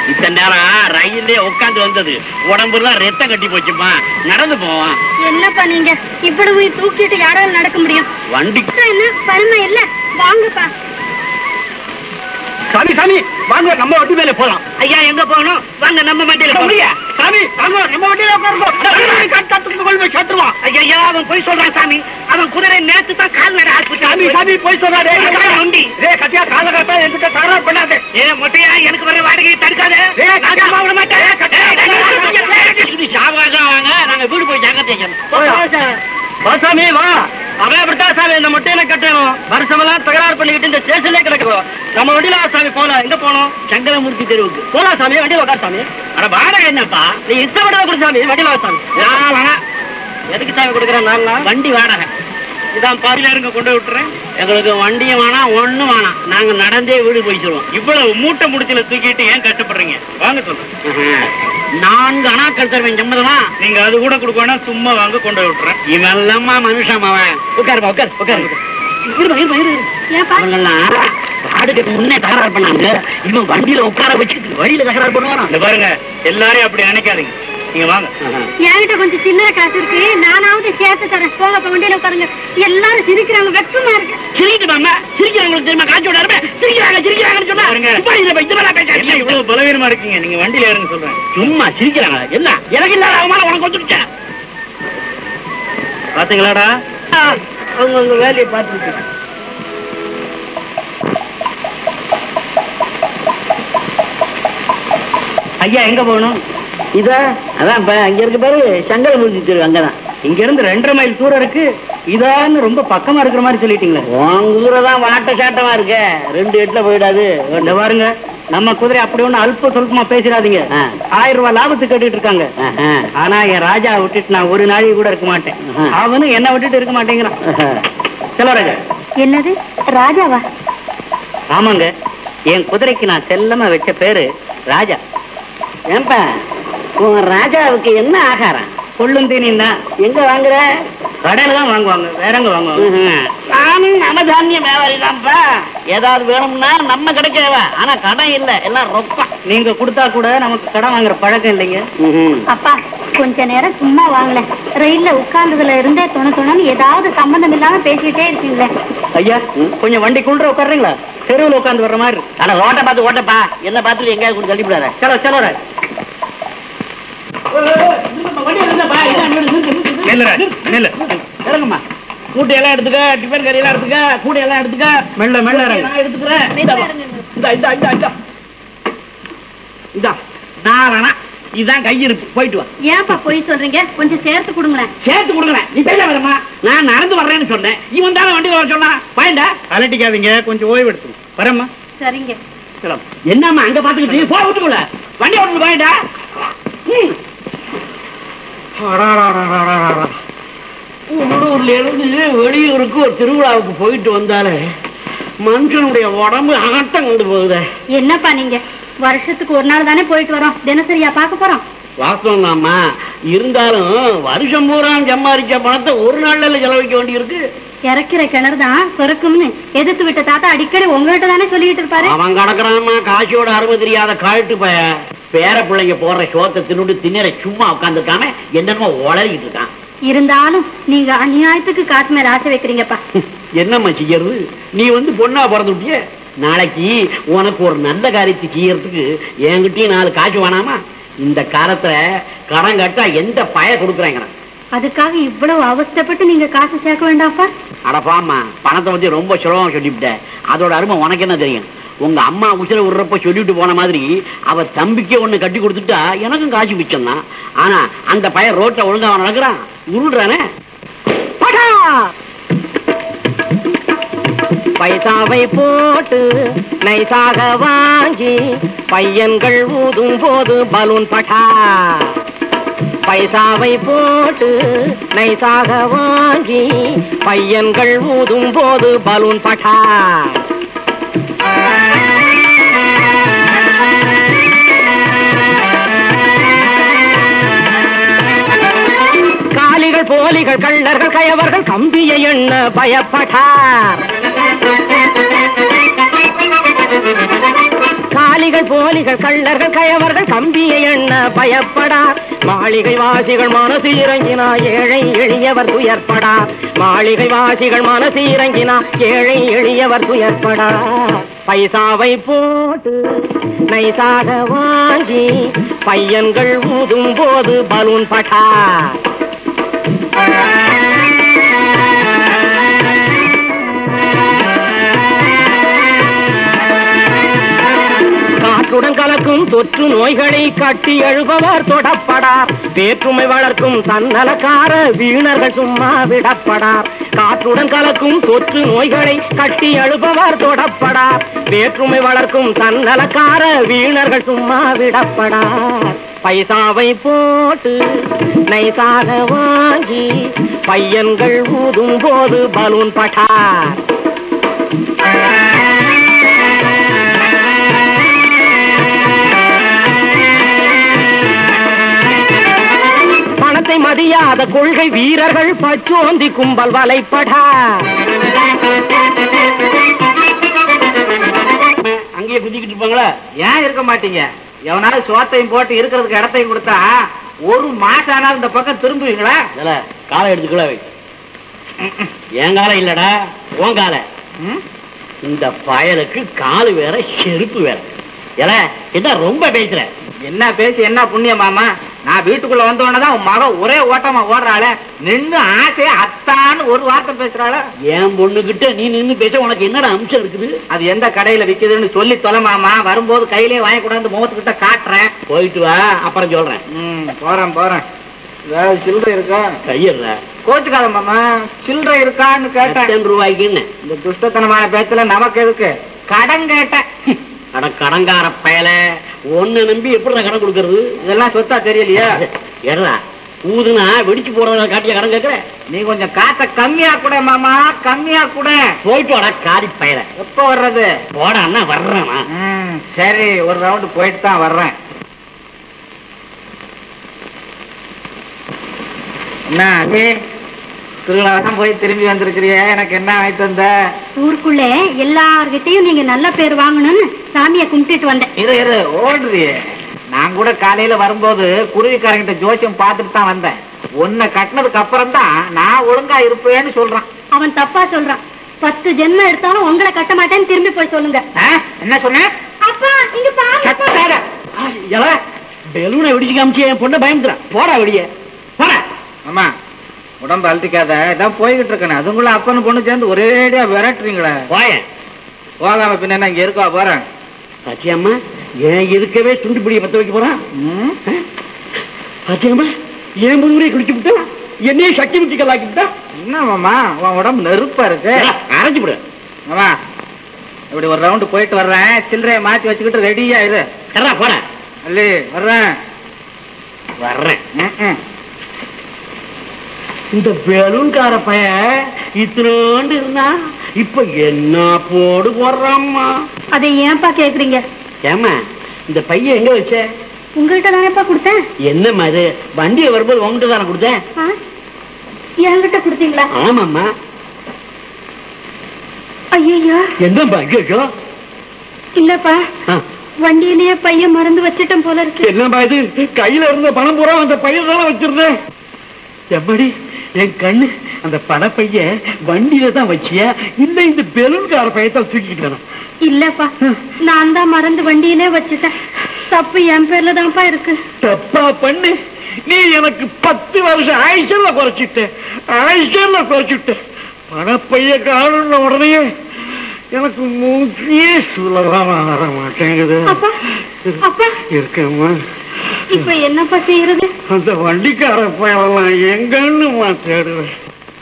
இத்தனை நேரம் ரயிலே உட்காந்து வந்தது உடம்புலாம் ரத்தம் கட்டி போச்சுமா நடந்து போவான் என்னப்பா நீங்க இவ்வளவு தூக்கிட்டு யாரால நடக்க முடியும் வண்டி என்ன பரம இல்ல வாங்கப்பா சாமி சாமி வாங்க நம்ம வண்டி மேல போலாம் ஐயா எங்க போகணும் வாங்க நம்ம வண்டியில போலாம் சாமி வாங்க நம்ம வண்டியில உட்காருங்க சேர்த்துருவான் ஐயா அவன் போய் சொல்றான் சாமி அவன் குதிரை நேத்து தான் கால் நட ஆஸ்பத்திரி சாமி சாமி போய் சொல்றாரு வண்டி ரே கட்டியா கால கட்டா என்கிட்ட தகராறு பண்ணாத ஏ மொட்டையா எனக்கு வர வாடகை தடுக்காத நான் சும்மா விட மாட்டேன் இது சாவகாசம் வாங்க நாங்க வீடு போய் ஜாக்கிரதை சாமி வா அவன் அப்படித்தான் சாமி இந்த முட்டையில கட்டணும் வருஷமெல்லாம் தகராறு பண்ணிக்கிட்டு இந்த ஸ்டேஷன்ல கிடக்குறோம் நம்ம வண்டியில வா சாமி போலாம் எங்க போனோம் சங்கரமூர்த்தி தெருவுக்கு போலாம் சாமி வண்டியில உட்கார் சாமி அட வாடகை என்னப்பா நீ இஷ்டப்பட கொடு சாமி வண்டியில வா சாமி நான் வேணாம். எதுக்கு சாமி கொடுக்குறேன் நான் வண்டி வாடகை இதான் பாதியில இருங்க கொண்டு போய் விட்டுறேன் எங்களுக்கு வண்டியும் வேணாம் ஒண்ணும் வேணாம் நாங்க நடந்தே வீடு போயிச்சிருவோம் இவ்வளவு மூட்டை முடிச்சுல தூக்கிட்டு ஏன் கஷ்டப்படுறீங்க வாங்க சொல்றேன் நான்கு அணாக்கள் தருவேன் சம்மதமா நீங்க அது கூட கொடுக்கணும் சும்மா வாங்க கொண்டு போய் விட்டுறேன் இவன் எல்லாமா மனுஷன் அவன் உட்காருப்பா உட்காரு உட்காரு இருமா இருமா இரு இரு. ஏன்பா அவங்கெல்லாம் வாடகைக்கு முன்னே தகராறு பண்ணாங்க இவன் வண்டியில உட்கார வச்சுட்டு வழியில தகராறு பண்ணுவானா இந்த பாருங்க எல்லாரையும் அப்படி நினைக்காதீங்க நீங்க வாங்க என்கிட்ட கொஞ்சம் சில்லற காசு இருக்கு நானாவது சேர்த்து தரேன் போங்க அப்ப வண்டியில உட்காருங்க எல்லாரும் சிரிக்கிறாங்க வெக்கமா இருக்கு சிரிக்கிட்டு மாமா சிரிக்கிறவங்களுக்கு தெரியுமா காய்ச்சோட இருப்ப சிரிக்கிறாங்க சிரிக்கிறாங்கன்னு சொன்னா இப்ப இதுல போய் இதெல்லாம் பேசாதீங்க. என்ன இவ்வளவு பலவீனமா இருக்கீங்க நீங்க வண்டியில ஏறுங்க சொல்றேன் சும்மா சிரிக்கிறாங்க என்ன எனக்கு இல்லாத அவமானம் உனக்கு வந்துருச்சா பாத்தீங்களாடா அவங்க உங்க வேலையை பார்த்துட்டு ஐயா எங்க போகணும் இதா அதான் இப்ப அங்க இருக்கு பாரு சங்கரமூர்த்தி தெரு அங்கதான் இங்க இருந்து ரெண்டரை மைல் தூரம் இருக்கு இதான்னு ரொம்ப பக்கமா இருக்கிற மாதிரி சொல்லிட்டீங்களே உங்க குதிரை தான் வாட்ட சாட்டமா இருக்க ரெண்டு எட்டுல போயிடாது இந்த பாருங்க நம்ம குதிரை அப்படி ஒண்ணு அல்ப சொல்பமா பேசிடாதீங்க ஆயிரம் ரூபாய் லாபத்துக்கு கட்டிட்டு இருக்காங்க ஆனா என் ராஜா விட்டுட்டு நான் ஒரு நாளைக்கு கூட இருக்க மாட்டேன் அவனும் என்ன விட்டுட்டு இருக்க மாட்டேங்கிறான் செல்வராஜா என்னது ராஜாவா ஆமாங்க என் குதிரைக்கு நான் செல்லமா வச்ச பேரு ராஜா ஏன்பா உன் ராஜாவுக்கு என்ன ஆகாரம் கொள்ளும் தீனின்னா எங்க வாங்குற கடையில தான் வாங்குவாங்க வேற எங்க வாங்குவாங்க நானும் நவதானிய வியாபாரி தான்ப்பா ஏதாவது வேணும்னா நம்ம கிடைக்கவா ஆனா கடன் இல்ல எல்லாம் ரொக்கம் நீங்க கொடுத்தா கூட நமக்கு கடன் வாங்குற பழக்கம் இல்லைங்க அப்பா கொஞ்ச நேரம் சும்மா வாங்கல ரயில்ல உட்கார்ந்ததுல இருந்தே துணை துணைன்னு ஏதாவது சம்பந்தம் இல்லாம பேசிக்கிட்டே இருக்கீங்களே ஐயா கொஞ்சம் வண்டி குளிர உட்காருங்களா தெருவில் உட்காந்து வர்ற மாதிரி ஆனா ஓட்ட பார்த்து ஓட்டப்பா என்ன பார்த்து எங்கேயாவது கொஞ்சம் தள்ளிவிடாத சலோ சலோ இறங்குமா கூட்டை எல்லாம் எடுத்துக்க டிஃபன் கறி எல்லாம் எடுத்துக்க கூடை எல்லாம் எடுத்துக்க மெல்ல மெல்ல நான் எடுத்துக்கிறேன் இந்தா வா. இந்தா இந்தா இந்தா இந்தா இந்தா நான் வேணா இதுதான் கையிருப்பு போயிட்டு வா ஏன்பா பொய் சொல்றீங்க கொஞ்சம் சேர்த்து கொடுங்களேன் சேர்த்து கொடுக்குறேன் நீ பேச வரமா நான் நடந்து வர்றேன்னு சொன்னேன் இவன் தானே வண்டி வர சொன்னா பாயண்டா அலட்டிக்காதீங்க கொஞ்சம் ஓய்வு எடுத்து வரேம்மா சரிங்க என்னம்மா அங்க பாத்துக்கிட்டு போ விட்டுக்கல வண்டி ஓட்டு பாயண்டா உள்ளூர்ல இருந்து வெளியூருக்கு ஒரு திருவிழாவுக்கு போயிட்டு வந்தாலே மனுஷனுடைய உடம்பு ஆட்டம் கொண்டு போகுதே என்னப்பா நீங்க வருஷத்துக்கு ஒரு நாள் தானே போயிட்டு வரோம் தினசரியா பார்க்க போறோம் வாஸ்தவம் தாம்மா இருந்தாலும் வருஷம் பூரா சம்பாதிச்ச பணத்தை ஒரு நாள்ல செலவழிக்க வேண்டியிருக்கு இறக்கிற கிணறு தான் பிறக்கும்னு எதிர்த்து விட்ட தாத்தா அடிக்கடி உங்ககிட்ட தானே சொல்லிட்டு இருப்பாரு அவன் கிடக்குறான்மா காசியோட அருமை தெரியாத கழட்டு பய பேர பிள்ளைங்க போடுற சோத்தை தின்னுட்டு திண்ணற சும்மா உட்காந்துருக்காம என்னென்னமோ உளறிக்கிட்டு இருக்கான் இருந்தாலும் நீங்க அநியாயத்துக்கு காசு மேல ஆசை வைக்கிறீங்கப்பா என்னம்மா செய்யறது நீ வந்து பொண்ணா பிறந்து விட்டிய நாளைக்கு உனக்கு ஒரு நல்ல காரியத்தை செய்யறதுக்கு என்கிட்டயும் நாலு காசு வேணாமா இந்த காலத்துல கடன் கட்டா எந்த பய கொடுக்குறாங்கிறான் அதுக்காக இவ்வளவு அவஸ்தைப்பட்டு நீங்க காசு சேர்க்க வேண்டாம்ப்பா அடப்பாம்மா பணத்தை பத்தி ரொம்ப சுலபமா சொல்லிவிட்ட அதோட அருமை உனக்கு என்ன தெரியும் உங்க அம்மா உசுர விடுறப்ப சொல்லிட்டு போன மாதிரி அவ தம்பிக்கே ஒண்ணு கட்டி கொடுத்துட்டா எனக்கும் காசு மிச்சம் தான் ஆனா அந்த பையன் ரோட்ல ஒழுங்கா அவன் நடக்கிறான் உருடுறானே படா! பைசாவை போட்டு நைசாக வாங்கி பையன்கள் ஊதும் போது பலூன் பட்டா பைசாவை போட்டு நைசாக வாங்கி பையன்கள் ஊதும் போது பலூன் பட்டா காலிகள் போலிகள் கள்ளர்கள் கயவர்கள் கம்பியை எண்ண பயப்பட்டார் காலி காளிகள் போலிகள் கள்ளர்கள் கயவர்கள் கம்பியை எண்ண பயப்படார் மாளிகை வாசிகள் மனசு இறங்கினா ஏழை எளியவர் துயர்ப்படார் மாளிகை வாசிகள் மனசு இறங்கினா ஏழை எளியவர் துயர்ப்படார் பைசாவை போட்டு நைசாக வாங்கி பையன்கள் ஊதும் போது பலூன் பட்டா காற்றுடன் கலக்கும் தொற்று நோய்களை கட்டி எழுபவர் தொடப்படார் வேற்றுமை வளர்க்கும் தன்னலக்கார வீணர்கள் சும்மா விடப்படார் காற்றுடன் கலக்கும் தொற்று நோய்களை கட்டி எழுபவர் தொடப்படார் வேற்றுமை வளர்க்கும் தன்னலக்கார வீணர்கள் சும்மா விடப்படார் பைசாவை போட்டு நைசாக வாங்கி பையன்கள் ஊதும் போது பலூன் பட்டார் பணத்தை மதியாத கொள்கை வீரர்கள் பச்சோந்தி கும்பல் வலைப்படா அங்கேயே குதிக்கிட்டு இருப்பாங்களா ஏன் இருக்க மாட்டீங்க எவனாவது சோத்தையும் போட்டு இருக்கிறதுக்கு இடத்தையும் கொடுத்தா ஒரு மாசம் ஆனாலும் இந்த பக்கம் திரும்புவீங்களா காலை எடுத்துக்கல வை என் காலை இல்லடா உன் காலை ம்? இந்த பயலுக்கு காலு வேற செருப்பு வேற ஏல என்ன ரொம்ப பேசுற என்ன பேசி என்ன புண்ணியம் மாமா நான் வீட்டுக்குள்ள வந்த உடனே தான் உன் மகன் ஒரே ஓட்டமா ஓடுறாள நின்னு ஆசை அத்தான்னு ஒரு வார்த்தை பேசுறாள என் பொண்ணுகிட்ட நீ நின்னு பேச உனக்கு என்னடா அம்சம் இருக்குது அது எந்த கடையில விக்குதுன்னு சொல்லி தொலை மாமா வரும்போது கையிலேயே வாங்கி கொண்டாந்து முகத்துக்கிட்ட காட்டுறேன் போயிட்டு வா அப்புறம் சொல்றேன் ம் போறேன் போறேன் ஏதாவது சில்லறை இருக்கா கையிடுற கோச்சுக்காத மாமா சில்லறை இருக்கான்னு கேட்டேன் எத்தனை ரூபாய்க்குன்னு இந்த துஷ்டத்தனமான பேச்சுல நமக்கு எதுக்கு கடன் கேட்டேன் அட கடங்கார பயல ஒன்னு நம்பி எப்படி கடன் கொடுக்கறது இதெல்லாம் சொத்தா தெரியலையா ஏடா ஊதுனா வெடிச்சு போறவங்க காட்டிய கடன் கேட்கற நீ கொஞ்சம் காத்த கம்மியா கூட மாமா கம்மியா கூட போயிட்டு வாடா காரி பயல எப்ப வர்றது போடான்னா வர்றேனா ம், சரி ஒரு ரவுண்டு போயிட்டு தான் வர்றேன் என்ன அண்ணி, திருவிழாவெல்லாம் போய் திரும்பி வந்திருக்கிறியே எனக்கு என்ன வாங்கிட்டு வந்த ஊருக்குள்ளே எல்லார்கிட்டயும் நீங்க நல்ல பேர் வாங்கணும்னு சாமியை கும்பிட்டுட்டு வந்தேன் இரு இரு ஓடுறியே நான் கூட காலையில வரும்போது குருவிக்காரங்கிட்ட ஜோசியம் பார்த்துட்டு தான் வந்தேன் உன்னை கட்டினதுக்கு அப்புறம் தான் நான் ஒழுங்கா இருப்பேன்னு சொல்றான் அவன் தப்பா சொல்றான் பத்து ஜென்மம் எடுத்தாலும் உங்களை கட்ட மாட்டேன்னு திரும்பி போய் சொல்லுங்க ஆ? என்ன சொன்ன அப்பா இங்க சத்தாத. ஏல பெலூனை வெடிச்சு காமிச்சு என் பொண்ணை பயந்துறான் போடா வெளியே போடா அம்மா உடம்பு அழுத்திக்காத இதான் போய்கிட்டு இருக்கேன் அதுக்குள்ள அப்பனு பொண்ணு சேர்ந்து ஒரேடியா விரட்டுறீங்களே போயேன் போகாம பின்ன என்ன இங்க இருக்கா போறேன் பாத்தியம்மா ஏன் இருக்கவே துண்டு பிடிய பத்த வைக்க போறான் ம்? பாத்தியம்மா ஏன் முதுகுரை குடிச்சு விட்டா என்னையே சக்தி முத்தி கல்லாக்கி விட்டா என்ன மாமா உன் உடம்பு நெருப்பா இருக்கு அரைஞ்சு விடு மாமா இப்படி ஒரு ரவுண்டு போயிட்டு வர்றேன் சில்லறைய மாத்தி வச்சுக்கிட்டு ரெடியா இரு சரா போட அல்லி வர்றேன் வர்றேன் ம், ம். இந்த பெலூன்கார பைய இத்தினோண்டு இருந்தா இப்ப என்ன போடு போடுறாம்மா அதை ஏன்பா கேக்குறீங்க ஏம்மா இந்த பையன் எங்க வச்ச உங்கள்கிட்ட தானேப்பா கொடுத்தேன் என்னம்மா இது வண்டியை வரும்போது உங்ககிட்ட தானே கொடுத்தேன் ஆ? என்கிட்ட கொடுத்தீங்களா ஆமாம்மா ஐயோ என்னம்மா ஐயோ இல்லப்பா ஆ, வண்டியிலேயே பையன் மறந்து வச்சிட்டேன் போல இருக்கு என்னம்மா இது கையில இருந்த பணம் பூரா அந்த பையன் தானே வச்சிருந்தேன் எப்படி என் கண்ணு அந்த பணப்பைய வண்டியில தான் வச்சியா இல்ல இந்த பெலூன்கார பையத்தான் தூக்கிட்டு வரேன் இல்லப்பா நான் தான் மறந்து வண்டியிலே வச்சுட்டேன் தப்பு என் பேர்ல தான்ப்பா இருக்கு தப்பா பண்ணு நீ எனக்கு பத்து வருஷம் ஆயுஷல்ல குறைச்சிட்ட ஆயுஷல்ல குறைச்சிட்ட பணப்பைய காணுன உடனே எனக்கு மூச்சியே சுலபமா வர மாட்டேங்குது அப்பா அப்பா இருக்கம்மா இப்ப என்னப்பா செய்யறது அந்த வண்டிக்கார பயலாம் எங்கன்னு தேடுவேன்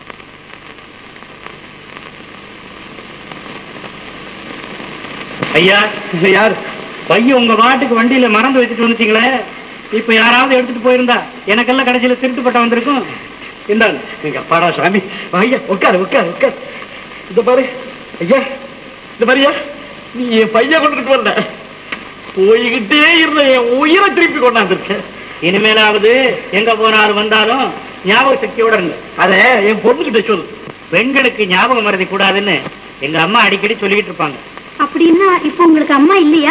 ஐயா யார் பையன் உங்க வாட்டுக்கு வண்டியில மறந்து வச்சுட்டு வந்துட்டீங்களே இப்ப யாராவது எடுத்துட்டு போயிருந்தா எனக்கெல்லாம் கடைசியில திருட்டுப்பட்ட வந்திருக்கும் இந்தாங்க எங்க அப்பாடா சாமி ஐயா உட்காரு உட்காரு உட்காரு இந்த பாரு ஐயா இந்த பாரியா நீ என் பையன் கொண்டுகிட்டு வரல போய்கிட்டே இருந்த என் உயிரை திருப்பி கொண்டாந்துருக்க இனிமேலாவது எங்க போனாலும் வந்தாலும் ஞாபக சக்தியோட இருங்க அத என் பொண்ணுகிட்ட சொல்லு பெண்களுக்கு ஞாபகம் மறதி கூடாதுன்னு எங்க அம்மா அடிக்கடி சொல்லிக்கிட்டு இருப்பாங்க அப்படின்னா இப்ப உங்களுக்கு அம்மா இல்லையா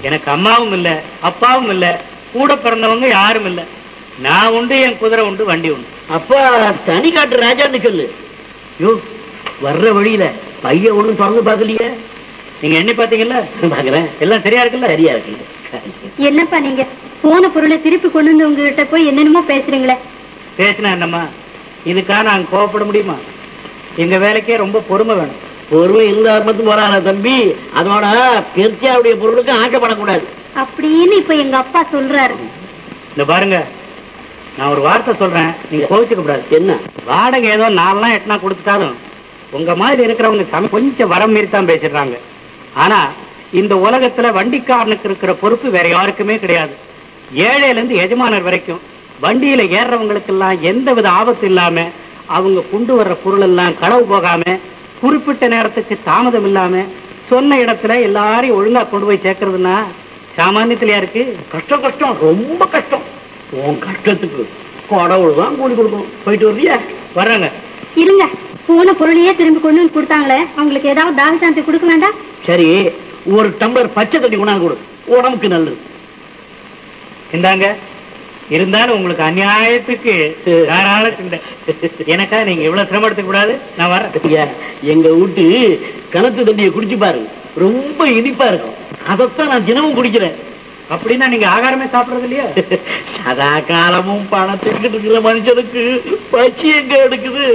எனக்கு அம்மாவும் இல்ல அப்பாவும் இல்ல கூட பிறந்தவங்க யாரும் இல்ல நான் உண்டு என் குதிரை உண்டு வண்டி உண்டு அப்பா தனி காட்டு ராஜான்னு சொல்லு யோ வர்ற வழியில பைய ஒண்ணும் திறந்து பார்க்கலையே நீங்க எண்ணி பாத்தீங்கல்ல பாக்குறேன் எல்லாம் சரியா இருக்குல்ல சரியா இருக்கு என்னப்பா நீங்க போன பொருளை திருப்பி கொண்டு வந்து உங்ககிட்ட போய் என்னென்னமோ பேசுறீங்களே பேசினா என்னம்மா இதுக்காக நாங்க கோவப்பட முடியுமா எங்க வேலைக்கே ரொம்ப பொறுமை வேணும் பொறுமை இருந்தா மட்டும் போறான தம்பி அதோட பெருச்சாவுடைய பொருளுக்கு ஆக்கப்படக்கூடாது அப்படின்னு இப்ப எங்க அப்பா சொல்றாரு இந்த பாருங்க நான் ஒரு வார்த்தை சொல்றேன் நீங்க கோவிச்சுக்க கூடாது என்ன வாடகை ஏதோ நாலாம் எட்டுனா கொடுத்துட்டாலும் உங்க மாதிரி இருக்கிறவங்க சம கொஞ்சம் வரம் மீறி தான் பேசிடுறாங்க ஆனா இந்த உலகத்துல வண்டிக்காரனுக்கு இருக்கிற பொறுப்பு வேற யாருக்குமே கிடையாது ஏழையில இருந்து எஜமானர் வரைக்கும் வண்டியில ஏறுறவங்களுக்கெல்லாம் எந்த வித ஆபத்து இல்லாம அவங்க கொண்டு வர்ற பொருள் எல்லாம் களவு போகாம குறிப்பிட்ட நேரத்துக்கு தாமதம் இல்லாம சொன்ன இடத்துல எல்லாரையும் ஒழுங்கா கொண்டு போய் சேர்க்கறதுன்னா சாமானியத்திலயா இருக்கு கஷ்டம் கஷ்டம் ரொம்ப கஷ்டம் உன் கஷ்டத்துக்கு கடவுள் தான் கூலி கொடுக்கணும் போயிட்டு வர்றியா வர்றாங்க இருங்க போன பொருளையே திரும்பி கொண்டு வந்து கொடுத்தாங்களே அவங்களுக்கு ஏதாவது தாகசாந்தி கொடுக்க வேண்டாம் சரி ஒரு டம்ளர் பச்சை தண்ணி கொண்டாந்து கொடு உடம்புக்கு நல்லது இந்தாங்க இருந்தாலும் உங்களுக்கு அநியாயத்துக்கு தாராள சிந்தை எனக்கா நீங்க இவ்வளவு சிரமம் எடுத்துக்க கூடாது நான் வரேன் ஐயா, எங்க வீட்டு கிணத்து தண்ணியை குடிச்சு பாருங்க ரொம்ப இனிப்பா இருக்கும் அதைத்தான் நான் தினமும் குடிக்கிறேன் அப்படின்னா நீங்க ஆகாரமே சாப்பிடுறது இல்லையா சதா காலமும் பணத்துக்கு இருக்கிற மனுஷனுக்கு பச்சி எங்க எடுக்குது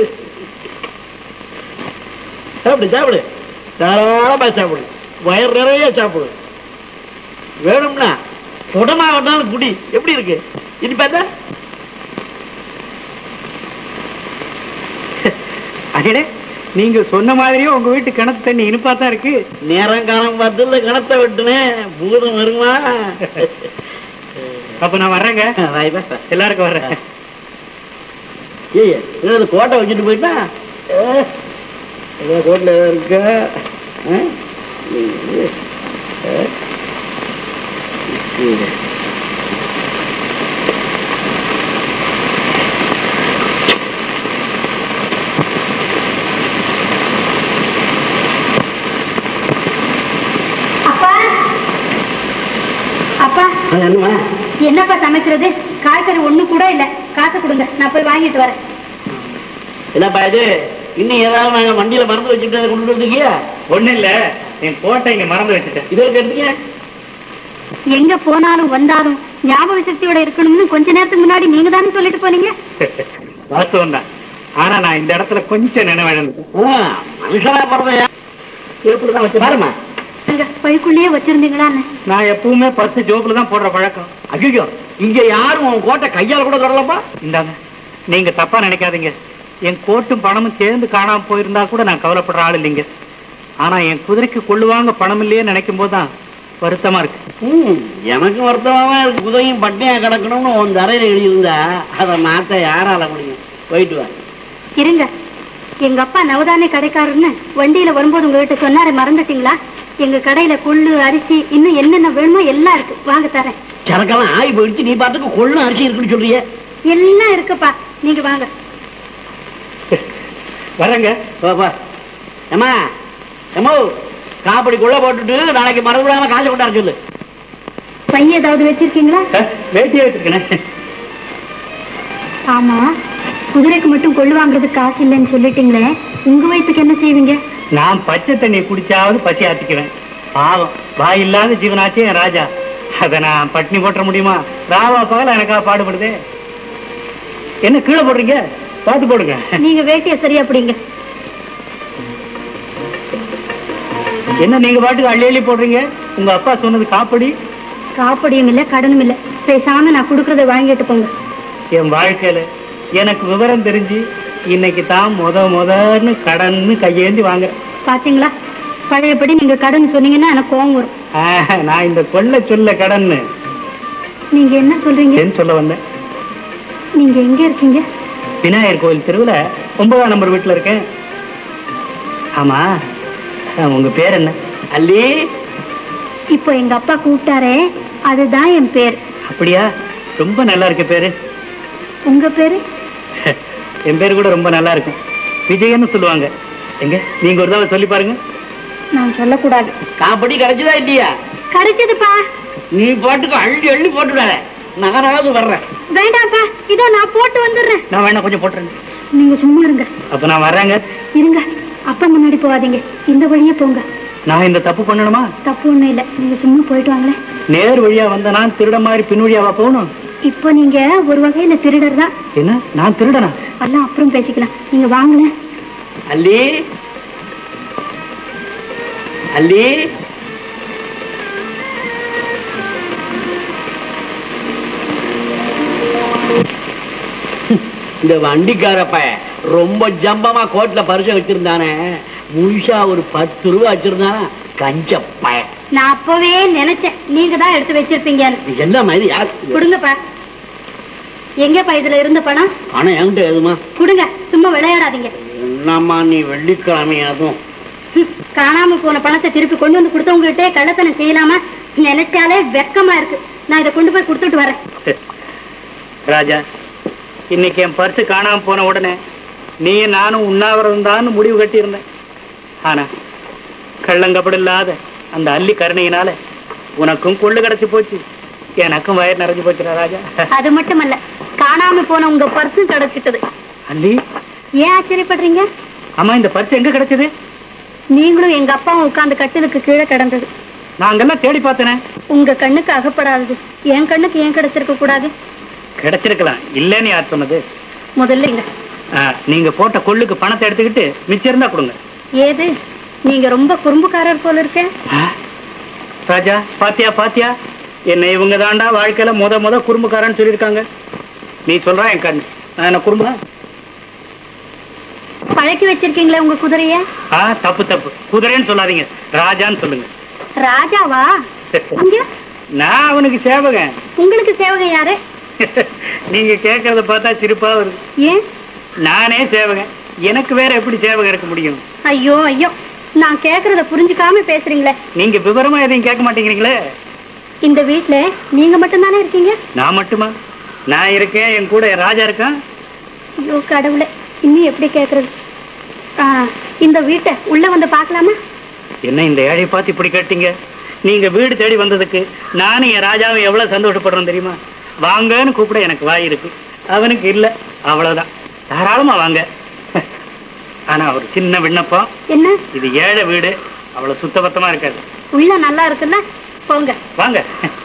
சாப்பிடு சாப்பிடு தாராளமா சாப்பிடு வயிறு நிறைய சாப்பிடு வேணும்னா உடமா வேணாலும் குடி எப்படி இருக்கு இனி பார்த்தா அடே நீங்க சொன்ன மாதிரியே உங்க வீட்டு கிணத்து தண்ணி இனிப்பா தான் இருக்கு நேரம் காலம் பார்த்துல கிணத்தை வெட்டுனேன் பூதம் வருமா அப்ப நான் வர்றேங்க வாய் பேச எல்லாருக்கும் வர்றேன் ஏய் ஏதாவது கோட்டை வச்சுட்டு போயிட்டா ஏதோ கோட்டில் இருக்க ஆ? இது, ஆ? இது. அப்பா அப்பா அது என்னம்மா என்னப்பா சமைக்கிறது காய்கறி ஒண்ணு கூட இல்ல காசு கொடுங்க நான் போய் வாங்கிட்டு வரேன் என்னப்பா இது இன்னும் ஏதாவது நாங்க வண்டியில மறந்து வச்சுட்டு அதை கொண்டு வந்துருக்கியா ஒண்ணு இல்ல என் கோட்டை இங்க மறந்து வச்சுட்டேன் இதற்கு எடுத்துக்க எங்க போனாலும் வந்தாலும் ஞாபக சக்தியோட இருக்கணும்னு கொஞ்ச நேரத்துக்கு முன்னாடி நீங்க தானே சொல்லிட்டு போனீங்க வாஸ்தவம் தான் ஆனா நான் இந்த இடத்துல கொஞ்சம் நினைவிழந்தேன் ஆ, மனுஷனா பிறந்தையா எப்படிதான் வச்சு பாருமா அங்க பைக்குள்ளேயே வச்சிருந்தீங்களான்னு நான் எப்பவுமே பத்து ஜோப்புல தான் போடுற பழக்கம் ஐயோ இங்க யாரும் உன் கோட்டை கையால கூட தொடலப்பா இந்தாங்க நீங்க தப்பா நினைக்காதீங்க என் கோட்டும் பணமும் சேர்ந்து காணாம போயிருந்தா கூட நான் கவலைப்படுற ஆள் இல்லைங்க ஆனா என் குதிரைக்கு கொள்ளுவாங்க பணம் இல்லையே நினைக்கும் போதுதான் வருத்தமா இருக்கு ம், எனக்கும் வருத்தமாவே இருக்கு குதையும் பட்டினியா கிடக்கணும்னு உன் தரையில எழுதியிருந்தா அதை மாத்த யாரால முடியும் போயிட்டு வா இருங்க எங்க அப்பா நவதானிய கடைக்காரர்னு வண்டியில வரும்போது உங்ககிட்ட சொன்னாரு மறந்துட்டீங்களா எங்க கடையில கொள்ளு அரிசி இன்னும் என்னென்ன வேணுமோ எல்லாம் இருக்கு வாங்க தரேன் சரக்கெல்லாம் ஆகி போயிடுச்சு நீ பாட்டுக்கு கொள்ளு அரிசி இருக்குன்னு சொல்றியே எல்லாம் இருக்குப்பா நீங்க வாங்க வரேங்க வா வா ஏமா ஏமோ காப்படி கொள்ள போட்டுட்டு நாளைக்கு மறந்து விடாம காசை கொண்டாட சொல்லு பைய ஏதாவது வச்சிருக்கீங்களா அஹ், வேட்டியை வச்சிருக்கேன் ஆமா குதிரைக்கு மட்டும் கொள்ளு வாங்குறதுக்கு காசு இல்லைன்னு சொல்லிட்டீங்களே உங்க வயசுக்கு என்ன செய்வீங்க நான் பச்சை தண்ணி குடிச்சாவது பசி ஆத்திக்குவேன் பாவம் வாய் இல்லாத ஜீவனாச்சே என் ராஜா அத நான் பட்டினி போட்டுற முடியுமா ராவா பகல எனக்கா பாடுபடுதே என்ன கீழே போடுறீங்க பார்த்து போடுங்க நீங்க வேட்டிய சரியா பிடிங்க என்ன நீங்க பாட்டுக்கு அள்ளி அள்ளி போடுறீங்க உங்க அப்பா சொன்னது காப்படி காப்படியும் இல்ல கடனும் இல்ல பேசாம நான் கொடுக்கறத வாங்கிட்டு போங்க என் வாழ்க்கையில எனக்கு விவரம் தெரிஞ்சு இன்னைக்கு தான் முத முதன்னு கடன்னு கையேந்தி வாங்க பாத்தீங்களா பழையபடி நீங்க கடன் சொன்னீங்கன்னா எனக்கு கோவம் வரும் நான் இந்த கொள்ள சொல்ல கடன்னு நீங்க என்ன சொல்றீங்க ஏன்னு சொல்ல வந்தேன் நீங்க எங்க இருக்கீங்க விநாயகர் கோயில் தெருவுல ஒன்பதாம் நம்பர் வீட்டுல இருக்கேன் ஆமா அஹ், உங்க பேர் என்ன அல்லி இப்போ எங்க அப்பா கூப்பிட்டாரே அதுதான் என் பேர் அப்படியா ரொம்ப நல்லா இருக்கு பேரு உங்க பேரு என் பேரு கூட ரொம்ப நல்லா இருக்கும் விஜயன்னு சொல்லுவாங்க எங்க நீங்க ஒரு தடவை சொல்லி பாருங்க நான் சொல்லக்கூடாது காப்படி கிடைச்சதா இல்லையா கிடைச்சதுப்பா நீ பாட்டுக்கு அள்ளி அள்ளி போட்டுடாத நானாவது வர்றேன் வேண்டாம்ப்பா இதோ நான் போட்டு வந்துடுறேன் நான் வேணா கொஞ்சம் போட்டுறேன் நீங்க சும்மா இருங்க அப்ப நான் வர்றேங்க இருங்க அப்பா முன்னாடி போகாதீங்க இந்த வழியே போங்க நான் இந்த தப்பு பண்ணணுமா தப்பு ஒண்ணும் இல்ல நீங்க சும்மா போயிட்டு வாங்களேன் நேர் வழியா வந்த நான் திருட மாதிரி பின் வழியாவா போகணும் இப்போ நீங்க ஒரு வகையில திருடர் தான் என்ன நான் திருடனா எல்லாம் அப்புறம் பேசிக்கலாம் நீங்க வாங்களேன் அல்லி அல்லி இந்த வண்டிக்கார பையன் ரொம்ப ஜம்பமா கோட்ல பரிசு வச்சிருந்தானே முழுசா ஒரு பத்து ரூபா வச்சிருந்தானா கஞ்ச பையன் நான் அப்பவே நினைச்சேன் நீங்க தான் எடுத்து வச்சிருப்பீங்கன்னு இது என்ன மாதிரி யார் கொடுங்கப்பா எங்கப்பா இதுல இருந்த பணம் ஆனா என்கிட்ட எதுமா கொடுங்க சும்மா விளையாடாதீங்க என்னம்மா நீ வெள்ளிக்கிழமை அதுவும் ஹம், காணாம போன பணத்தை திருப்பி கொண்டு வந்து கொடுத்தவங்ககிட்டே கள்ளத்தனம் செய்யலாமா நினைச்சாலே வெக்கமா இருக்கு நான் இதை கொண்டு போய் கொடுத்துட்டு வரேன் ராஜா இன்னைக்கு என் பர்ஸ் காணாம போன உடனே நீ நானும் உண்ணாவிரதம் தான் முடிவு கட்டியிருந்தேன் ஆனா கள்ளங்கப்படு இல்லாத அந்த அல்லி கருணையினால உனக்கும் கொள்ளு கிடைச்சு போச்சு எனக்கும் வயிறு நிறைஞ்சு போச்சுடா ராஜா அது மட்டுமல்ல காணாம போன உங்க பர்சும் கிடைச்சிட்டது அல்லி ஏன் ஆச்சரியப்படுறீங்க ஆமா இந்த பர்ஸ் எங்க கிடைச்சது நீங்களும் எங்க அப்பாவும் உட்கார்ந்து கட்டிலுக்கு கீழே கிடந்தது நாங்கெல்லாம் தேடி பார்த்தனே உங்க கண்ணுக்கு அகப்படாதது என் கண்ணுக்கு ஏன் கிடைச்சிருக்க கூடாது கிடைச்சிருக்கலாம் இல்லைன்னு யார் சொன்னது முதல்ல இங்க ஆ, நீங்க போட்ட கொள்ளுக்கு பணத்தை எடுத்துக்கிட்டு மிச்சம் இருந்தா கொடுங்க ஏது நீங்க ரொம்ப குறும்புக்காரர் போல இருக்க ஆ? ராஜா பாத்தியா பாத்தியா என்ன இவங்க தாண்டா வாழ்க்கையில முத முத குறும்புக்காரன்னு சொல்லியிருக்காங்க நீ சொல்றா என் கண்ணு நான் என்ன குறும்பா பழக்கி வச்சிருக்கீங்களே உங்க குதிரைய ஆ தப்பு தப்பு குதிரைன்னு சொல்லாதீங்க ராஜான்னு சொல்லுங்க ராஜாவா இங்க நான் அவனுக்கு சேவகன் உங்களுக்கு சேவகம் யாரு நீங்க கேட்கறத பார்த்தா சிரிப்பா வருது ஏன் நானே சேவகன் எனக்கு வேற எப்படி சேவகம் இருக்க முடியும் ஐயோ ஐயோ நான் கேக்குறத புரிஞ்சுக்காம பேசுறீங்களே நீங்க விவரமா எதையும் கேட்க மாட்டேங்கிறீங்களே இந்த வீட்ல நீங்க மட்டும்தானே இருக்கீங்க நான் மட்டுமா நான் இருக்கேன் என் கூட என் ராஜா இருக்கான் ஐயோ கடவுளே இன்னும் எப்படி கேக்குறது ஆ, இந்த வீட்டை உள்ள வந்து பார்க்கலாமா என்ன இந்த ஏழையை பார்த்து இப்படி கேட்டீங்க நீங்க வீடு தேடி வந்ததுக்கு நானும் என் ராஜாவும் எவ்வளவு சந்தோஷப்படுறோம் தெரியுமா வாங்கன்னு கூப்பிட எனக்கு வாய் இருக்கு அவனுக்கு இல்ல அவ்வளவுதான் தாராளமா வாங்க ஆனா ஒரு சின்ன விண்ணப்பம் என்ன இது ஏழை வீடு அவ்வளவு சுத்தபத்தமா இருக்காது உள்ள நல்லா இருக்குல்ல போங்க வாங்க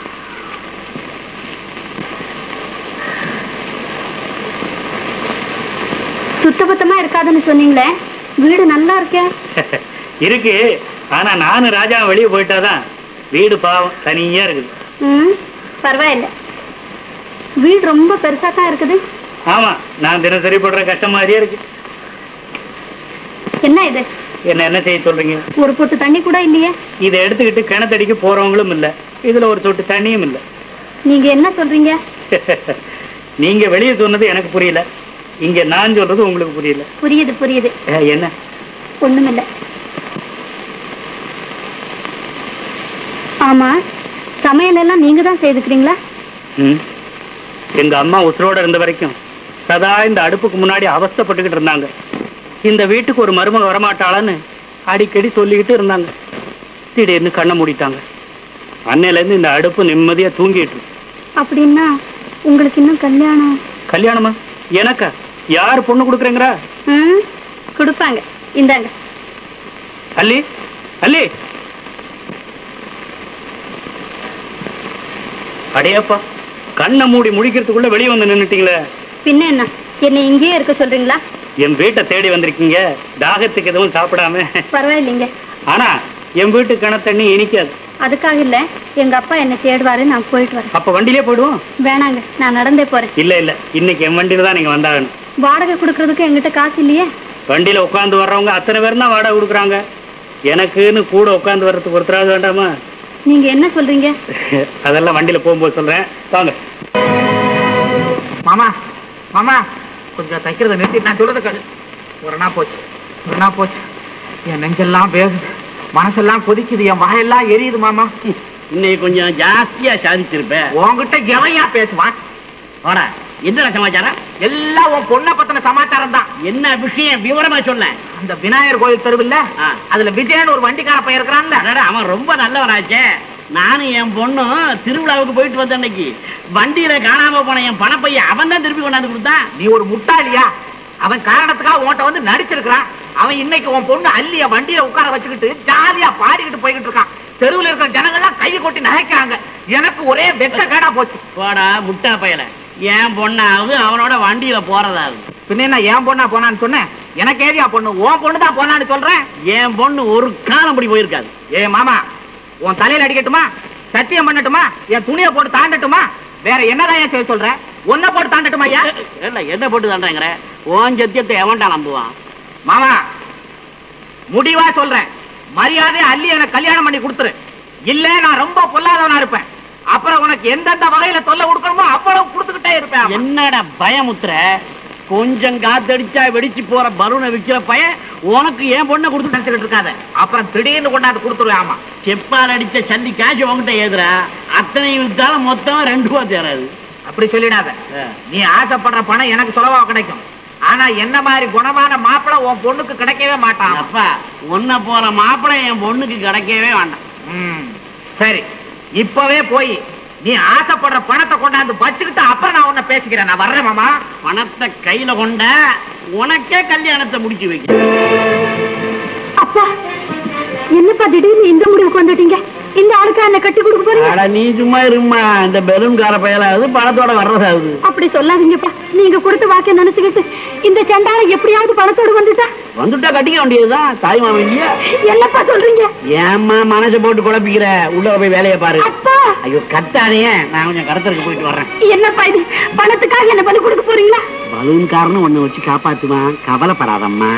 சுத்தபத்தமா இருக்காதுன்னு சொன்னீங்களே வீடு நல்லா இருக்கே இருக்கு ஆனா நானும் ராஜா வெளியே போயிட்டாதான் வீடு பாவம் தனியா இருக்குது ம் பரவாயில்ல வீடு ரொம்ப பெருசா தான் இருக்குது ஆமா நான் தினசரி போடுற கஷ்டம் மாதிரியே இருக்கு என்ன இது என்ன என்ன செய்ய சொல்றீங்க ஒரு பொட்டு தண்ணி கூட இல்லையே இதை எடுத்துக்கிட்டு கிணத்தடிக்கு போறவங்களும் இல்ல இதுல ஒரு சொட்டு தண்ணியும் இல்ல நீங்க என்ன சொல்றீங்க நீங்க வெளியே சொன்னது எனக்கு புரியல இங்க நான் சொல்றது உங்களுக்கு புரியல புரியுது புரியுது ஏ, என்ன ஒண்ணுமில்ல ஆமா சமையல் எல்லாம் நீங்க தான் செய்துக்கிறீங்களா ம். எங்க அம்மா உசுரோட இருந்த வரைக்கும் சதா இந்த அடுப்புக்கு முன்னாடி அவஸ்தைப்பட்டுக்கிட்டு இருந்தாங்க இந்த வீட்டுக்கு ஒரு மருமக வரமாட்டாளான்னு அடிக்கடி சொல்லிக்கிட்டு இருந்தாங்க திடீர்னு கண்ணை மூடிட்டாங்க அன்னையில இருந்து இந்த அடுப்பு நிம்மதியா தூங்கிட்டு இருக்கு. அப்படின்னா உங்களுக்கு இன்னும் கல்யாணம் கல்யாணமா எனக்கா யார் பொண்ணு கொடுக்குறேங்கிறா ம் கொடுப்பாங்க இந்தாங்க அல்லி அல்லி அடையப்பா கண்ணை மூடி முழிக்கிறதுக்குள்ள வெளியே வந்து நின்னுட்டீங்களே பின்ன என்ன என்னை இங்கேயே இருக்க சொல்றீங்களா என் வீட்டை தேடி வந்திருக்கீங்க தாகத்துக்கு எதுவும் சாப்பிடாம பரவாயில்லைங்க ஆனா என் வீட்டு கிணத்தண்ணி இனிக்காது அதுக்காக இல்ல எங்க அப்பா என்ன தேடுவாரு நான் போயிட்டு வரேன் அப்ப வண்டியிலே போயிடுவோம் வேணாங்க நான் நடந்தே போறேன் இல்ல இல்ல இன்னைக்கு என் வண்டியில தான் நீங்க வந்தாகணும் வாடகை கொடுக்கறதுக்கு என்கிட்ட காசு இல்லையே வண்டியில உட்காந்து வர்றவங்க அத்தனை பேர் தான் வாடகை கொடுக்குறாங்க எனக்குன்னு கூட உட்காந்து வர்றதுக்கு ஒருத்தராவது வேண்டாமா நீங்க என்ன சொல்றீங்க அதெல்லாம் வண்டியில போகும்போது சொல்றேன் வாங்க மாமா மாமா கொஞ்சம் தைக்கிறத நிறுத்தி நான் சொல்றத கேளு ஒரு நாள் போச்சு ஒரு நாள் போச்சு என் நெஞ்செல்லாம் வேகுது மனசெல்லாம் கொதிக்குது என் வாயெல்லாம் எரியுது மாமா இன்னைக்கு கொஞ்சம் ஜாஸ்தியா சாதிச்சிருப்ப உன்கிட்ட எவையா பேசுவான் வாடா என்ன சமாச்சாரம் எல்லாம் உன் பொண்ணை பத்தின சமாச்சாரம் தான் என்ன விஷயம் விவரமா சொல்ல அந்த விநாயகர் கோயில் தெருவில் ஆ. அதுல விஜயன் ஒரு வண்டிக்கார பையன் இருக்கிறான்ல அவன் ரொம்ப நல்லவனாச்சே நானும் என் பொண்ணும் திருவிழாவுக்கு போயிட்டு வந்த அன்னைக்கு வண்டியில காணாம போன என் பணப்பைய அவன் தான் திருப்பி கொண்டாந்து கொடுத்தான் நீ ஒரு முட்டாளியா அவன் காரணத்துக்காக உன்கிட்ட வந்து நடிச்சிருக்கிறான் அவன் இன்னைக்கு உன் பொண்ணு அல்லிய வண்டியில உட்கார வச்சுக்கிட்டு ஜாலியா பாடிக்கிட்டு போய்கிட்டு இருக்கான் தெருவுல இருக்கிற ஜனங்கள்லாம் கையை கொட்டி நகைக்கிறாங்க எனக்கு ஒரே வெக்க கேடா போச்சு போடா முட்டா பயல என் பொண்ணாவது அவனோட வண்டியில போறதாவது பின்ன என்ன என் பொண்ணா போனான்னு சொன்னேன் எனக்கு ஏரியா பொண்ணு உன் பொண்ணு தான் போனான்னு சொல்றேன் என் பொண்ணு ஒரு காலம் அப்படி போயிருக்காது ஏ மாமா உன் தலையில அடிக்கட்டுமா சத்தியம் பண்ணட்டுமா என் துணியை போட்டு தாண்டட்டுமா வேற என்னதான் ஏன் செய்ய சொல்ற ஒன்ன போட்டு தாண்டட்டுமா ஐயா இல்ல என்ன போட்டு தாண்டாங்கிற உன் சத்தியத்தை எவன்டா நம்புவான் மாமா முடிவா சொல்றேன் மரியாதை அள்ளி எனக்கு கல்யாணம் பண்ணி கொடுத்துரு இல்ல நான் ரொம்ப பொல்லாதவனா இருப்பேன் அப்புறம் உனக்கு எந்தெந்த வகையில தொல்லை கொடுக்கணுமோ அவ்வளவு கொடுத்துக்கிட்டே இருப்பேன் ஆமா. என்னடா பயமுத்துற கொஞ்சம் காத்தடிச்சா வெடிச்சு போற பலூனை விக்கிற பையன் உனக்கு ஏன் பொண்ணை கொடுத்து நினைச்சுக்கிட்டு இருக்காத அப்புறம் திடீர்னு கொண்டாந்து கொடுத்துருவேன் ஆமா செப்பால் அடிச்ச சல்லி காசு உங்ககிட்ட ஏதுரா அத்தனையும் வித்தாலும் மொத்தம் ரெண்டு ரூபா தேராது அப்படி சொல்லிடாத நீ ஆசைப்படுற பணம் எனக்கு சுலபா கிடைக்கும் ஆனா என்ன மாதிரி குணமான மாப்பிளை உன் பொண்ணுக்கு கிடைக்கவே மாட்டான் அப்பா உன்னை போற மாப்பிள்ளை என் பொண்ணுக்கு கிடைக்கவே வேண்டாம் ம், சரி இப்பவே போய் நீ ஆசைப்படுற பணத்தை கொண்டாந்து வச்சுக்கிட்டு அப்புறம் நான் உன்னை பேசிக்கிறேன் நான் வர்றேன் மாமா பணத்தை கையில கொண்ட உனக்கே கல்யாணத்தை முடிச்சு வைக்க அப்பா என்னப்பா திடீர்னு இந்த முடிவுக்கு வந்துட்டீங்க இந்த ஆளுக்கா என்ன கட்டி கொடுக்க போறீங்க அட நீ சும்மா இருமா இந்த பெலூன் கார பயலாவது பணத்தோட வர்றதாவது அப்படி சொல்லாதீங்கப்பா நீங்க கொடுத்த வாக்க நினைச்சுக்கிட்டு இந்த சண்டால எப்படியாவது பணத்தோடு வந்துட்டா வந்துட்டா கட்டிக்க வேண்டியதுதான் தாய் மாமன் இல்லையா என்னப்பா சொல்றீங்க ஏம்மா மனசை போட்டு குழப்பிக்கிற உள்ள போய் வேலையை பாரு அப்பா ஐயோ கத்தானே நான் கொஞ்சம் கடத்தருக்கு போயிட்டு வர்றேன் என்னப்பா இது பணத்துக்காக என்ன பலி கொடுக்க போறீங்களா பலூன் காரன்னு ஒண்ணு வச்சு காப்பாத்துவான் கவலைப்படாதம்மா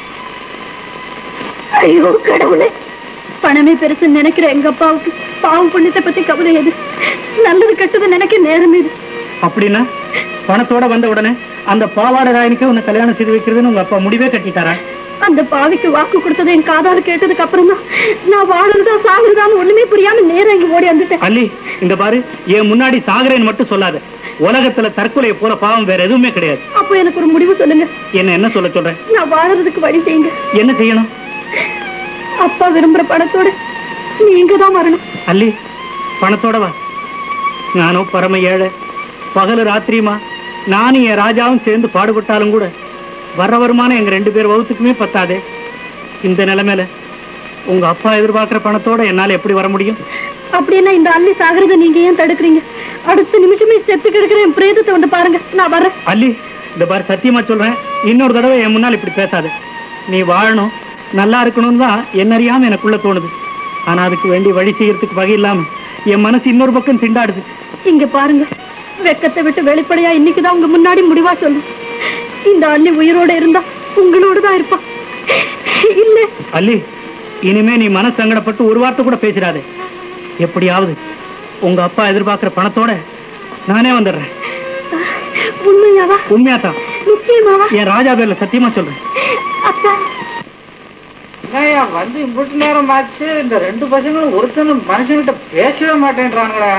ஐயோ கடவுளே பணமே பெருசு நினைக்கிற எங்க அப்பாவுக்கு பாவம் புண்ணியத்தை பத்தி கவலை எது நல்லது கெட்டது நினைக்க நேரம் இது அப்படின்னா பணத்தோட வந்த உடனே அந்த பாவாடை ராயனுக்கு உன்னை கல்யாணம் செய்து வைக்கிறதுன்னு உங்க அப்பா முடிவே கட்டிட்டாரா அந்த பாவிக்கு வாக்கு கொடுத்ததை என் காதால கேட்டதுக்கு அப்புறம் தான் நான் வாழுறதா சாகுறதான்னு ஒண்ணுமே புரியாம நேரம் இங்க ஓடி வந்துட்டேன் அல்லி இந்த பாரு என் முன்னாடி சாகுறேன்னு மட்டும் சொல்லாத உலகத்துல தற்கொலையை போல பாவம் வேற எதுவுமே கிடையாது அப்போ எனக்கு ஒரு முடிவு சொல்லுங்க என்ன என்ன சொல்ல சொல்றேன் நான் வாழறதுக்கு வழி செய்யுங்க என்ன செய்யணும் அப்பா விரும்புற பணத்தோட நீங்க தான் வரணும் அல்லி பணத்தோட வா நானும் பரம ஏழை பகல ராத்திரியுமா நானும் என் ராஜாவும் சேர்ந்து பாடுபட்டாலும் கூட வர்ற வருமானம் எங்க ரெண்டு பேர் வகுத்துக்குமே பத்தாதே இந்த நிலைமையில உங்க அப்பா எதிர்பார்க்கிற பணத்தோட என்னால எப்படி வர முடியும் அப்படின்னா இந்த அள்ளி சாகுறத நீங்க ஏன் தடுக்கிறீங்க அடுத்த நிமிஷமே செத்து கிடக்குற என் பிரேதத்தை வந்து பாருங்க நான் வரேன் அல்லி இந்த பாரு சத்தியமா சொல்றேன் இன்னொரு தடவை என் முன்னால் இப்படி பேசாத நீ வாழணும் நல்லா இருக்கணும்னு தான் என்ன அறியாம எனக்குள்ள தோணுது ஆனா அதுக்கு வேண்டி வழி செய்யறதுக்கு வகை இல்லாம என் மனசு இன்னொரு பக்கம் திண்டாடுது இங்க பாருங்க வெக்கத்தை விட்டு வெளிப்படையா இன்னைக்குதான் உங்க முன்னாடி முடிவா சொல்லு இந்த அள்ளி உயிரோட இருந்தா உங்களோட தான் இருப்பான் இல்ல அல்லி இனிமே நீ மன சங்கடப்பட்டு ஒரு வார்த்தை கூட பேசிடாதே எப்படியாவது உங்க அப்பா எதிர்பார்க்கிற பணத்தோட நானே வந்துடுறேன் உண்மையாவா உண்மையாதான் நிச்சயமாவா என் ராஜா பேர்ல சத்தியமா சொல்றேன் அப்பா என்னய்யா, வந்து இம்புட்டு நேரம் ஆச்சு இந்த ரெண்டு பசங்களும் ஒருத்தனும் மனுஷன்கிட்ட பேசவே மாட்டேன்றாங்களே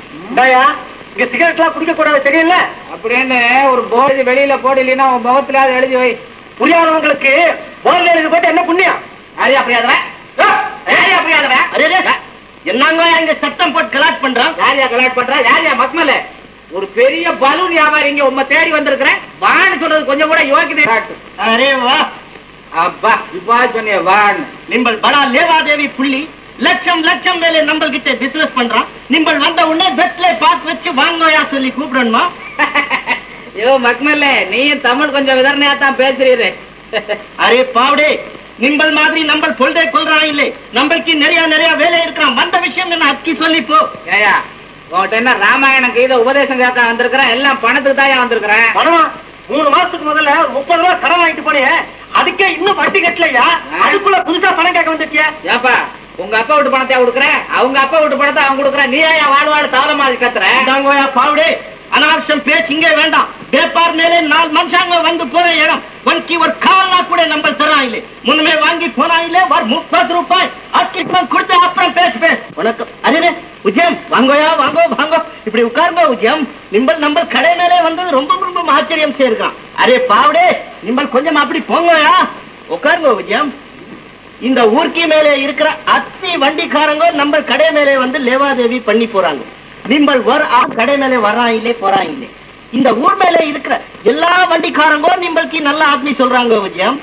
இங்க சிகரெட் எல்லாம் குடிக்க கூடாது தெரியல அப்படின்னு ஒரு போர்டு வெளியில போடு இல்லைன்னா உன் முகத்திலாவது எழுதி வை புரியாதவங்களுக்கு போன்ல இருக்கு போட்டு என்ன புண்ணியம் யாரையா புரியாதவன் யாரையா புரியாதவன் அரே அரே, என்னங்க இங்க சத்தம் போட்டு கலாட் பண்றான் யாரையா கலாட் பண்ற யாரையா மக்மல ஒரு பெரிய பலூன் வியாபாரி இங்க உம்ம தேடி வந்திருக்கிறேன் வான்னு சொல்றது கொஞ்சம் கூட யோகிதை காட்டு. அரே வா அப்பா இப்பா சொன்னிய வான்னு நிம்பள் படா லேவாதேவி புள்ளி லட்சம் லட்சம் மேலே நம்ம கிட்ட பிசினஸ் பண்றான் நிம்பள் வந்த உடனே பெட்ல பார்த்து வச்சு வாங்கோயா சொல்லி கூப்பிடணுமா ஐயோ மக்மல்ல நீயும் தமிழ் கொஞ்சம் விதர்ணையா தான் பேசுறீரு அரே பாவடே நிம்பள் மாதிரி நம்ம பொழுதே கொள்றான் இல்லை நம்மளுக்கு நிறைய நிறைய வேலை இருக்கிறான் வந்த விஷயம் என்ன அக்கி சொல்லி போ ஏயா உன்கிட்ட என்ன ராமாயணம் கீத உபதேசம் கேட்க வந்திருக்கிறேன் எல்லாம் பணத்துக்கு தான் வந்திருக்கிறேன் பணமா மூணு மாசத்துக்கு முதல்ல ஒரு முப்பது ரூபா கடன் வாங்கிட்டு போனியே அதுக்கே இன்னும் வட்டி கட்டலையா அதுக்குள்ள புதுசா பணம் கேட்க வந்துட்டியா ஏப்பா உங்க அப்பா வீட்டு பணத்தை கொடுக்குறேன் அவங்க அப்பா வீட்டு பணத்தை அவங்க கொடுக்குறேன் நீ ஏன் வாழ் வாழ் தாள மாதிரி கத்துற இந்தாங்கோயா பாவடே அனாவசியம் பேச்சு இங்கே வேண்டாம் பேப்பார் மேலே நாலு மனுஷாங்க வந்து போற இடம் ஒன்கி ஒரு கால்னா கூட நம்ம தரான் இல்லை முன்னமே வாங்கி போனா இல்லை ஒரு முப்பது ரூபாய் அக்கிட்டம் கொடுத்து அப்புறம் பேசு பேசு வணக்கம் அரே உஜயம் வாங்கோயா வாங்கோ வாங்கோ இப்படி உட்காருங்க உஜயம் நிம்பல் நம்ம கடை மேலே வந்தது ரொம்ப ரொம்ப ஆச்சரியம் செய்யிருக்கான் அரே பாவடே நிம்பல் கொஞ்சம் அப்படி போங்கோயா உட்காருங்க உஜயம் இந்த ஊர்க்கி மேலே இருக்கிற அத்தி வண்டிக்காரங்க நம்ம கடை மேலே வந்து லேவாதேவி பண்ணி போறாங்க நிம்பள் வர் ஆ கடை மேலே வரான் இல்லே போறான் இல்லே இந்த ஊர் மேலே இருக்கிற எல்லா வண்டிக்காரங்க நிம்பளுக்கு நல்ல ஆத்மி சொல்றாங்க விஜயம்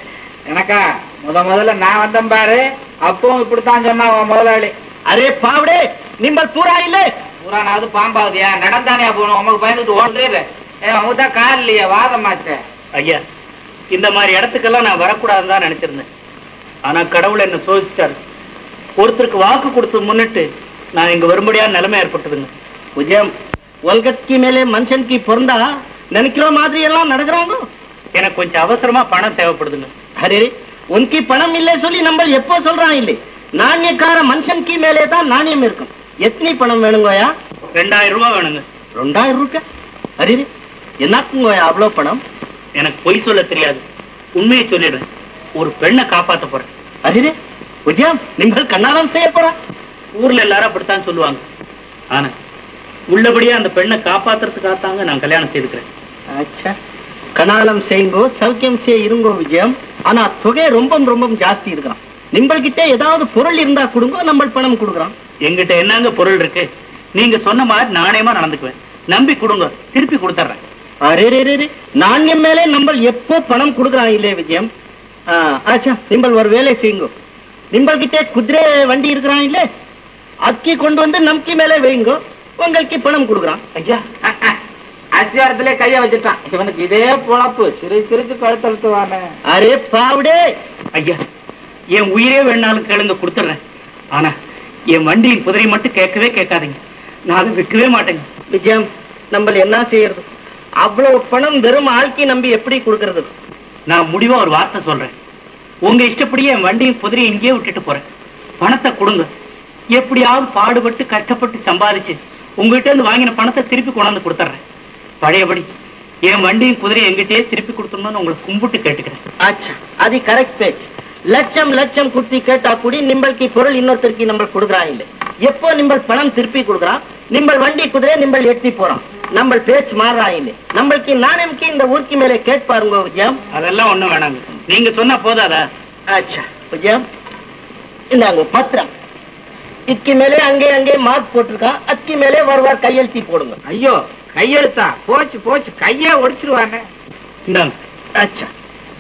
எனக்கா முத முதல்ல நான் வந்தேன் பாரு அப்பவும் இப்படித்தான் சொன்னா உன் முதலாளி அரே பாவடே நிம்பள் பூரா இல்லே புறானாவது பாம்பாவதியா நடந்தானே போகணும் உமக்கு பயந்துட்டு ஓடுறே ஏன் அவங்க தான் கால் இல்லையா வாதமாச்சே ஐயா இந்த மாதிரி இடத்துக்கெல்லாம் நான் வரக்கூடாதுன்னு தான் நினைச்சிருந்தேன் ஆனா கடவுள் என்ன சோதிச்சாரு ஒருத்தருக்கு வாக்கு கொடுத்து முன்னிட்டு நான் இங்க வரும்படியா நிலைமை ஏற்பட்டதுங்க விஜயம் உலகத்துக்கு மேலே மனுஷனுக்கு பிறந்தா நினைக்கிற மாதிரி எல்லாம் நடக்கிறாங்க எனக்கு கொஞ்சம் அவசரமா பணம் தேவைப்படுதுங்க அரே உனக்கு பணம் இல்லை சொல்லி நம்ம எப்போ சொல்றான் இல்லை நாணயக்கார மனுஷனுக்கு மேலே தான் நாணயம் இருக்கும் எத்தனை பணம் வேணுங்கோயா ரெண்டாயிரம் ரூபாய் வேணுங்க ரெண்டாயிரம் ரூபாய் அரே என்னக்குங்கோயா அவ்வளோ பணம் எனக்கு பொய் சொல்ல தெரியாது உண்மையை சொல்லிடுறேன் ஒரு பெண்ணை காப்பாத்த போறேன் அரே விஜயம் நீங்கள் கண்ணாரம் செய்ய போறா ஊர்ல எல்லாரும் அப்படித்தான் சொல்லுவாங்க ஆனா உள்ளபடியா அந்த பெண்ணை காப்பாத்துறதுக்காகத்தாங்க நான் கல்யாணம் செய்துக்கிறேன் அச்சா கனாலம் செய்யுங்கோ சௌக்கியம் செய்ய இருங்கோ விஜயம் ஆனா தொகை ரொம்ப ரொம்ப ஜாஸ்தி இருக்கிறான் நிம்பள்கிட்ட ஏதாவது பொருள் இருந்தா கொடுங்க நம்ம பணம் கொடுக்குறான் எங்கிட்ட என்னங்க பொருள் இருக்கு நீங்க சொன்ன மாதிரி நாணயமா நடந்துக்குவேன் நம்பி கொடுங்க திருப்பி கொடுத்துட்றேன் அரே ரே ரே ரே. நாணயம் மேலே நம்ம எப்போ பணம் கொடுக்குறான் இல்லையே விஜயம் ஆ, ஆச்சா நிம்பள் ஒரு வேலை செய்யுங்க நிம்பள் கிட்ட குதிரை வண்டி இருக்கிறான் இல்ல அக்கி கொண்டு வந்து நம்கி மேலே வைங்க உங்களுக்கு பணம் கொடுக்குறான் ஐயா அத்தியாரத்திலே கைய வச்சுட்டான் இவனுக்கு இதே பொழப்பு சிறு சிரிச்சு கழுத்தழுத்துவானே அரே பாவுடே ஐயா என் உயிரே வேணாலும் கேளுங்க கொடுத்துட்றேன் ஆனா என் வண்டியின் குதிரை மட்டும் கேட்கவே கேட்காதீங்க நான் அதை விற்கவே மாட்டேங்க விஜயம் நம்ம என்ன செய்யறது அவ்வளவு பணம் வெறும் ஆள்கி நம்பி எப்படி கொடுக்கறது நான் முடிவா ஒரு வார்த்தை சொல்றேன் உங்க இஷ்டப்படியே என் வண்டியும் குதிரையை இங்கேயே விட்டுட்டு போறேன் பணத்தை கொடுங்க எப்படியாவது பாடுபட்டு கஷ்டப்பட்டு சம்பாதிச்சு உங்ககிட்ட இருந்து வாங்கின பணத்தை திருப்பி கொண்டாந்து கொடுத்துட்றேன் பழையபடி என் வண்டியும் குதிரையும் எங்கிட்டயே திருப்பி கொடுத்துடணும்னு உங்களை கும்பிட்டு கேட்டுக்கிறேன் ஆச்சா அது கரெக்ட் பேச்சு லட்சம் லட்சம் குத்தி கேட்டா கூடி நிம்பளுக்கு பொருள் இன்னொருத்தருக்கு நம்ம கொடுக்குறான் இல்லை எப்போ நிம்பள் பணம் திருப்பி கொடுக்குறான் நிம்பள் வண்டி குதிரை நிம்பள் எட்டி போறான் நம்ம பேச்சு மாறுறான் இல்லை நம்மளுக்கு நாணயம்க்கு இந்த ஊர்க்கு மேலே கேட்பாருங்க விஜயம் அதெல்லாம் ஒண்ணும் வேணாங்க நீங்க சொன்னா போதாதா ஆச்சா விஜயம் இந்தாங்க பத்திரம் இதுக்கு மேலே அங்கே அங்கே மார்க் போட்டிருக்கான் அதுக்கு மேலே வருவார் கையெழுத்தி போடுங்க ஐயோ கையெழுத்தா போச்சு போச்சு கையே ஒடிச்சிருவானே இந்தாங்க அச்சா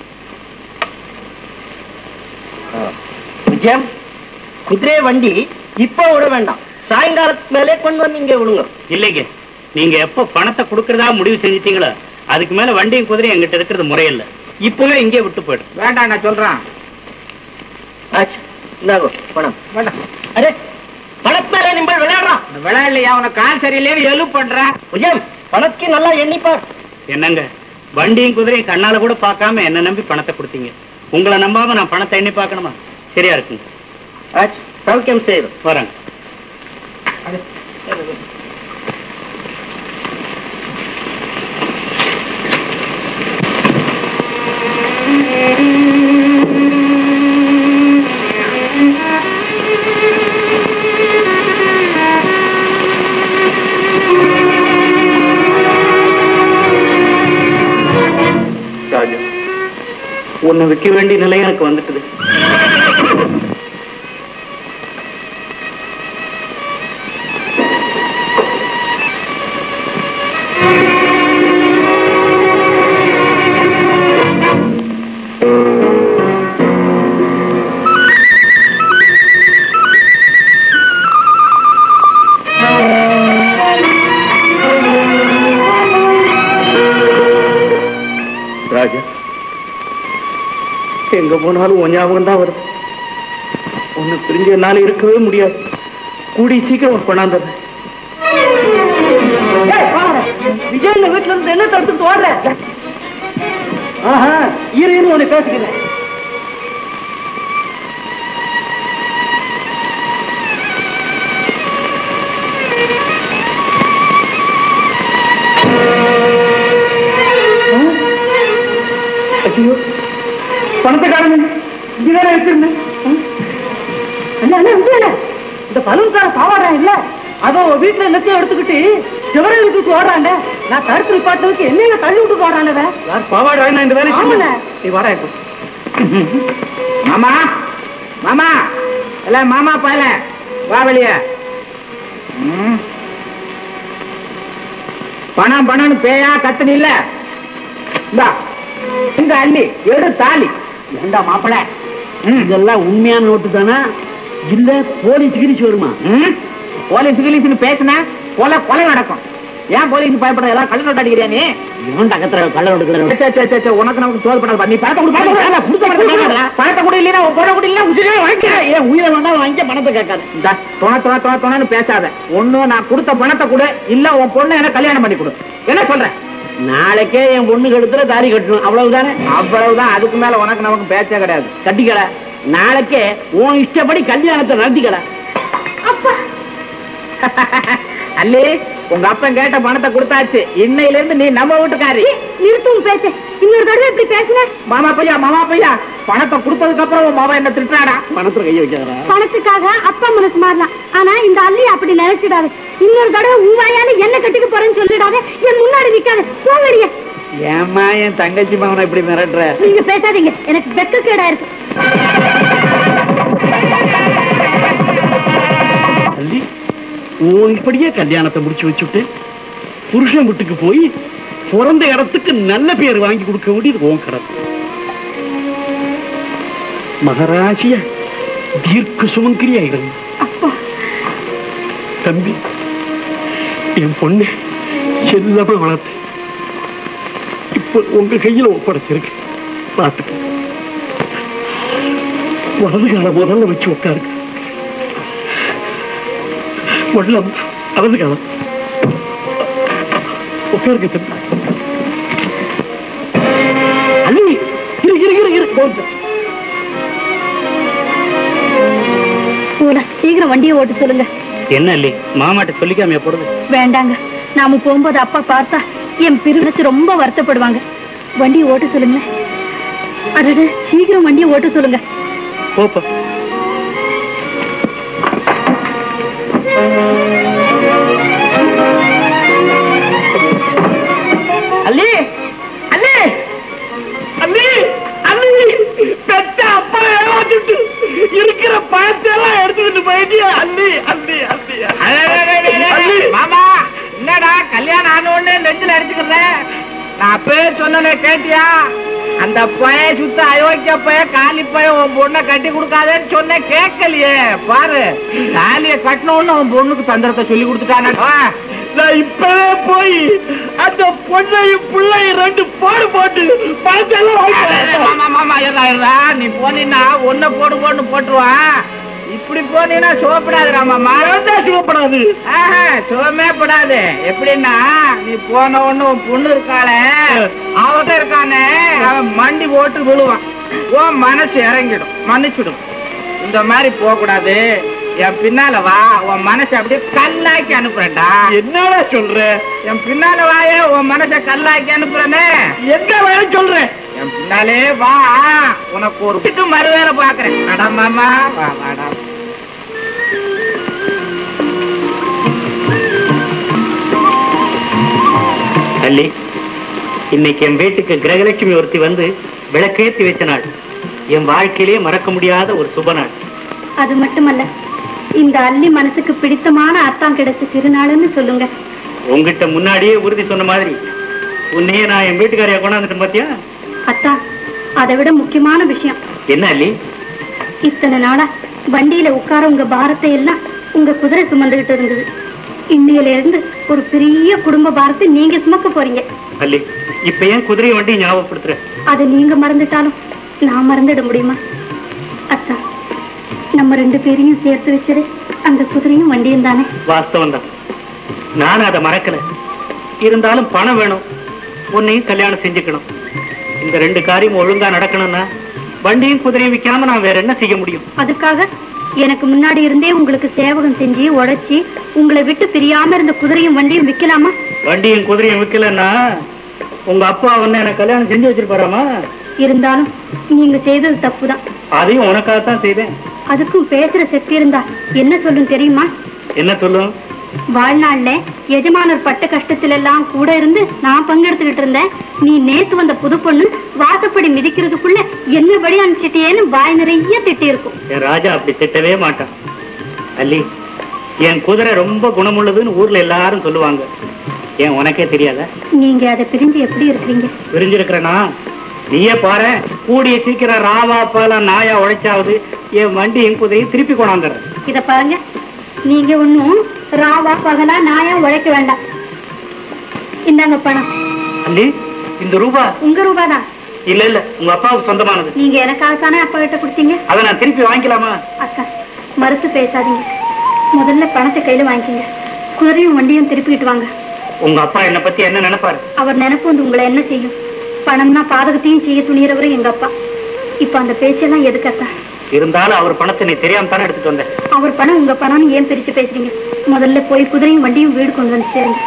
விஜயம் குதிரை வண்டி இப்ப விட வேண்டாம் சாயங்காலத்துக்கு மேலே கொண்டு வந்து இங்க விடுங்க இல்லைங்க நீங்க எப்ப பணத்தை கொடுக்கறதா முடிவு செஞ்சிட்டீங்களோ அதுக்கு மேல வண்டியும் குதிரையும் எங்கிட்ட இருக்கிறது முறையில்லை இப்பவே இங்கே விட்டு போயிடும் வேண்டாம் நான் சொல்றேன் ஆச்சா இந்தாங்கோ பணம் வேண்டாம் அரே பணத்தாலே நிம்பள் விளையாடுறான் இந்த விளையாடலையா உனக்கு கால் சரியில்லைன்னு எழு பண்றேன் விஜயம் பணத்துக்கு நல்லா எண்ணிப்பார் என்னங்க வண்டியும் குதிரையும் கண்ணால கூட பார்க்காம என்ன நம்பி பணத்தை கொடுத்தீங்க உங்களை நம்பாம நான் பணத்தை எண்ணி பார்க்கணுமா சரியா இருக்குங்க ஆச்சா சௌக்கியம் செய்யுது வரேங்க ராஜா உன்னை விற்க வேண்டிய நிலை எனக்கு வந்துட்டுது ராஜா எங்க போனாலும் உன் ஞாபகம் தான் வருது உன்னை பிரிஞ்சு என்னால இருக்கவே முடியாது கூடி சீக்கிரம் கொண்டாந்துடுறேன் விஜய் இந்த வீட்டுல இருந்து என்ன தடுத்து ஓடுற ஆஹா இரு இரு உன்னை பேசிக்கிறேன் ஐயோ பணத்தை காணுங்க இங்கதானே வச்சிருந்தேன் அண்ணா அண்ணா இங்க இல்ல. இந்த பலூன்கார பாவாடா இல்ல அதோ வீட்டுல எல்லாத்தையும் எடுத்துக்கிட்டு சிவரையில் தூக்கி ஓடுறாண்ட நான் கருத்து பாட்டதுக்கு என்னைய தள்ளி விட்டு போடுறானவ யார் பாவாடா நான் இந்த வேலை ஆமாண்ணே. நீ வர இப்போ ஆமா மாமா இல்ல மாமா பயல வா வெளிய ம். பணம் பணம்னு பேயா கத்துன இல்ல இந்தா இந்த அள்ளி எடு தாலி ஏண்டா மாப்பிள ம். இதெல்லாம் உண்மையான நோட்டு தானா இல்ல போலீஸ் கிரிச்சு வருமா ம்? போலீஸ் கிலீஸ்னு பேசுனா கொலை கொலை நடக்கும் ஏன் போலீஸ் பயப்பட எல்லாம் கள்ள நோட்டு அடிக்கிறியா நீ ஏன்டா கத்துற கள்ள நோட்டு சே, சே, சே, சே, சே, உனக்கு நமக்கு சோதப்படாது நீ பணத்தை கொடு பணத்தை கொடு. வேணாம், கொடுத்த பணத்தை கொடுத்த வேணாம். பணத்தை கொடு இல்லைன்னா உன் பொண்ணை கொடு இல்லைன்னா உசிரே வாங்கிக்கிறேன் ஏன் உயிரை வேண்டாம் வாங்கிக்க பணத்தை கேட்காது இந்த தொண தொண தொண தொணன்னு பேசாத ஒண்ணு நான் கொடுத்த பணத்தை கொடு இல்ல உன் பொண்ணை எனக்கு கல்யாணம் பண்ணி கொடு என்ன சொல்ற நாளைக்கே என் பொண்ணு கழுத்துல தாலி கட்டணும் அவ்வளவுதானே அவ்வளவுதான் அதுக்கு மேல உனக்கு நமக்கு பேச்சே கிடையாது கட்டிக்கல நாளைக்கே உன் இஷ்டப்படி கல்யாணத்தை நடத்திக்கல அப்பா அல்லி உங்க அப்பன் கேட்ட பணத்தை கொடுத்தாச்சு இன்னையில இருந்து நீ நம்ம வீட்டுக்காரி நிறுத்தும் பேச இன்னொரு தடவை இப்படி பேசுன மாமா பையா மாமா பையா பணத்தை கொடுத்ததுக்கு அப்புறம் உன் மாமா என்ன திட்டுறாடா பணத்துல கைய வைக்காதடா பணத்துக்காக அப்பா மனசு மாறலாம் ஆனா இந்த அள்ளி அப்படி நினைச்சிடாது இன்னொரு தடவை உன் வாயால என்ன கட்டிக்க போறேன்னு சொல்லிடாத என் முன்னாடி நிக்காத போங்கடிய ஏம்மா என் தங்கச்சி மகனை இப்படி மிரட்டுற நீங்க பேசாதீங்க எனக்கு வெக்கக்கேடா இருக்கு தள்ளி உன் இப்படியே கல்யாணத்தை முடிச்சு வச்சுட்டு புருஷன் வீட்டுக்கு போய் பிறந்த இடத்துக்கு நல்ல பேர் வாங்கி கொடுக்க வேண்டியது உன் கடமை மகராசிய தீர்க்க சுமங்கிரியாயிடும் அப்பா தம்பி என் பொண்ணு செல்லமா வளர்த்து இப்ப உங்க கையில ஒப்படைச்சிருக்கு பார்த்துக்க வலது கால முதல்ல வச்சு உட்காருங்க வெள்ளம் வலது காலம் உட்காருங்க தம்பி அள்ளி இரு இரு இரு இரு போங்க பூனா சீக்கிரம் வண்டியை ஓட்டு சொல்லுங்க என்ன இல்லி மாமாட்ட சொல்லிக்காமையா போறது வேண்டாங்க நாம போகும்போது அப்பா பார்த்தா என் பிரிவினச்சு ரொம்ப வருத்தப்படுவாங்க வண்டியை ஓட்ட சொல்லுங்க அடடு சீக்கிரம் வண்டியை ஓட்ட சொல்லுங்க போப்பா அல்லி அல்லி அண்ணி அண்ணி பெத்த அப்பா ஏமாத்திட்டு இருக்கிற பழத்தை எல்லாம் எடுத்துக்கிட்டு போயிட்டியா அண்ணி அண்ணி அண்ணி அண்ணி மாமா என்னடா கல்யாணம் ஆன உடனே நெஞ்சில அடிச்சுக்கிறத நான் அப்பவே சொன்னனே கேட்டியா அந்த பய சுத்த அயோக்கிய பய காலி பய உன் பொண்ணை கட்டி கொடுக்காதேன்னு சொன்னேன் கேட்கலையே பாரு தாலிய கட்டணும்னு அவன் பொண்ணுக்கு தந்திரத்தை சொல்லி கொடுத்துட்டானா நான் இப்பவே போய் அந்த பொண்ணையும் பிள்ளையும் ரெண்டு பாடு போட்டு பழத்தை எல்லாம் வாங்கிட்டு மாமா மாமா இருடா இருடா நீ போனீன்னா ஒன்ன போடு போன்னு போட்டுருவான் இப்படி போனீங்கன்னா சோப்படாதுடா மாமா வரேன் சிவப்படாது ஆஹா, சுகமே படாது எப்படின்னா நீ போன உடனே உன் பொண்ணு இருக்காளே அவட்ட இருக்கானே அவன் மண்டி போட்டு விழுவான் உன் மனசு இறங்கிடும் மன்னிச்சிடும் இந்த மாதிரி போக கூடாது என் பின்னால வா உன் மனசை அப்படியே கல்லாக்கி அனுப்புறேன்டா என்னடா சொல்ற என் பின்னால வாயே உன் மனசை கல்லாக்கி அனுப்புறேனே எங்க வேணும் சொல்றேன் என் பின்னாலே வா உனக்கு ஒரு பிட்டு மறுவேலை பாக்குறேன் அடா மாமா வா வாடா அல்லி இன்னைக்கு என் வீட்டுக்கு கிரகலட்சுமி ஒருத்தி வந்து விளக்கேத்தி வச்ச நாள் என் வாழ்க்கையிலேயே மறக்க முடியாத ஒரு சுப நாள் அது மட்டுமல்ல இந்த அள்ளி மனசுக்கு பிடித்தமான அர்த்தம் கிடைச்ச திருநாளுன்னு சொல்லுங்க உங்ககிட்ட முன்னாடியே உறுதி சொன்ன மாதிரி உன்னையே நான் என் வீட்டுக்காரைய கொண்டாந்துட்டேன் பாத்தியா அத்தா அதை விட முக்கியமான விஷயம் என்ன அல்லி இத்தனை நாளா வண்டியில உட்கார உங்க பாரத்தை எல்லாம் உங்க குதிரை சுமந்துகிட்டு இருந்தது இன்னையில இருந்து ஒரு பெரிய குடும்ப பாரத்தை நீங்க சுமக்க போறீங்க அல்லி இப்ப ஏன் குதிரை வண்டி ஞாபகப்படுத்துற அதை நீங்க மறந்துட்டாலும் நான் மறந்துட முடியுமா அத்தா நம்ம ரெண்டு பேரையும் சேர்த்து வச்சது அந்த குதிரையும் வண்டியும் தானே வாஸ்தவம் தான் நானும் அதை மறக்கல இருந்தாலும் பணம் வேணும் உன்னையும் கல்யாணம் செஞ்சுக்கணும் இந்த ரெண்டு காரியம் ஒழுங்கா நடக்கணும்னா வண்டியும் குதிரையும் விற்காம நான் வேற என்ன செய்ய முடியும் அதுக்காக எனக்கு முன்னாடி இருந்தே உங்களுக்கு சேவகம் செஞ்சு உழைச்சி உங்களை விட்டு பிரியாம இருந்த குதிரையும் வண்டியும் விக்கலாமா வண்டியும் குதிரையும் விற்கலன்னா உங்க அப்பா வந்து எனக்கு கல்யாணம் செஞ்சு வச்சிருப்பாராமா இருந்தாலும் நீங்க செய்தது தப்புதான் அதையும் உனக்காகத்தான் செய்தேன் அதுக்கும் பேசுற சக்தி இருந்தா என்ன சொல்லும் தெரியுமா என்ன சொல்லும் வாழ்நாள்ல எஜமானர் பட்ட கஷ்டத்துல எல்லாம் கூட இருந்து நான் பங்கெடுத்துக்கிட்டு இருந்தேன் நீ நேத்து வந்த புது பொண்ணு வாசப்படி மிதிக்கிறதுக்குள்ள என்ன படி அனுப்பிச்சிட்டேன்னு வாய் நிறைய திட்டி இருக்கும் என் ராஜா அப்படி திட்டவே மாட்டான் அல்லி என் குதிரை ரொம்ப குணமுள்ளதுன்னு ஊர்ல எல்லாரும் சொல்லுவாங்க ஏன் உனக்கே தெரியாதா நீங்க அதை பிரிஞ்சு எப்படி இருக்கிறீங்க பிரிஞ்சிருக்கிறனா நீயே பாரு கூடிய சீக்கிரம் ராவா பாலா நாயா உழைச்சாவது என் வண்டி என் குதிரையை திருப்பி கொண்டாந்துடுறேன் இத பாருங்க நீங்க ஒண்ணும் ராவா பகலா நாயா உழைக்க வேண்டாம் இந்தாங்க பணம் அல்லி இந்த ரூபா உங்க ரூபாதான் இல்ல இல்ல உங்க அப்பாவுக்கு சொந்தமானது நீங்க எனக்காக தானே அப்பா கிட்ட கொடுத்தீங்க அதை நான் திருப்பி வாங்கிக்கலாமா அக்கா மறுத்து பேசாதீங்க முதல்ல பணத்தை கையில வாங்கிக்கங்க குதிரையும் வண்டியும் திருப்பிக்கிட்டு வாங்க உங்க அப்பா என்ன பத்தி என்ன நினைப்பாரு அவர் நினைப்பு வந்து உங்களை என்ன செய்யும் பணம்னா பாதகத்தையும் செய்ய துணியறவரு எங்க அப்பா இப்ப அந்த பேச்செல்லாம் எதுக்கத்தா இருந்தாலும் அவர் பணத்தை நீ தெரியாம தானே எடுத்துட்டு வந்த அவர் பணம் உங்க பணம்னு ஏன் பிரிச்சு பேசுறீங்க முதல்ல போய் குதிரையும் வண்டியும் வீடு கொண்டு வந்து சேருங்க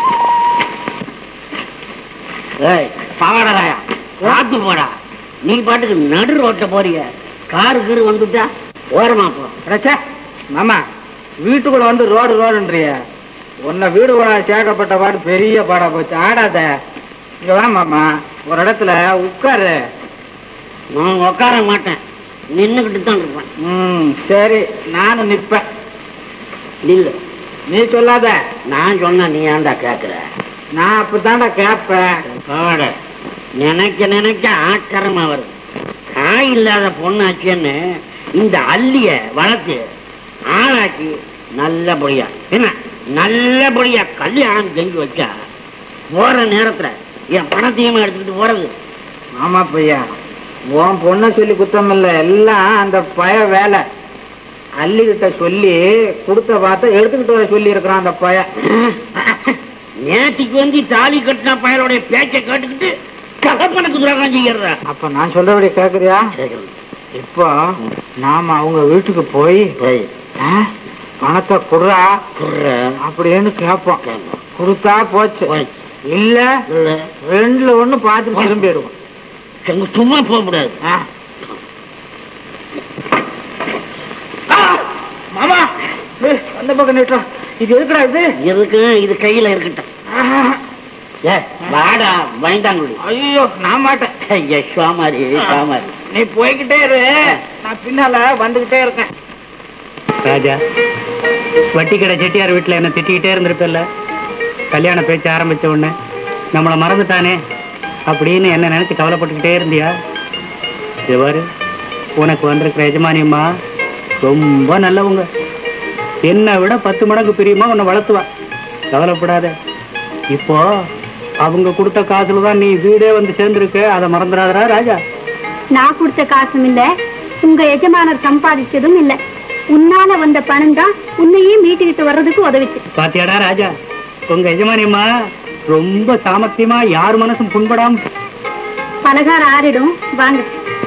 பாவாடராயா பார்த்து போடா நீ பாட்டுக்கு நடு ரோட்ட போறிய காரு கீரு வந்துட்டா ஓரமா போ ரச்சா மாமா வீட்டுக்குள்ள வந்து ரோடு ரோடுன்றிய உன்னை வீடு கூட சேர்க்கப்பட்ட பாடு பெரிய பாடா போச்சு ஆடாத இங்க வா மாமா ஒரு இடத்துல உட்காரு நான் உட்கார மாட்டேன் நின்னுகிட்டு தான் இருப்பேன் ம் சரி நானும் நிப்பேன் நில்லு நீ சொல்லாத நான் சொன்னா நீ ஏன்டா கேக்குற நான் அப்படித்தான்டா கேட்பேன் பாவாட நினைக்க நினைக்க ஆக்கரமா வருது காய் இல்லாத பொண்ணாச்சுன்னு இந்த அள்ளிய வளர்த்து ஆளாக்கி நல்லபடியா என்ன நல்லபடியா கல்யாணம் செஞ்சு வச்சா போற நேரத்துல என் பணத்தையும் எடுத்துக்கிட்டு போறது ஆமா பையா உன் பொண்ணை சொல்லி குத்தம் இல்ல எல்லாம் அந்த பய வேலை அள்ளிக்கிட்ட சொல்லி கொடுத்த பார்த்த எடுத்துக்கிட்டு வர சொல்லி இருக்கிறான் அந்த பய நேற்றுக்கு வந்து தாலி கட்டின பயலுடைய பேச்சை கேட்டுக்கிட்டு கலப்பனுக்கு துரோகம் செய்யறா அப்ப நான் சொல்றபடி கேக்குறியா இப்போ நாம அவங்க வீட்டுக்கு போய் ஆ, பணத்தை குடுறா அப்படின்னு கேட்போம் கொடுத்தா போச்சு இல்ல ரெண்டுல ஒண்ணு பார்த்து திரும்பிடுவோம் சும்மா போக முடியாது ஆ. ஆ, மாமா ஏய், அந்த பக்கம் நிட்டோம் இது எதுக்குடா இது இருக்கு இது கையில இருக்கட்டும் ஆஹா. ஏ வாடா பயந்தாங்குடி ஐயோ நான் மாட்டேன் ஐயா சுவாமாரி சுவாமாரி நீ போய்கிட்டே இரு நான் பின்னால வந்துகிட்டே இருக்கேன் ராஜா வட்டி கடை செட்டியார் வீட்டுல என்ன திட்டிக்கிட்டே இருந்திருப்பல்ல கல்யாண பேச்சு ஆரம்பிச்ச உடனே நம்மளை மறந்துட்டானே அப்படின்னு என்ன நினைச்சு கவலைப்பட்டுக்கிட்டே இருந்தியா இவர் உனக்கு வந்திருக்கிற எஜமானியம்மா ரொம்ப நல்லவங்க என்னை விட பத்து மடங்கு பிரியமா உன்னை வளர்த்துவா கவலைப்படாத இப்போ அவங்க கொடுத்த காசுல தான் நீ வீடே வந்து சேர்ந்திருக்க அதை மறந்துடாதடா ராஜா நான் கொடுத்த காசும் இல்ல உங்க எஜமானர் சம்பாதிச்சதும் இல்ல உன்னால வந்த பணம் தான் உன்னையே மீட்டுக்கிட்டு வர்றதுக்கு உதவிச்சு பாத்தியாடா ராஜா உங்க எஜமானியம்மா ரொம்ப சாமர்த்தியமா யார் மனசும் புண்படாம பலகாரம் ஆறிடும் வாங்க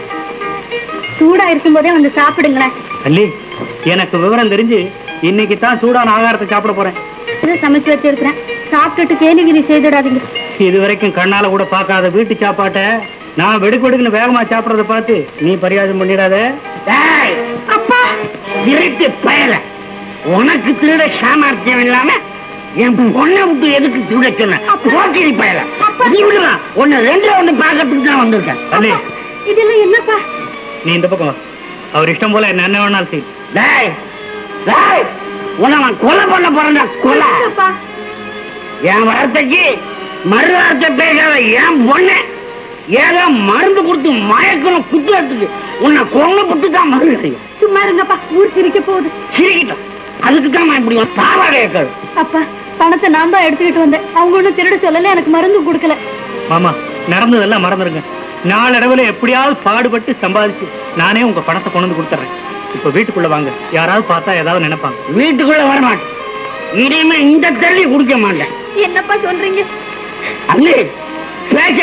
சூடா இருக்கும்போதே வந்து சாப்பிடுங்களேன் அல்லி எனக்கு விவரம் தெரிஞ்சு இன்னைக்கு தான் சூடான ஆகாரத்தை சாப்பிட போறேன் இதை சமைச்சு வச்சிருக்கிறேன் சாப்பிட்டுட்டு கேலிகிரி செய்துடாதீங்க இது வரைக்கும் கண்ணால கூட பார்க்காத வீட்டு சாப்பாட்டை நான் வெடுக்கு வெடுக்குன்னு வேகமா சாப்பிடறத பார்த்து நீ பரியாசம் பண்ணிடாத டேய், அப்பா இருட்டு பயல உனக்கு திருட சாமர்த்தியம் இல்லாம என் பொண்ணை விட்டு எதுக்கு திருட சொன்ன போக்கிரி பயல நீ விடுறா உன்னை ரெண்டுல ஒண்ணு பார்க்கறதுக்கு தான் வந்திருக்கேன் அல்லி இதெல்லாம் என்னப்பா நீ இந்த பக்கம் வா அவர் இஷ்டம் போல என்ன என்ன வேணாலும் செய் டேய் டேய் உன்னை நான் கொலை பண்ண போறேன்டா கொலை அப்பா என் வார்த்தைக்கு மறு வார்த்தை பேசாத என் பொண்ணு ஏதோ மருந்து கொடுத்து மயக்கணும் குத்துறதுக்கு உன்னை கொண்டு புட்டு தான் மருந்து கிடைக்கும் சும்மா இருங்கப்பா ஊர் சிரிக்க போகுது சிரிக்கிட்டோம் அதுக்கு தான் நான் இப்படி பாவாடை இருக்காது அப்பா பணத்தை நான் தான் எடுத்துக்கிட்டு வந்தேன் அவங்க ஒண்ணும் திருட சொல்லல எனக்கு மருந்து கொடுக்கல மாமா நடந்ததெல்லாம் மறந்துடுங்க நாளடைவுல எப்படியாவது பாடுபட்டு சம்பாதிச்சு நானே உங்க பணத்தை கொண்டு வந்து கொடுத்துறேன் இப்ப வீட்டுக்குள்ள வாங்க யாராவது பார்த்தா ஏதாவது நினைப்பாங்க வீட்டுக்குள்ள வர மாட்டேன் இனிமே இந்த தள்ளி குடிக்க மாட்டேன் என்னப்பா சொல்றீங்க அண்ணே பேச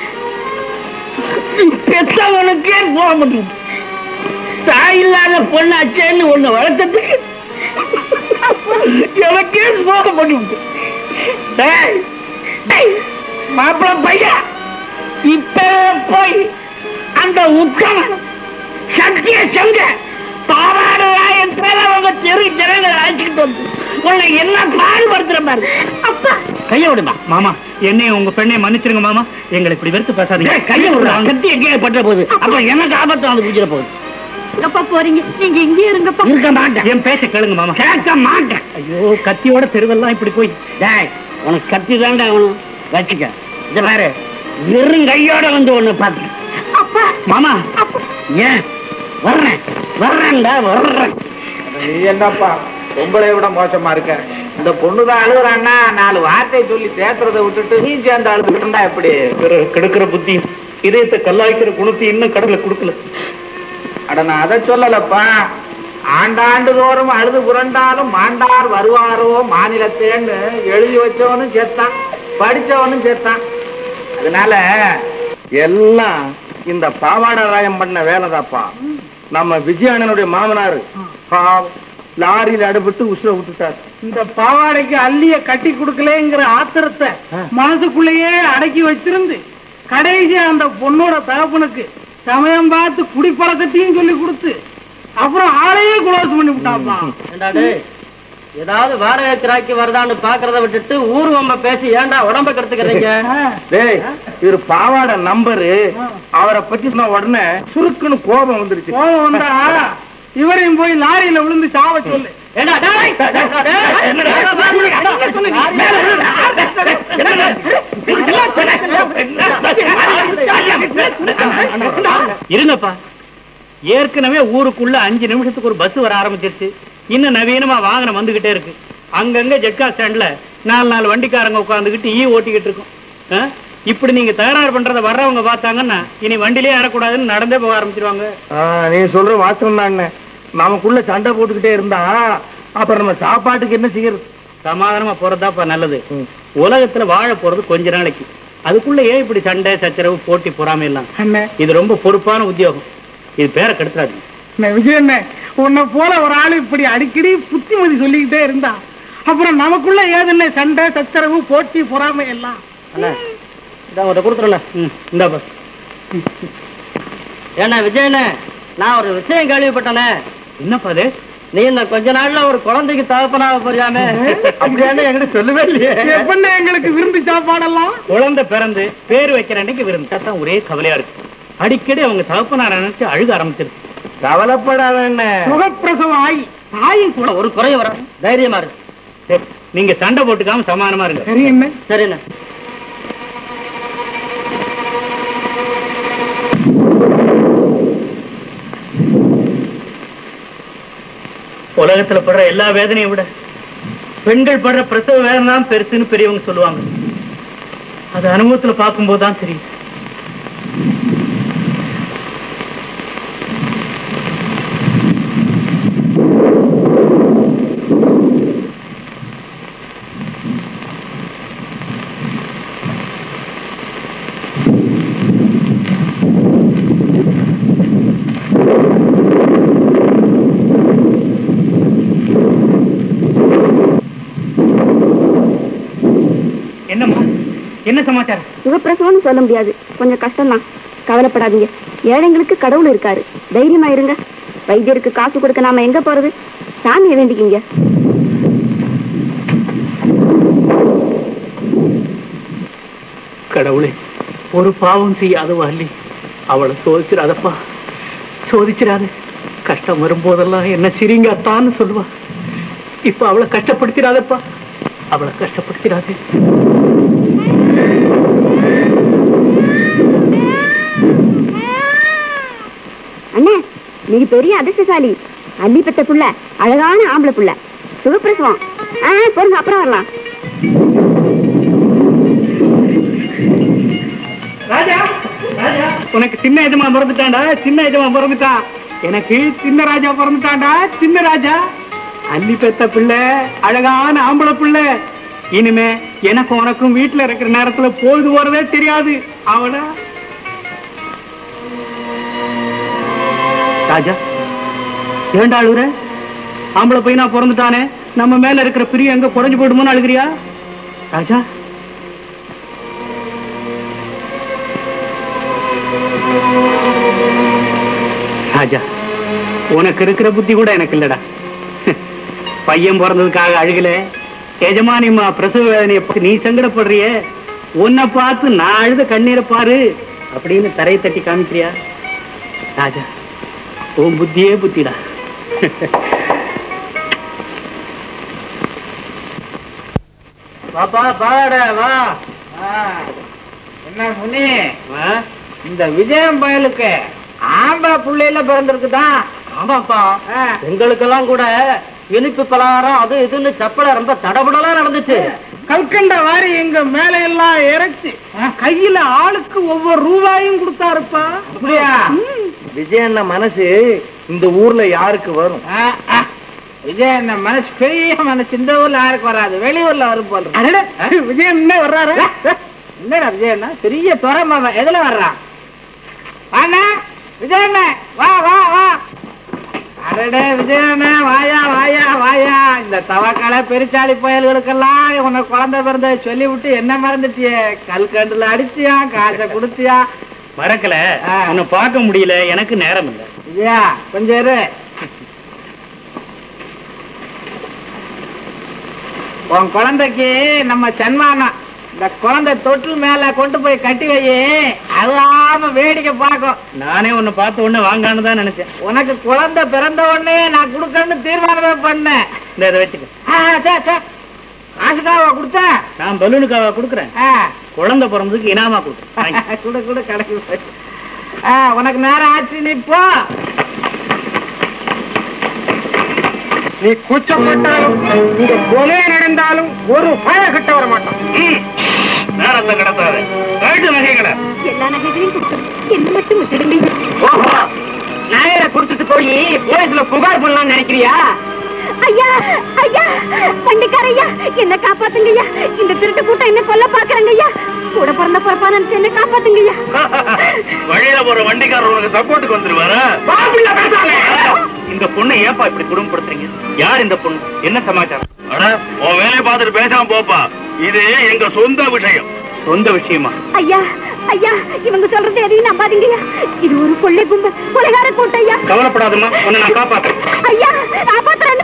பெத்தவனுக்கே போக முடியும் தாய் இல்லாத பொண்ணாச்சேன்னு ஒண்ணு வளர்த்ததுக்கு எனக்கே போக முடியும் டேய், டேய், மாப்பிள பையா இப்ப போய் அந்த உத்தமன் சத்திய சங்க பாவாடு என் பேர அவங்க தெரு ஜனங்களை அழைச்சிக்கிட்டு வந்து உன்னை என்ன பாடுபடுத்துற பாரு அப்பா கைய விடுமா மாமா என்னையும் உங்க பெண்ணையும் மன்னிச்சிருங்க மாமா எங்களை இப்படி வெறுத்து பேசாதீங்க டேய், கையை விடுறா கத்தி எங்கேயே பற்ற போகுது அப்புறம் எனக்கு ஆபத்து வந்து பிடிச்சிட போகுது எங்கப்பா போறீங்க நீங்க இங்கே இருங்கப்பா இருக்க மாட்டேன் என் பேச்ச கேளுங்க மாமா கேட்க மாட்டேன் ஐயோ கத்தியோட தெருவெல்லாம் இப்படி போய் டேய் உனக்கு கத்தி தாண்டா அவனு வச்சுக்க இது பாரு வெறும் கையோட வந்து ஒண்ணு பார்த்து அப்பா மாமா ஏன் வர்றேன் வர்றேன்டா வர்றேன் நீ என்னப்பா பொம்பளை விட மோசமா இருக்க இந்த பொண்ணுதான் அழுகுறான்னா நாலு வார்த்தை சொல்லி தேத்துறதை விட்டுட்டு நீ சேர்ந்து அழுதுகிட்டு இருந்தா எப்படி கெடுக்கிற புத்தி இதயத்தை கல்லாய்க்கிற குணத்தை இன்னும் கடவுளை கொடுக்கல அட நான் அதை சொல்லலப்பா ஆண்டாண்டு தோறும் அழுது புரண்டாலும் மாண்டார் வருவாரோ மாநிலத்தேன்னு எழுதி வச்சவனும் சேர்த்தான் படிச்சவனும் சேர்த்தான் அதனால எல்லாம் இந்த பாவாடராயம் பண்ண வேலைதாப்பா நம்ம விஜயானனுடைய மாமனார் பாவம், லாரியில அடுபட்டு உசுர விட்டுட்டார் இந்த பாவாடைக்கு அள்ளிய கட்டி கொடுக்கலங்கிற ஆத்திரத்தை மனசுக்குள்ளேயே அடக்கி வச்சிருந்து கடைசியா அந்த பொண்ணோட தகப்பனுக்கு சமயம் பார்த்து குடிப்பழக்கத்தையும் சொல்லி கொடுத்து அப்புறம் ஆளையே குளோஸ் பண்ணி விட்டாப்பா ஏதாவது வாடகை கிராக்கி வருதான்னு பாக்குறத விட்டுட்டு ஊர் வம்ப பேசி ஏன்டா உடம்ப கெடுத்துக்கிறீங்க டேய் இவர் பாவாடை நம்பரு அவரை பத்தி சொன்ன உடனே சுருக்குன்னு கோபம் வந்துருச்சு கோபம் வந்தா இவரையும் போய் லாரியில விழுந்து சாவ சொல்லு ஏண்டா, டேய், டேய், டேய், டேய், என்னடா, மேல விழுடா. இருங்கப்பா ஏற்கனவே ஊருக்குள்ள அஞ்சு நிமிஷத்துக்கு ஒரு பஸ் வர ஆரம்பிச்சிருச்சு இன்னும் நவீனமா வாகனம் வந்துகிட்டே இருக்கு அங்கங்க ஜெட்கா ஸ்டாண்ட்ல நாலு நாலு வண்டிக்காரங்க உட்காந்துக்கிட்டு ஈ ஓட்டிக்கிட்டு இருக்கும் ஆ? இப்படி நீங்க தகராறு பண்றத வர்றவங்க பார்த்தாங்கன்னா இனி வண்டிலே ஏறக்கூடாதுன்னு நடந்தே போக ஆரம்பிச்சிருவாங்க ஆ, நீ சொல்ற வாஸ்தவம் தான் நமக்குள்ள சண்டை போட்டுக்கிட்டே இருந்தா அப்புறம் நம்ம சாப்பாட்டுக்கு என்ன செய்யறது சமாதானமா போறதாப்பா நல்லது உலகத்துல வாழ போறது கொஞ்ச நாளைக்கு அதுக்குள்ள ஏன் இப்படி சண்டை சச்சரவு போட்டி பொறாமை எல்லாம் அண்ணே இது ரொம்ப பொறுப்பான உத்தியோகம் இது பேரை கெடுத்துறாதீங்க அண்ணே, விஜய் அண்ணே உன்னை போல ஒரு ஆளு இப்படி அடிக்கடி புத்திமதி சொல்லிக்கிட்டே இருந்தா அப்புறம் நமக்குள்ள ஏதுன்னு சண்டை சச்சரவு போட்டி பொறாமை எல்லாம் இதான் ஒரு கொடுத்துறல ம், இந்தாப்பா ஏன்னா விஜயண்ணே நான் ஒரு விஷயம் கேள்விப்பட்டனே என்னப்பா அது நீ இந்த கொஞ்ச நாள்ல ஒரு குழந்தைக்கு தகப்பனாக போறியாமே அப்படியாண்டு என்கிட்ட சொல்லவே இல்லையே எப்பண்ணே எங்களுக்கு விரும்பி சாப்பாடெல்லாம் குழந்தை பிறந்து பேர் வைக்கிற அன்னைக்கு விரும்பி தான் ஒரே கவலையா இருக்கு அடிக்கடி அவங்க தகப்பனார நினைச்சு அழுக ஆரம்பிச்சிருக்கு கவலைப்படாத என்ன சுகப்பிரசவம் ஆகி தாயும் கூட ஒரு குறைய வர தைரியமா இருக்கு சரி, நீங்க சண்டை போட்டுக்காம சமானமா இருங்க சரி என்ன சரிண்ணே உலகத்துல படுற எல்லா வேதனையும் விட பெண்கள் படுற பிரசவ வேதனை தான் பெருசுன்னு பெரியவங்க சொல்லுவாங்க அது அனுபவத்துல பார்க்கும்போது தான் தெரியும் என்னம்மா என்ன சமாச்சாரம் சுகப்பிரசவம்னு சொல்ல முடியாது கொஞ்சம் கஷ்டம்தான் கவலைப்படாதீங்க ஏழைங்களுக்கு கடவுள் இருக்காரு தைரியமா இருங்க வைத்தியருக்கு காசு கொடுக்க நாம எங்க போறது சாமியை வேண்டிக்கிங்க கடவுளே ஒரு பாவம் செய்யாத வள்ளி அவளை சோதிச்சிடாதப்பா சோதிச்சிடாத கஷ்டம் வரும்போதெல்லாம் என்ன சிரிங்க அத்தான்னு சொல்லுவா இப்ப அவளை கஷ்டப்படுத்திடாதப்பா அவளை கஷ்டப்படுத்திடாதே அண்ணே நீங்க பெரிய அதிர்ஷ்டசாலி அள்ளி பெத்த புள்ள அழகான ஆம்பளை புள்ள சுகப்பிரசவம் ஆ பொருங்க அப்புறம் வரலாம் ராஜா ராஜா உனக்கு சின்ன எஜமா பிறந்துட்டான்டா சின்ன எஜமா பிறந்துட்டான் எனக்கு சின்ன ராஜா பிறந்துட்டான்டா சின்ன ராஜா அள்ளி பெத்த பிள்ளை அழகான ஆம்பளை பிள்ளை இனிமே எனக்கும் உனக்கும் வீட்டுல இருக்கிற நேரத்துல பொழுது போறதே தெரியாது அவனா ராஜா ஏண்டா அழுகுற ஆம்பளை பையனா பிறந்துட்டானே நம்ம மேல இருக்கிற பிரியம் எங்க குறைஞ்சு போயிடுமோன்னு அழுகுறியா ராஜா ராஜா உனக்கு இருக்கிற புத்தி கூட எனக்கு இல்லடா பையன் பிறந்ததுக்காக அழுகல எஜமானிம்மா பிரசவ வேதனையை பத்தி நீ சங்கடப்படுறியே உன்னை பார்த்து நான் அழுத கண்ணீரை பாரு அப்படின்னு தரையை தட்டி காமிக்கிறியா ராஜா உன் புத்தியே புத்திடா பாப்பா பாட வா ஆ, என்ன முனி இந்த விஜயம் பயலுக்கு ஆம்பா புள்ளையில பிறந்திருக்குதான் ஆமாப்பா ஆ. எங்களுக்கெல்லாம் கூட இனிப்பு பலகாரம் அது இதுன்னு சப்பல ரொம்ப தடபடலாம் நடந்துச்சு கல்கண்ட வாரி எங்க மேல எல்லாம் இறைச்சி கையில ஆளுக்கு ஒவ்வொரு ரூபாயும் கொடுத்தாருப்பா அப்படியா விஜயண்ண மனசு இந்த ஊர்ல யாருக்கு வரும் விஜய் என்ன மனசு பெரிய மனசு இந்த ஊர்ல யாருக்கு வராது வெளியூர்ல வரும் போல விஜய் என்ன வர்றாரு என்னடா விஜய் என்ன பெரிய துறை மாமன் எதுல வர்றான் வாண்ணா விஜய் அண்ணே, வா வா வா அடடே விஜய் அண்ணே, வாயா வாயா வாயா இந்த தவக்கால பெருச்சாளி புயல்களுக்கெல்லாம் உனக்கு குழந்தை பிறந்த சொல்லி விட்டு என்ன மறந்துட்டியே கல்கண்டுல அடிச்சியா காசை கொடுத்தியா மறக்கல ஆ. உன்னை பார்க்க முடியல எனக்கு நேரம் இல்லை விஜயா கொஞ்சம் இரு உன் குழந்தைக்கு நம்ம சன்மானம் இந்த குழந்தை தொட்டில் மேல கொண்டு போய் கட்டி வை அழாம வேடிக்கை பார்க்கும் நானே உன்னை பார்த்த உடனே வாங்கான்னு தான் நினைச்சேன் உனக்கு குழந்தை பிறந்த உடனே நான் கொடுக்கணும்னு தீர்மானமே பண்ணேன் இந்த இதை வச்சுக்க ஆ, சே, சே. காசுக்காவா கொடுத்தேன் நான் பலூனுக்காக கொடுக்குறேன் ஆ. குழந்தை பிறந்ததுக்கு இனாமா கொடுக்குறேன் குடு குடு கடைக்கு போய். ஆ, உனக்கு நேரம் ஆச்சு நீ போ நீ கூச்சப்பட்டாலும் இங்க கொலை நடந்தாலும் ஒரு பய கிட்ட வர மாட்டான் நேரத்தை கிடத்தாரு ரைட்டு நகைகளை எல்லா நகைகளையும் கொடுத்துரு என்ன மட்டும் விட்டுடுங்க ஓஹோ நாயரை கொடுத்துட்டு போய் போலீஸ்ல புகார் பண்ணலாம்னு நினைக்கிறியா ஐயா ஐயா பண்டிக்கார ஐயா என்ன காப்பாத்துங்க ஐயா இந்த திருட்டு கூட்டம் என்ன கொல்ல பாக்குறாங்க ஐயா கூட பிறந்த பிறப்பா நினைச்சு என்ன காப்பாத்துங்க ஐயா வழியில போற வண்டிக்காரர் உனக்கு சப்போர்ட்டுக்கு வந்துருவாரா பாப்பிள்ள பேசாத இந்த பொண்ணை ஏப்பா இப்படி குடும்பப்படுத்துறீங்க யார் இந்த பொண்ணு என்ன சமாச்சாரம் அட உன் வேலையை பார்த்துட்டு பேசாம போப்பா இது எங்க சொந்த விஷயம் சொந்த விஷயமா ஐயா ஐயா இவங்க சொல்றது எதையும் நம்பாதீங்க ஐயா இது ஒரு கொள்ளை கும்பல் கொலைகார கூட்டம் ஐயா கவலைப்படாதம்மா உன்னை நான் காப்பாத்துறேன் ஐயா காப்பாத்துறேன்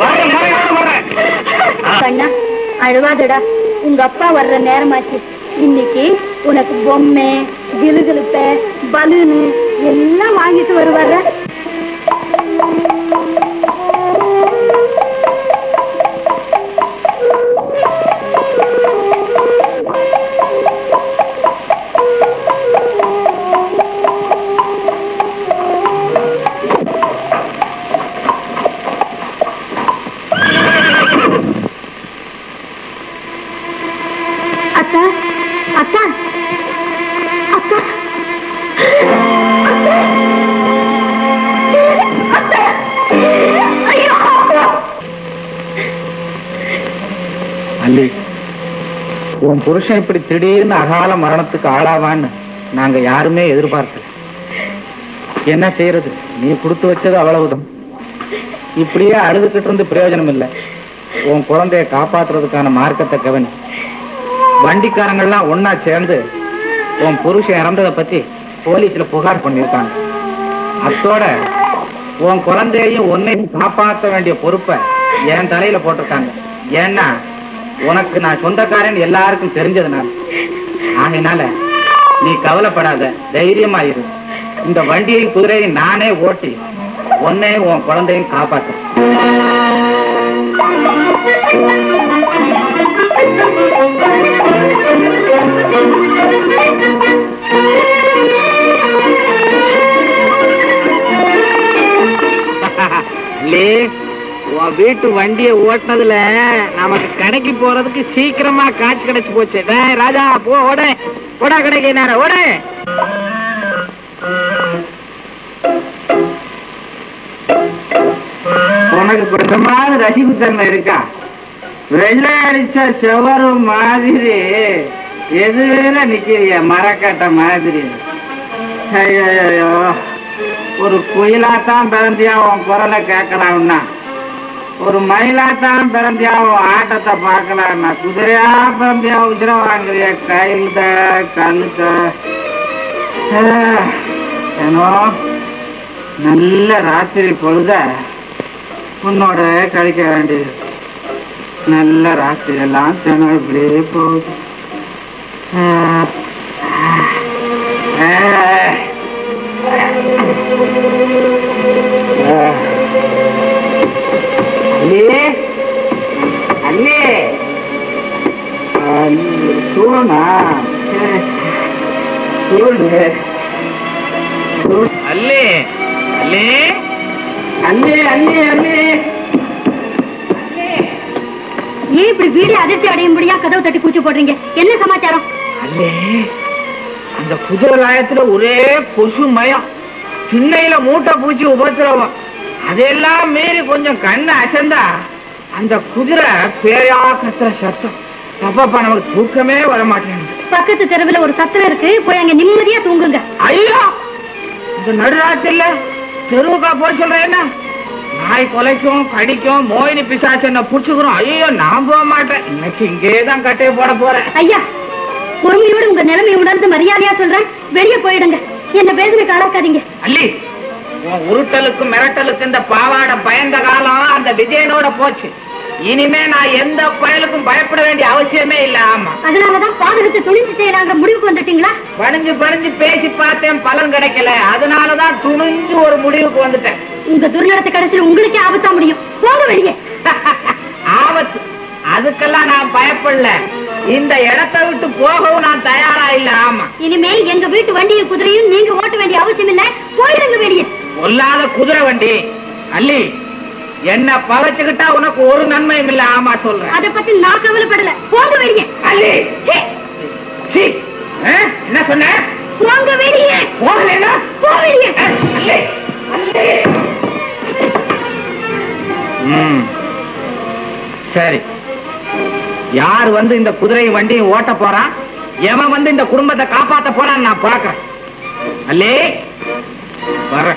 கண்ணா அழுவாதடா உங்க அப்பா வர்ற நேரமாச்சு இன்னைக்கு உனக்கு பொம்மை கிலுகிலுப்ப பலூனு எல்லாம் வாங்கிட்டு வருவார அத்தா அத்தா அத்தா அத்தா ஐயோ அல்லி உன் புருஷன் இப்படி திடீர்னு அகால மரணத்துக்கு ஆளாவான்னு நாங்க யாருமே எதிர்பார்க்கல என்ன செய்யறது நீ கொடுத்து வச்சது அவ்வளவுதான் இப்படியே அழுதுகிட்டு இருந்து பிரயோஜனம் இல்லை உன் குழந்தைய காப்பாத்துறதுக்கான மார்க்கத்தை கவனி வண்டிக்காரங்கள்லாம் ஒன்னா சேர்ந்து உன் புருஷன் இறந்ததை பத்தி போலீஸ்ல புகார் பண்ணியிருக்காங்க அத்தோட உன் குழந்தையையும் உன்னையும் காப்பாற்ற வேண்டிய பொறுப்பை என் தலையில போட்டிருக்காங்க ஏன்னா உனக்கு நான் சொந்தக்காரன் எல்லாருக்கும் தெரிஞ்சதுனால ஆகையினால நீ கவலைப்படாத தைரியமா இரு இந்த வண்டியையும் குதிரையும் நானே ஓட்டி உன்னையும் உன் குழந்தையும் காப்பாத்துறேன் லே உன் வீட்டு வண்டியை ஓட்டுனதுல நமக்கு கடைக்கு போறதுக்கு சீக்கிரமா காட்சி கிடைச்சு போச்சு டேய் ராஜா போ ஓட ஓடா கடைக்கு நேரம் ஓட உனக்கு கொஞ்சமாவது ரசிப்புத்தன்மை இருக்கா வெள்ளை அடிச்ச செவரு மாதிரி எதுல நிக்கிறிய மரக்கட்ட மாதிரி ஐயோ ஒரு குயிலாத்தான் பிறந்தியா உன் குரலை கேட்கலாம்னா ஒரு மயிலாத்தான் பிறந்தியா உன் ஆட்டத்தை பார்க்கலாம்னா குதிரையா பிறந்தியா உதிர வாங்குறிய கையில கழுத்த ஏனோ நல்ல ராத்திரி பொழுத உன்னோட கழிக்க வேண்டியது நல்ல ராத்திரி எல்லாம் தினம் இப்படியே போகுது ஆ, ஆ, ஆ. அண்ணே அண்ணே சூழனா சூழு அல்லே அல்லே அண்ணே அண்ணே அண்ணே ஏன் இப்படி வீடு அதிர்ச்சி அடையும்படியா கதவு தட்டி கூச்சி போடுறீங்க என்ன சமாச்சாரம் அல்லே அந்த குதிரை லாயத்துல ஒரே கொசு மயம் சின்னையில மூட்டை பூச்சி உபத்திரவம் அதெல்லாம் மீறி கொஞ்சம் கண்ணு அசந்தா அந்த குதிரை பேயா கத்துற சத்தம் அப்பப்பா நமக்கு தூக்கமே வர மாட்டேங்குது பக்கத்து தெருவுல ஒரு சத்திரம் இருக்கு போய் அங்க நிம்மதியா தூங்குங்க ஐயோ இந்த நடுராத்திரில தெருவுக்கா போய் சொல்றேன் என்ன நாய் கொலைக்கும் கடிக்கும் மோயினி பிசாசு என்ன புடிச்சுக்கிறோம் ஐயோ நான் போக மாட்டேன் இன்னைக்கு இங்கே தான் கட்டையை போட போறேன் ஐயா பொறுமையோடு உங்க நிலைமையை உணர்ந்து மரியாதையா சொல்றேன் வெளியே போயிடுங்க என்ன வேதனை ஆளாக்காதீங்க அல்லி உன் உருட்டலுக்கு மிரட்டலுக்கு இந்த பாவாடை பயந்த காலம் அந்த விஜயனோட போச்சு இனிமே நான் எந்த பயலுக்கும் பயப்பட வேண்டிய அவசியமே இல்ல ஆமா அதனாலதான் பாதகத்தை துணிஞ்சு செய்யலாங்கிற முடிவுக்கு வந்துட்டீங்களா பணிஞ்சு பணிஞ்சு பேசி பார்த்தேன் பலன் கிடைக்கல அதனாலதான் துணிஞ்சு ஒரு முடிவுக்கு வந்துட்டேன் உங்க துர்நடத்தை கடைசியில் உங்களுக்கே ஆபத்தா முடியும் போங்க வெளியே ஆபத்து அதுக்கெல்லாம் நான் பயப்படல இந்த இடத்தை விட்டு போகவும் நான் தயாரா இல்ல ஆமா இனிமே எங்க வீட்டு வண்டியும் குதிரையும் நீங்க ஓட்ட வேண்டிய அவசியம் இல்ல போயிடுங்க வெளியே பொல்லாத குதிரை வண்டி அல்லி என்ன பகைச்சுக்கிட்டா உனக்கு ஒரு நன்மையும் இல்ல ஆமா சொல்றேன் அதை பத்தி நான் கவலைப்படல போங்க வெளியே அல்லி சீ, சீ, ஆ? என்ன சொன்ன போங்க வெளியே போகலைன்னா போ வெளியே அல்லி அல்லி ம் சரி யார் வந்து இந்த குதிரை வண்டியும் ஓட்ட போறான் எவன் வந்து இந்த குடும்பத்தை காப்பாத்த போறான்னு நான் பாக்குறேன் அல்லே வர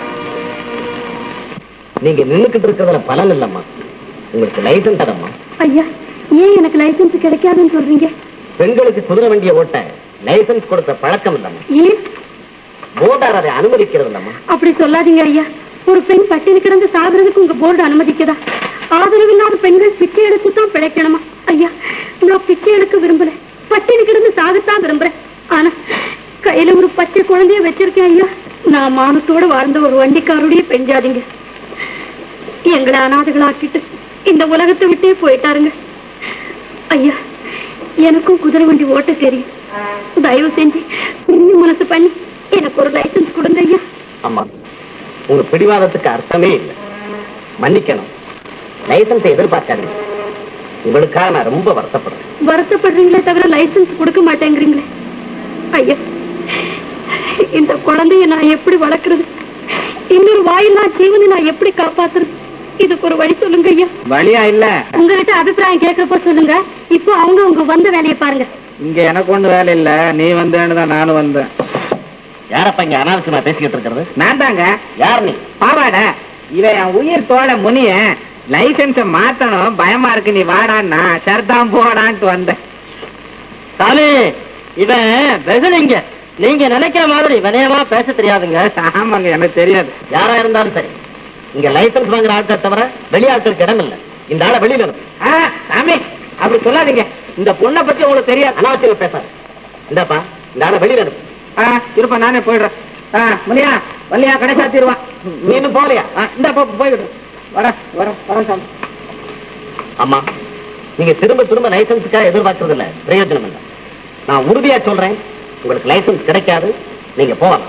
நீங்க நின்னுக்கிட்டு இருக்கிறதுல பலன் இல்லம்மா உங்களுக்கு லைசன்ஸ் தரம்மா ஐயா ஏன் எனக்கு லைசன்ஸ் கிடைக்காதுன்னு சொல்றீங்க பெண்களுக்கு குதிரை வண்டியை ஓட்ட லைசன்ஸ் கொடுத்த பழக்கம் இல்லம்மா ஏன் மோட்டார் அதை அனுமதிக்கிறது இல்லம்மா அப்படி சொல்லாதீங்க ஐயா ஒரு பெண் பட்டினி கிடந்து சாகுறதுக்கு உங்க போர்டு அனுமதிக்குதா ஆதரவில்லாத பெண்கள் பிச்சை எடுத்து தான் பிழைக்கணுமா ஐயா நான் பிச்சை எடுக்க விரும்பல பட்டினி கிடந்து சாகத்தான் விரும்புறேன் ஆனா கையில ஒரு பச்சை குழந்தைய வச்சிருக்கேன் ஐயா நான் மானத்தோட வாழ்ந்த ஒரு வண்டிக்காருடைய பெஞ்சாதீங்க எங்களை அனாதைகளாக்கிட்டு இந்த உலகத்தை விட்டே போயிட்டாருங்க ஐயா எனக்கும் குதிரை வண்டி ஓட்ட தெரியும் தயவு செஞ்சு பெரிய மனசு பண்ணி எனக்கு ஒரு லைசன்ஸ் கொடுங்க ஐயா அம்மா உங்க பிடிவாதத்துக்கு அர்த்தமே இல்லை மன்னிக்கணும் லைசன்ஸை எதிர்பார்க்காதீங்க உங்களுக்காக நான் ரொம்ப வருத்தப்படுறேன் வருத்தப்படுறீங்களே தவிர லைசன்ஸ் கொடுக்க மாட்டேங்கிறீங்களே ஐயா இந்த குழந்தைய நான் எப்படி வளர்க்கறது இன்னொரு வாயில்லா ஜீவனை நான் எப்படி காப்பாத்துறது இதுக்கு ஒரு வழி சொல்லுங்க ஐயா வழியா இல்ல உங்ககிட்ட அபிப்பிராயம் கேட்கறப்ப சொல்லுங்க இப்போ அவங்க உங்க வந்த வேலையை பாருங்க இங்க எனக்கு ஒண்ணு வேலை இல்ல நீ வந்தேன்னு தான் நானும் வந்தேன் யாரப்பா இங்க அனாவசியமா பேசிக்கிட்டு இருக்கிறது நான் தாங்க யார் நீ பாவாட இவன் என் உயிர் தோழ முனிய லைசன்ஸ மாத்தணும் பயமா இருக்கு நீ வாடான்னா சரிதான் போடான்ட்டு வந்தேன் சாமி இவன் வெகுளிங்க நீங்க நினைக்கிற மாதிரி வினயமா பேச தெரியாதுங்க ஆமாங்க எனக்கு தெரியாது யாரா இருந்தாலும் சரி இங்க லைசன்ஸ் வாங்குற ஆட்கள் தவிர வெளியாட்களுக்கு இடம் இல்ல இந்த ஆளை வெளியில அனுப்பு. ஆ, சாமி அப்படி சொல்லாதீங்க இந்த பொண்ணை பத்தி உங்களுக்கு தெரியாது அனாவசியமா பேசாத இந்தாப்பா இந்த ஆளை வெளியில அனுப்பு ஆ, இருப்பா நானே போயிடுறேன் ஆ, முனியா வள்ளியா கடை சாத்திடுவான் நீ இன்னும் போகலையா இந்த போய்விடு வர வர வர சாமி அம்மா நீங்க திரும்ப திரும்ப லைசன்ஸுக்காக எதிர்பார்க்கறது இல்ல பிரயோஜனம் இல்ல நான் உறுதியா சொல்றேன் உங்களுக்கு லைசன்ஸ் கிடைக்காது நீங்க போகலாம்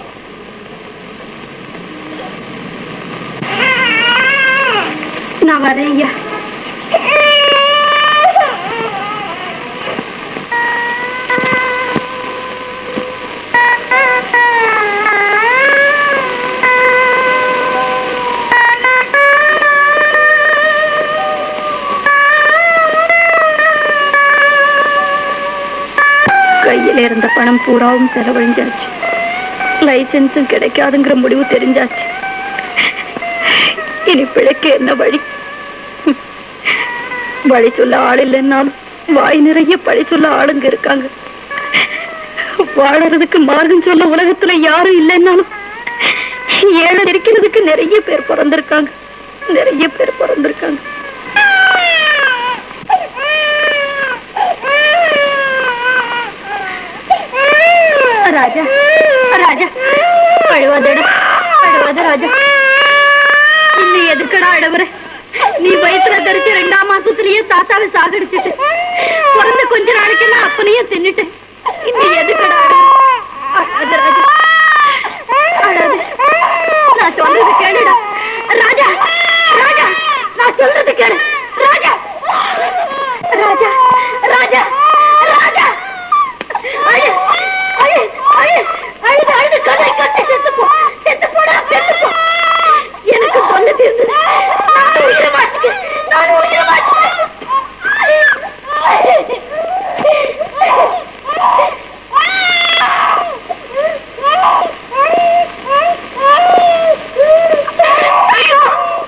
நான் வரேன் ஐயா கையில இருந்த பணம் பூராவும் செலவழிஞ்சாச்சு லைசன்ஸும் கிடைக்காதுங்கிற முடிவு தெரிஞ்சாச்சு இனி பிழைக்க என்ன வழி வழி சொல்ல ஆள் இல்லைன்னாலும் வாய் நிறைய பழி சொல்ல ஆளுங்க இருக்காங்க வாழறதுக்கு மார்க்கம் சொல்ல உலகத்துல யாரும் இல்லைன்னாலும் ஏழை இருக்கிறதுக்கு நிறைய பேர் பிறந்திருக்காங்க நிறைய பேர் பிறந்திருக்காங்க ராஜா ராஜா அழுவாதடா அழுவாத ராஜா இன்னும் எதுக்கடா அழுவுற நீ வயிற்றுல தெரிச்சு ரெண்டாம் மாசத்துலயே தாத்தாவை சாகடிச்சிட்டு பிறந்த கொஞ்ச நாளைக்கெல்லாம் அப்பனையும் தின்னுட்டு இன்னும் எதுக்கடா அழுவுற? அழாத ராஜா அழாத நான் சொல்றது கேளுடா ராஜா ராஜா நான் சொல்றது கேளு ராஜா ராஜா ராஜா ராஜா அழு அழு அழு அழுது அழுது கதை கட்டி செத்து போ செத்து போடா செத்து போ எனக்கு சொல்ல தீர்ந்து நான் உயிரை மாட்டுக்கு நான் உயிரை ஐயோ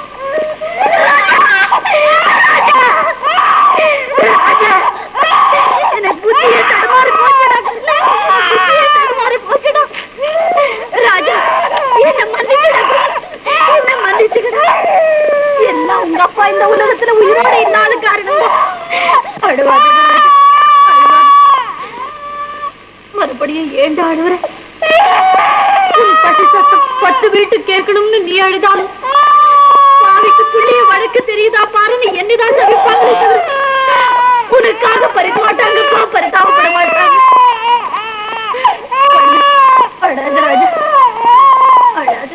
ராஜா எனக்கு புத்தியே தடுமாறி போச்சுடா புத்தியே தடுமாறி போச்சுடா ராஜா என்ன மன்னிச்சுடா என்ன மன்னிச்சுக்கடா எல்லாம் உங்க அப்பா இந்த உலகத்துல உயிரோட இல்லாத காரணம் அழுவாதடா ராஜா அழுவாத மறுபடியும் ஏண்டா அழுவுற உன் பசி சத்தம் பத்து வீட்டு கேட்கணும்னு நீ அழுதாலும் பாவிக்கு புள்ளிய வழக்கு தெரியுதா பாருன்னு என்னதான் தவிப்பாங்களே தவிர உனக்காக பறிக்க மாட்டாங்கப்பா பரிதாபப்பட மாட்டாங்க அழாத ராஜா அழாத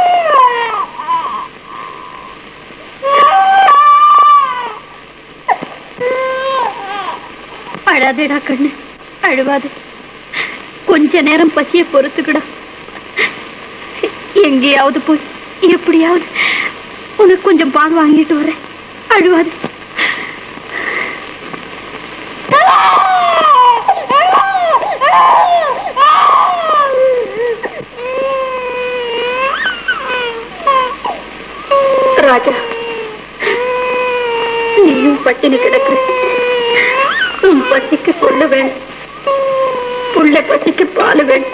அழாதேடா கண்ணு அழுவாது கொஞ்ச நேரம் பசிய பொறுத்துக்கிடா எங்கேயாவது போய் எப்படியாவது உனக்கு கொஞ்சம் பால் வாங்கிட்டு வரேன் அழுவாது ராஜா நீயும் பட்டினி கிடக்குற உன் பசிக்கு சொல்ல வேணும் புள்ள பசிக்கு பால் வேணும்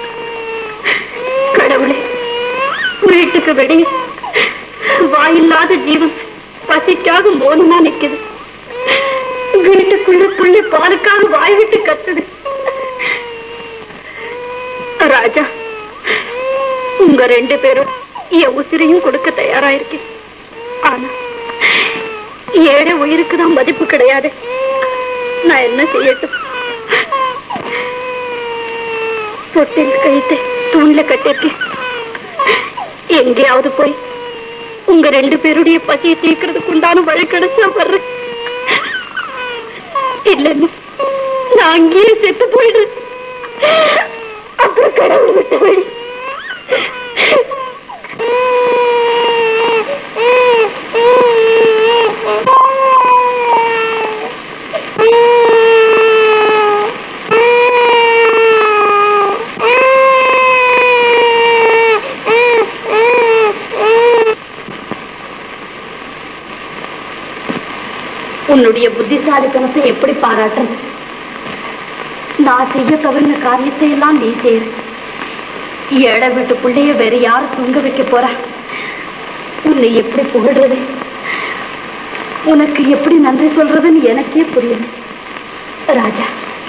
கடவுளே வீட்டுக்கு வெளியே வாயில்லாத ஜீவன் பசிக்காக மோனமா நிக்குது வீட்டுக்குள்ள புள்ளி பாலுக்காக வாய் விட்டு கத்துது ராஜா உங்க ரெண்டு பேரும் என் உசிரையும் கொடுக்க தயாரா இருக்கேன் ஆனா ஏழை உயிருக்கு தான் மதிப்பு கிடையாது நான் என்ன செய்யட்டும் தொட்டில் கழித்து தூண்ல கட்டிருக்கேன் எங்கேயாவது போய் உங்க ரெண்டு பேருடைய பசியை தீர்க்கறதுக்கு உண்டான வழி கிடைச்சா வர்றேன் இல்லைன்னு நான் அங்கேயே செத்து போயிடுறேன் அப்புறம் கடவுள் விட்ட வழி உன்னுடைய புத்திசாலித்தனத்தை எப்படி பாராட்டுறது நான் செய்ய தவறின காரியத்தை எல்லாம் நீ செய்யற ஏழை வீட்டு பிள்ளைய வேற யார் தூங்க வைக்க போறா உன்னை எப்படி புகழ்றது உனக்கு எப்படி நன்றி சொல்றதுன்னு எனக்கே புரியல ராஜா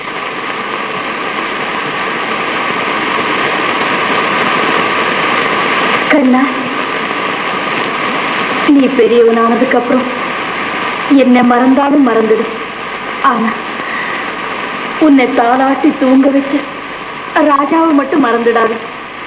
கண்ணா நீ பெரியவனானதுக்கு அப்புறம் என்ன மறந்தாலும் மறந்துடு ஆனா உன்னை தாளாட்டி தூங்க வச்சு ராஜாவை மட்டும் மறந்துடாது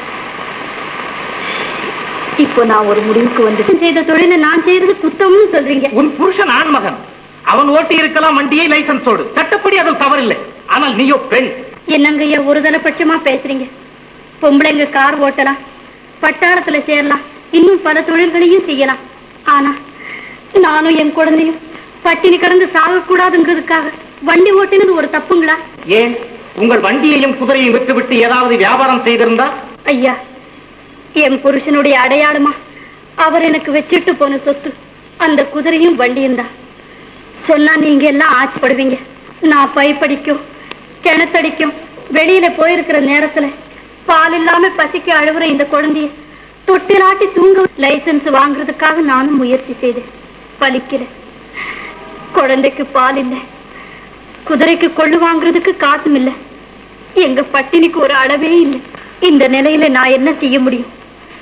இப்போ நான் ஒரு முடிவுக்கு வந்துட்டேன் செய்த தொழிலை நான் செய்யறது குத்தம்னு சொல்றீங்க உன் புருஷன் ஆண்மகன் அவன் ஓட்டி இருக்கலாம் வண்டியை லைசன்ஸோடு சட்டப்படி அதில் தவறில்லை ஆனால் நீயோ பெண் என்னங்க ஐயா ஒரு பட்சமா பேசுறீங்க பொம்பளைங்க கார் ஓட்டலாம் பட்டாளத்துல சேரலாம் இன்னும் பல தொழில்களையும் செய்யலாம் ஆனா நானும் என் குழந்தையும் பட்டினி கடந்து சாகக்கூடாதுங்கிறதுக்காக வண்டி ஓட்டினது ஒரு தப்புங்களா ஏன் உங்கள் வண்டியையும் குதிரையும் விட்டுவிட்டு ஏதாவது வியாபாரம் செய்திருந்தா ஐயா என் புருஷனுடைய அடையாளமா அவர் எனக்கு வச்சுட்டு போன சொத்து அந்த குதிரையும் வண்டியும் தான் சொன்னா நீங்க எல்லாம் ஆச்சப்படுவீங்க நான் பைப்படிக்கும் கிணத்தடிக்கும் வெளியில போயிருக்கிற நேரத்துல பால் இல்லாம பசிக்கு அழுவுற இந்த குழந்தைய தொட்டிலாட்டி தூங்க லைசன்ஸ் வாங்குறதுக்காக நானும் முயற்சி செய்தேன் பலிக்கல குழந்தைக்கு பால் இல்லை குதிரைக்கு கொள்ளு வாங்குறதுக்கு காசும் இல்லை எங்க பட்டினிக்கு ஒரு அளவே இல்லை இந்த நிலையில நான் என்ன செய்ய முடியும்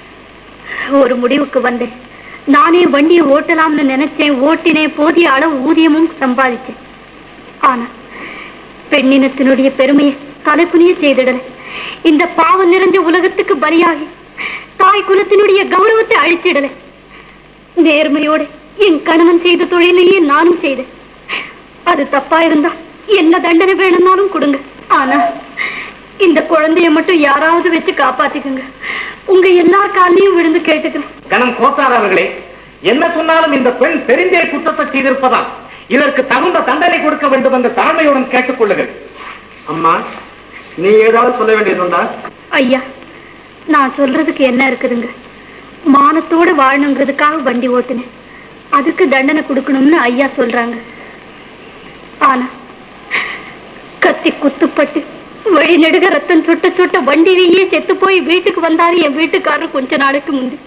ஒரு முடிவுக்கு வந்தேன் நானே வண்டியை ஓட்டலாம்னு நினைச்சேன் ஓட்டினேன் போதிய அளவு ஊதியமும் சம்பாதிச்சேன் ஆனா பெண்ணினத்தினுடைய பெருமையை தலைக்குனிய செய்திடல இந்த பாவம் நிறைஞ்ச உலகத்துக்கு பலியாகி தாய் குலத்தினுடைய கௌரவத்தை அழிச்சிடல நேர்மையோட என் கணவன் செய்த தொழிலையே நானும் செய்தேன் அது தப்பா இருந்தா என்ன தண்டனை வேணும்னாலும் கொடுங்க ஆனா இந்த குழந்தைய மட்டும் யாராவது வச்சு காப்பாத்திக்குங்க உங்க எல்லார் காலையும் விழுந்து கேட்டுக்கிறேன் கணம் கோத்தார் அவர்களே என்ன சொன்னாலும் இந்த பெண் தெரிந்தே குற்றத்தை செய்திருப்பதால் இதற்கு தகுந்த தண்டனை கொடுக்க வேண்டும் என்ற தாழ்மையுடன் கேட்டுக்கொள்ளுங்கள் அம்மா நீ ஏதாவது சொல்ல வேண்டியதுண்டா ஐயா நான் சொல்றதுக்கு என்ன இருக்குதுங்க மானத்தோட வாழணுங்கிறதுக்காக வண்டி ஓட்டுனேன் அதுக்கு தண்டனை கொடுக்கணும்னு ஐயா சொல்றாங்க ஆனா கத்தி குத்துப்பட்டு வழி நெடுக ரத்தம் சுட்ட சுட்ட வண்டியிலேயே செத்து போய் வீட்டுக்கு வந்தாரு என் வீட்டுக்காரர் கொஞ்ச நாளைக்கு முந்தி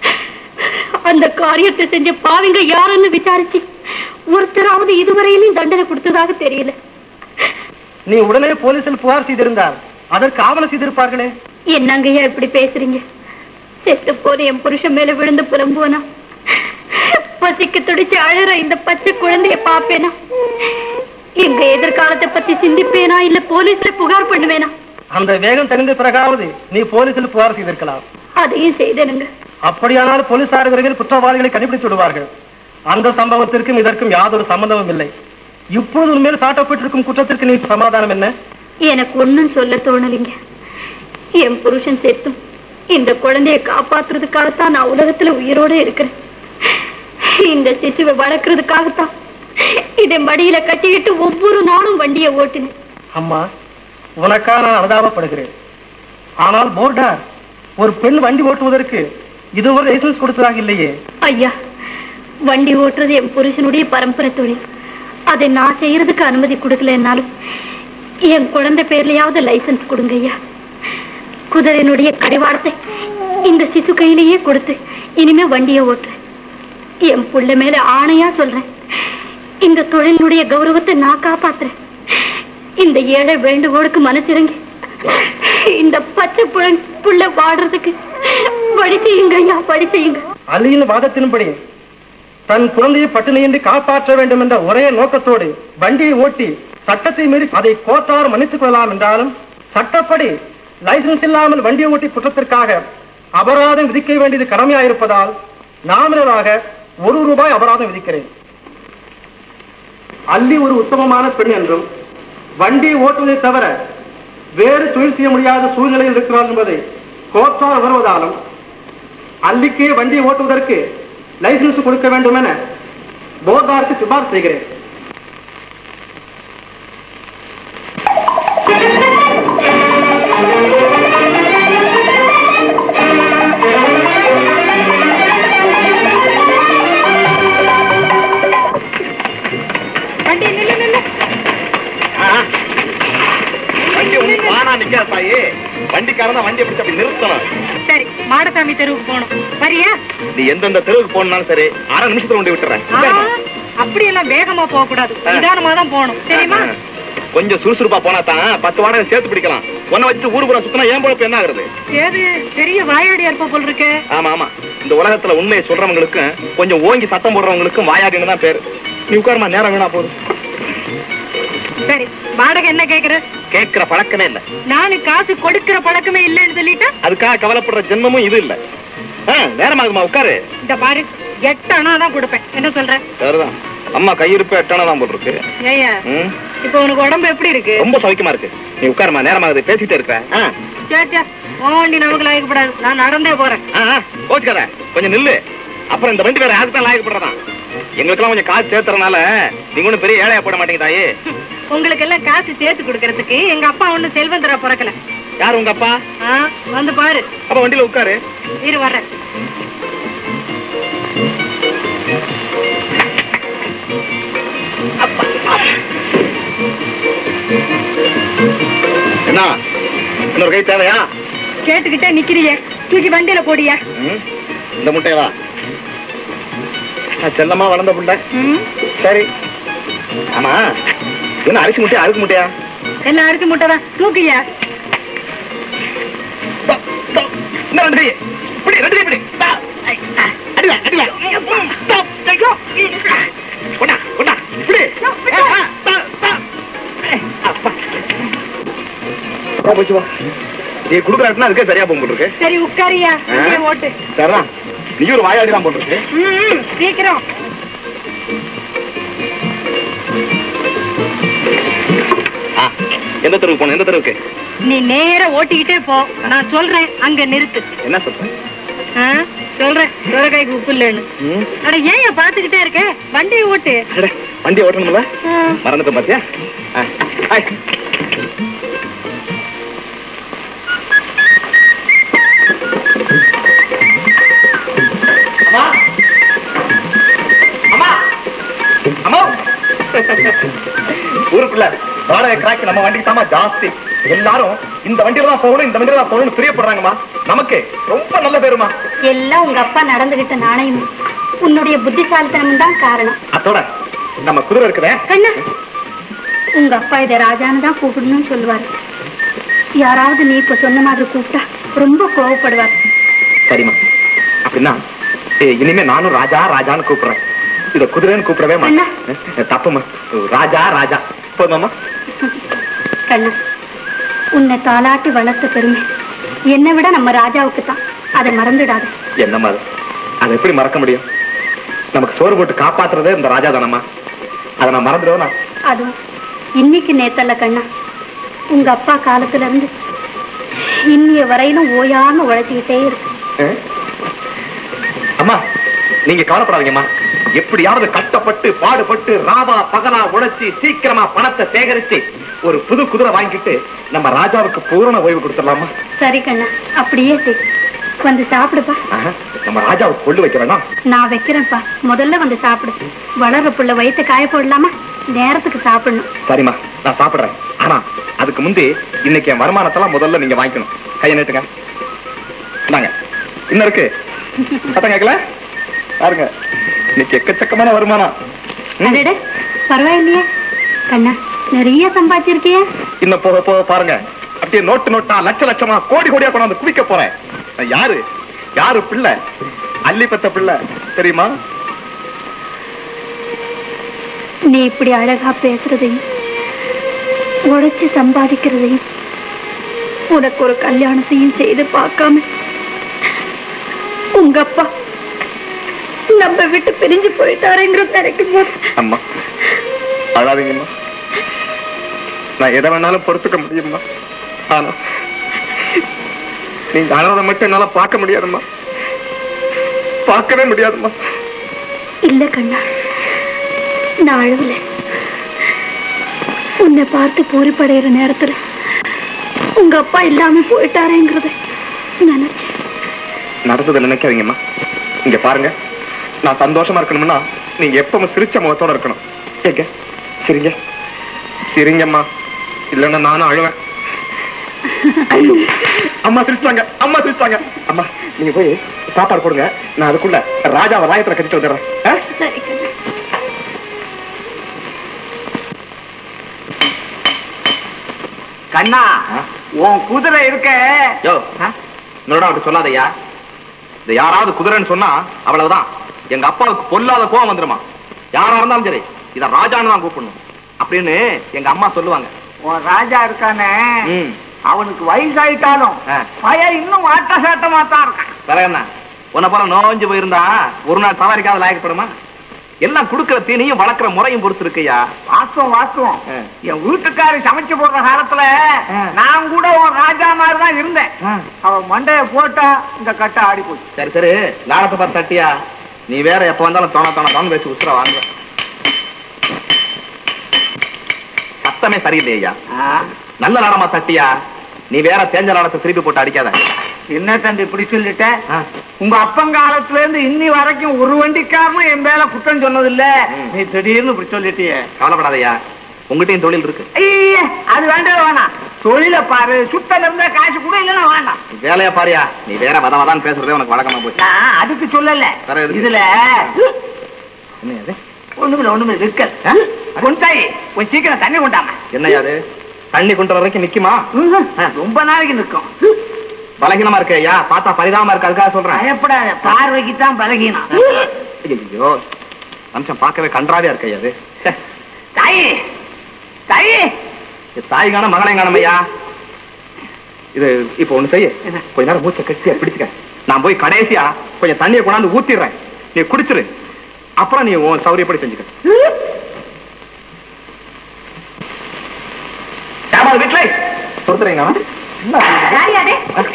அந்த காரியத்தை செஞ்ச பாவிங்க யாருன்னு விசாரிச்சு ஒருத்தராவது இதுவரையிலும் தண்டனை கொடுத்ததாக தெரியல நீ உடனே போலீசில் புகார் செய்திருந்தால் அதற்கு ஆவணம் செய்திருப்பார்களே என்னங்கய்யா இப்படி பேசுறீங்க செத்து போன என் புருஷன் மேல விழுந்து புலம்புவனா பசிக்கு துடிச்சு அழற இந்த பச்சை குழந்தைய பாப்பேனா எங்க எதிர்காலத்தை பத்தி சிந்திப்பேனா இல்ல போலீஸ்ல புகார் பண்ணுவேனா அந்த வேகம் தெரிந்த பிறகாவது நீ போலீசில் புகார் செய்திருக்கலாம் அதையும் செய்தேனுங்க அப்படியானால் போலீசார் விரைவில் குற்றவாளிகளை கண்டுபிடித்து விடுவார்கள் அந்த சம்பவத்திற்கும் இதற்கும் யாதொரு சம்பந்தமும் இல்லை இப்போது உண்மையில் சாட்டப்பட்டிருக்கும் குற்றத்திற்கு நீ சமாதானம் என்ன எனக்கு ஒண்ணும் சொல்ல தோணலைங்க என் புருஷன் செத்தும் இந்த குழந்தைய காப்பாத்துறதுக்காகத்தான் நான் உலகத்துல உயிரோட இருக்கிறேன் இந்த சிசுவை வளர்க்கறதுக்காகத்தான் இதை மடியில கட்டிக்கிட்டு ஒவ்வொரு நாளும் வண்டியை ஓட்டினேன் அம்மா உனக்கா நான் அனுதாபப்படுகிறேன் ஆனால் போர்டார் ஒரு பெண் வண்டி ஓட்டுவதற்கு இதுவரை லைசன்ஸ் கொடுத்ததாக இல்லையே ஐயா வண்டி ஓட்டுறது என் புருஷனுடைய பரம்பரை தொழில் அதை நான் செய்யறதுக்கு அனுமதி கொடுக்கலன்னாலும் என் குழந்தை பேர்லயாவது லைசன்ஸ் கொடுங்க ஐயா குதிரையினுடைய கடிவாளத்தை இந்த சிசு கையிலேயே கொடுத்து இனிமே வண்டியை ஓட்டுறேன் என் புள்ள மேல ஆணையா சொல்றேன் இந்த தொழிலினுடைய கௌரவத்தை நான் காப்பாத்துறேன் இந்த ஏழை வேண்டுகோளுக்கு மனசிறங்கி இந்த பச்சை புள்ள புள்ள வாடுறதுக்கு வழி செய்யுங்க ஐயா வழி செய்யுங்க அலியின் வாதத்தின்படி தன் குழந்தையை பட்டினியின்றி காப்பாற்ற வேண்டும் என்ற ஒரே நோக்கத்தோடு வண்டியை ஓட்டி சட்டத்தை மீறி அதை கோத்தார் மன்னித்துக் கொள்ளலாம் என்றாலும் சட்டப்படி லைசன்ஸ் இல்லாமல் வண்டியை ஓட்டி குற்றத்திற்காக அபராதம் விதிக்க வேண்டியது கடமையாயிருப்பதால் நாமினலாக ஒரு ரூபாய் அபராதம் விதிக்கிறேன் அல்லி ஒரு உத்தமமான பெண் என்றும் வண்டியை ஓட்டுவதை தவிர வேறு தொழில் செய்ய முடியாத சூழ்நிலையில் இருக்கிறார் என்பதை கோத்தார் வருவதாலும் அல்லிக்கே வண்டியை ஓட்டுவதற்கு லைசன்ஸ் கொடுக்க வேண்டும் என போர்டாருக்கு சிபார்சு செய்கிறேன் வண்டி ஒண்ணு பானா நிக்காத தாயி வண்டிக்காரன் தான் வண்டியை பிடிச்சு அப்படி நிறுத்தணும் சரி மாடசாமி தெருவுக்கு போகணும் வரியா நீ எந்தெந்த தெருவுக்கு போனாலும் சரி அரை நிமிஷத்துல கொண்டு விட்டுறேன் அப்படியெல்லாம் வேகமா போக கூடாது ஆ. நிதானமா தான் போகணும் தெரியுமா கொஞ்சம் சுறுசுறுப்பா போனா தான் பத்து வாடகை சேர்த்து பிடிக்கலாம் ஒன்ன வச்சு ஊரு பூரா சுத்தினா ஏன் பொழப்பு என்ன ஆகுறது ஏது பெரிய வாயாடியா இருப்ப போல் இருக்கு ஆமா ஆமா இந்த உலகத்துல உண்மையை சொல்றவங்களுக்கும் கொஞ்சம் ஓங்கி சத்தம் போடுறவங்களுக்கும் வாயாடின்னு தான் பேரு நீ உட்காருமா நேரம் வீணா போதும் சரி வாடகை என்ன கேக்குற கேட்கிற பழக்கமே இல்ல நானு காசு கொடுக்கிற பழக்கமே இல்லைன்னு சொல்லிட்டு அதுக்காக கவலைப்படுற ஜென்மமும் இது இல்ல ஆ, நேரமாகுமா உட்காரு இந்த பாரு எட்டு அணா தான் கொடுப்பேன் என்ன சொல்ற சரிதான் அம்மா கையிருப்பு எட்டானா தான் போல் இருக்கு ஏய்யா ம், இப்ப உனக்கு உடம்பு எப்படி இருக்கு ரொம்ப சௌக்கியமா இருக்கு நீ உட்காருமா நேரமாகுது பேசிட்டே இருக்க ஆ, சே சே உன் வண்டி நமக்கு லாயக்கப்படாது நான் நடந்தே போறேன் ஆ, ஆ, கோச்சுக்காத கொஞ்சம் நில்லு அப்புறம் இந்த வண்டி வேற யாருக்கு தான் லாயக்கப்படுறதான் எங்களுக்கெல்லாம் கொஞ்சம் காசு சேர்த்துறதுனால நீங்க ஒண்ணும் பெரிய ஏழையா போட மாட்டீங்க தாயே உங்களுக்கு எல்லாம் காசு சேர்த்து கொடுக்கறதுக்கு எங்க அப்பா ஒண்ணு செல்வந்தரா பிறக்கல யார் உங்க அப்பா ஆ, வந்து பாரு அப்ப வண்டியில உட்காரு இரு வர்றேன் என்ன இன்னொரு கை தேவையா கேட்டுக்கிட்டே நிக்கிறியே தூக்கி வண்டியில போடியா ம், இந்த முட்டையவா நான் செல்லமா வளர்ந்த புள்ள ம், சரி ஆமா என்ன அரிசி முட்டையா அறுக்கு முட்டையா எல்லாம் அரிசி முட்டை தான் தூக்கியா இன்னும் ரெண்டு கை. இப்படி ரெண்டு கை இப்படி தா. ஐ, ஆ, அடில அடில தா, ஐயோ. கொண்டா கொண்டா இப்படி ஆ, ஆ, தா, தா. ஏய், அப்பா. வா, போச்சு வா. நீ குடுக்கறாட்டுனா அதுக்கே சரியா போகும் போட்டுருக்கு சரி உட்காரியா இங்கே ஓட்டு சரிதான் நீ ஒரு வாயாடி தான் போட்டுருக்கு ம், சீக்கிரம் ஆ, எந்த தெருவுக்கு போகணும் எந்த தெருவுக்கு நீ நேரா ஓட்டிக்கிட்டே போ நான் சொல்றேன் அங்க நிறுத்து என்ன சொல்றேன் ஆ, சொல்றேன் சுரக்காய்க்கு உப்பு இல்லைன்னு ம். அட ஏன் பாத்துக்கிட்டே இருக்க வண்டியை ஓட்டு அட, வண்டி ஓட்டணும்ல ஆ. மறந்துட்டேன் பாத்தியா ஆ, ஹாய். அம்மா அம்மா அம்மா ஊருக்குள்ள வாடகை கிராக்கி நம்ம வண்டிக்கு தாமா ஜாஸ்தி எல்லாரும் இந்த வண்டியில தான் போகணும் இந்த வண்டியில தான் போகணும்னு பிரியப்படுறாங்கம்மா நமக்கு ரொம்ப நல்ல பேருமா எல்லாம் உங்க அப்பா நடந்துகிட்ட நாணயம் உன்னுடைய புத்திசாலித்தனம் தான் காரணம் அதோட நம்ம குதிரை இருக்குதே கண்ணா உங்க அப்பா இதை ராஜான்னு தான் கூப்பிடணும்னு சொல்லுவாரு யாராவது நீ இப்ப சொன்ன மாதிரி கூப்பிட்டா ரொம்ப கோவப்படுவார் சரிம்மா அப்படின்னா ஏய், இனிமே நானும் ராஜா ராஜான்னு கூப்பிடுறேன் இத குதிரைன்னு கூப்பிடவே மாட்டேன் தப்புமா ராஜா ராஜா போதுமாம்மா கண்ணா உன்னை தாலாட்டி வளர்த்த பெருமை என்னை விட நம்ம ராஜாவுக்கு தான் அதை மறந்துடாத என்னம்மா அது அதை எப்படி மறக்க முடியும் நமக்கு சோறு போட்டு காப்பாத்துறதே இந்த ராஜா தானம்மா அதை நான் மறந்துடுவேனா அதுவும் இன்னைக்கு நேத்தல்ல கண்ணா உங்க அப்பா காலத்துல இருந்து இன்னைய வரையிலும் ஓயாம உழைச்சிக்கிட்டே இருக்கு ஆ? அம்மா நீங்க கவலைப்படாதீங்கம்மா எப்படியாவது கஷ்டப்பட்டு பாடுபட்டு ராவா பகலா உழைச்சி சீக்கிரமா பணத்தை சேகரிச்சு ஒரு புது குதிரை வாங்கிட்டு நம்ம ராஜாவுக்கு பூரண ஓய்வு கொடுத்துடலாமா சரி கண்ணா அப்படியே செய் வந்து சாப்பிடுப்பா ஆஹா, நம்ம ராஜாவுக்கு கொள்ளு வைக்க வேணாம் நான் வைக்கிறேன்ப்பா முதல்ல வந்து சாப்பிடு வளர்ற புள்ள வயிற்று காய போடலாமா நேரத்துக்கு சாப்பிடணும் சரிம்மா நான் சாப்பிடுறேன் ஆனா அதுக்கு முந்தி இன்னைக்கு என் வருமானத்தெல்லாம் முதல்ல நீங்க வாங்கிக்கணும் கையை நீட்டுங்க இந்தாங்க இன்னும் இருக்கு சத்தம் கேட்கல பாருங்க இன்னைக்கு எக்கச்சக்கமான வருமானம் ம், அடடே பரவாயில்லையே கண்ணா நிறைய சம்பாதிச்சிருக்கியே இன்னும் போக போக பாருங்க அப்படியே நோட்டு நோட்டா லட்ச லட்சமா கோடி கோடியா கொண்டாந்து குவிக்க போறேன் நான் யாரு யாரு பிள்ளை அள்ளி பெத்த பிள்ளை தெரியுமா நீ இப்படி அழகா பேசுறதையும் உழைச்சு சம்பாதிக்கிறதையும் உனக்கு ஒரு கல்யாணத்தையும் செய்து பார்க்காம உங்க அப்பா நம்ம விட்டு பிரிஞ்சு போயிட்டாருங்கிறது நினைக்கும் போது அம்மா அழாதீங்கம்மா நான் எதை வேணாலும் பொறுத்துக்க முடியும்மா ஆனா நீங்க அழாத மட்டும் என்னால பார்க்க முடியாதும்மா பார்க்கவே முடியாதும்மா இல்ல கண்ணா நான் அழுவல உன்னை பார்த்து பூரிப்படைகிற நேரத்துல உங்க அப்பா இல்லாம போயிட்டாரேங்கிறத நினைச்சேன் நடந்ததை நினைக்காதீங்கம்மா இங்க பாருங்க நான் சந்தோஷமா இருக்கணும்னா நீங்க எப்பவும் சிரிச்ச முகத்தோட இருக்கணும் கேக்க சிரிங்க சிரிங்கம்மா இல்லைன்னா நானும் அழுவேன் அம்மா சிரிச்சாங்க அம்மா சிரிச்சாங்க அம்மா நீங்க போய் சாப்பாடு போடுங்க நான் அதுக்குள்ள ராஜாவை ராயத்துல கட்டிட்டு வந்துடுறேன் ஆ? சரி கண்ணா கண்ணா உன் குதிரை இருக்க யோ என்னோட அப்படி சொல்லாதய்யா இந்த யாராவது குதிரைன்னு சொன்னா அவ்வளவுதான் எங்க அப்பாவுக்கு பொல்லாத கோவம் வந்துருமா யாரா இருந்தாலும் சரி இத ராஜான்னு தான் கூப்பிடணும் அப்படின்னு எங்க அம்மா சொல்லுவாங்க உன் ராஜா இருக்கானே ம். அவனுக்கு வயசாயிட்டாலும் ஆ. பையன் இன்னும் வாட்ட சாட்டமா தான் இருக்கான் பிறகு என்ன உன்னை போல நோஞ்சு போயிருந்தா ஒரு நாள் சவாரிக்காவது லாயக்கப்படுமா எல்லாம் கொடுக்கிற தீனியும் வளர்க்கிற முறையும் பொறுத்து இருக்குய்யா வாஸ்தவம் வாஸ்தவம் ஆ. என் வீட்டுக்காரி சமைச்சு போடுற காலத்துல ஆ. நான் கூட உன் ராஜா மாதிரி தான் இருந்தேன் ஆ. அவன் மண்டைய போட்டா இந்த கட்டை ஆடி போச்சு சரி சரி லாடத்தை பார்த்து தட்டியா நீ வேற எப்ப வந்தாலும் தோண தோண தோணு பேசி உசுர வாங்க சத்தமே சரியில்லையா நல்ல லாடமா தட்டியா நீ வேற தேஞ்ச லாடத்தை திருப்பி போட்டு அடிக்காத என்ன தம்பி இப்படி சொல்லிட்ட ஆ. உங்க அப்பங்காலத்துல இருந்து இன்னி வரைக்கும் ஒரு வண்டிக்காரனும் என் மேல குற்றம் சொன்னதில்ல ம். நீ திடீர்னு இப்படி சொல்லிட்டியே கவலைப்படாதய்யா உங்ககிட்டயும் தொழில் இருக்கு ஐயே, அது வேண்டாம் வேணாம் தொழில பாரு சுத்தம் இருந்தா காசு கூட இல்லைன்னா வேண்டாம் நீ வேலையா பாரியா நீ வேற வத வதான்னு பேசுறதே உனக்கு வழக்கமா போச்சு நான் அதுக்கு சொல்லல வேற எதுக்கு? இதுல என்ன அது ஒண்ணுமில்ல ஒண்ணுமில்ல இருக்கல் பொன்தாய் கொஞ்சம் சீக்கிரம் தண்ணி கொண்டாம என்னய்யா அது தண்ணி கொண்டு வர வரைக்கும் நிக்குமா ரொம்ப நாளைக்கு நிற்கும் பலகீனமா இருக்கு ஐயா பார்த்தா பரிதாபமா இருக்கு அதுக்காக சொல்றேன் பயப்படாத பார்வைக்கு தான் பலகீனம் ஐயோ மனுஷன் பார்க்கவே கன்றாவியா இருக்கு ஐயா அது ச்சே. தாயி தாயி இது தாய் காண மகனை காணும் ஐயா இது இப்ப ஒண்ணு செய்ய கொஞ்ச நேரம் மூச்சை கட்டியா பிடிச்சுக்க நான் போய் கடைசியா கொஞ்சம் தண்ணியை கொண்டாந்து ஊத்திடுறேன் நீ குடிச்சிரு அப்புறம் நீ உன் சௌரியப்படி செஞ்சுக்க ஏமா வீட்டுல கொடுத்துறீங்க யாரியாதே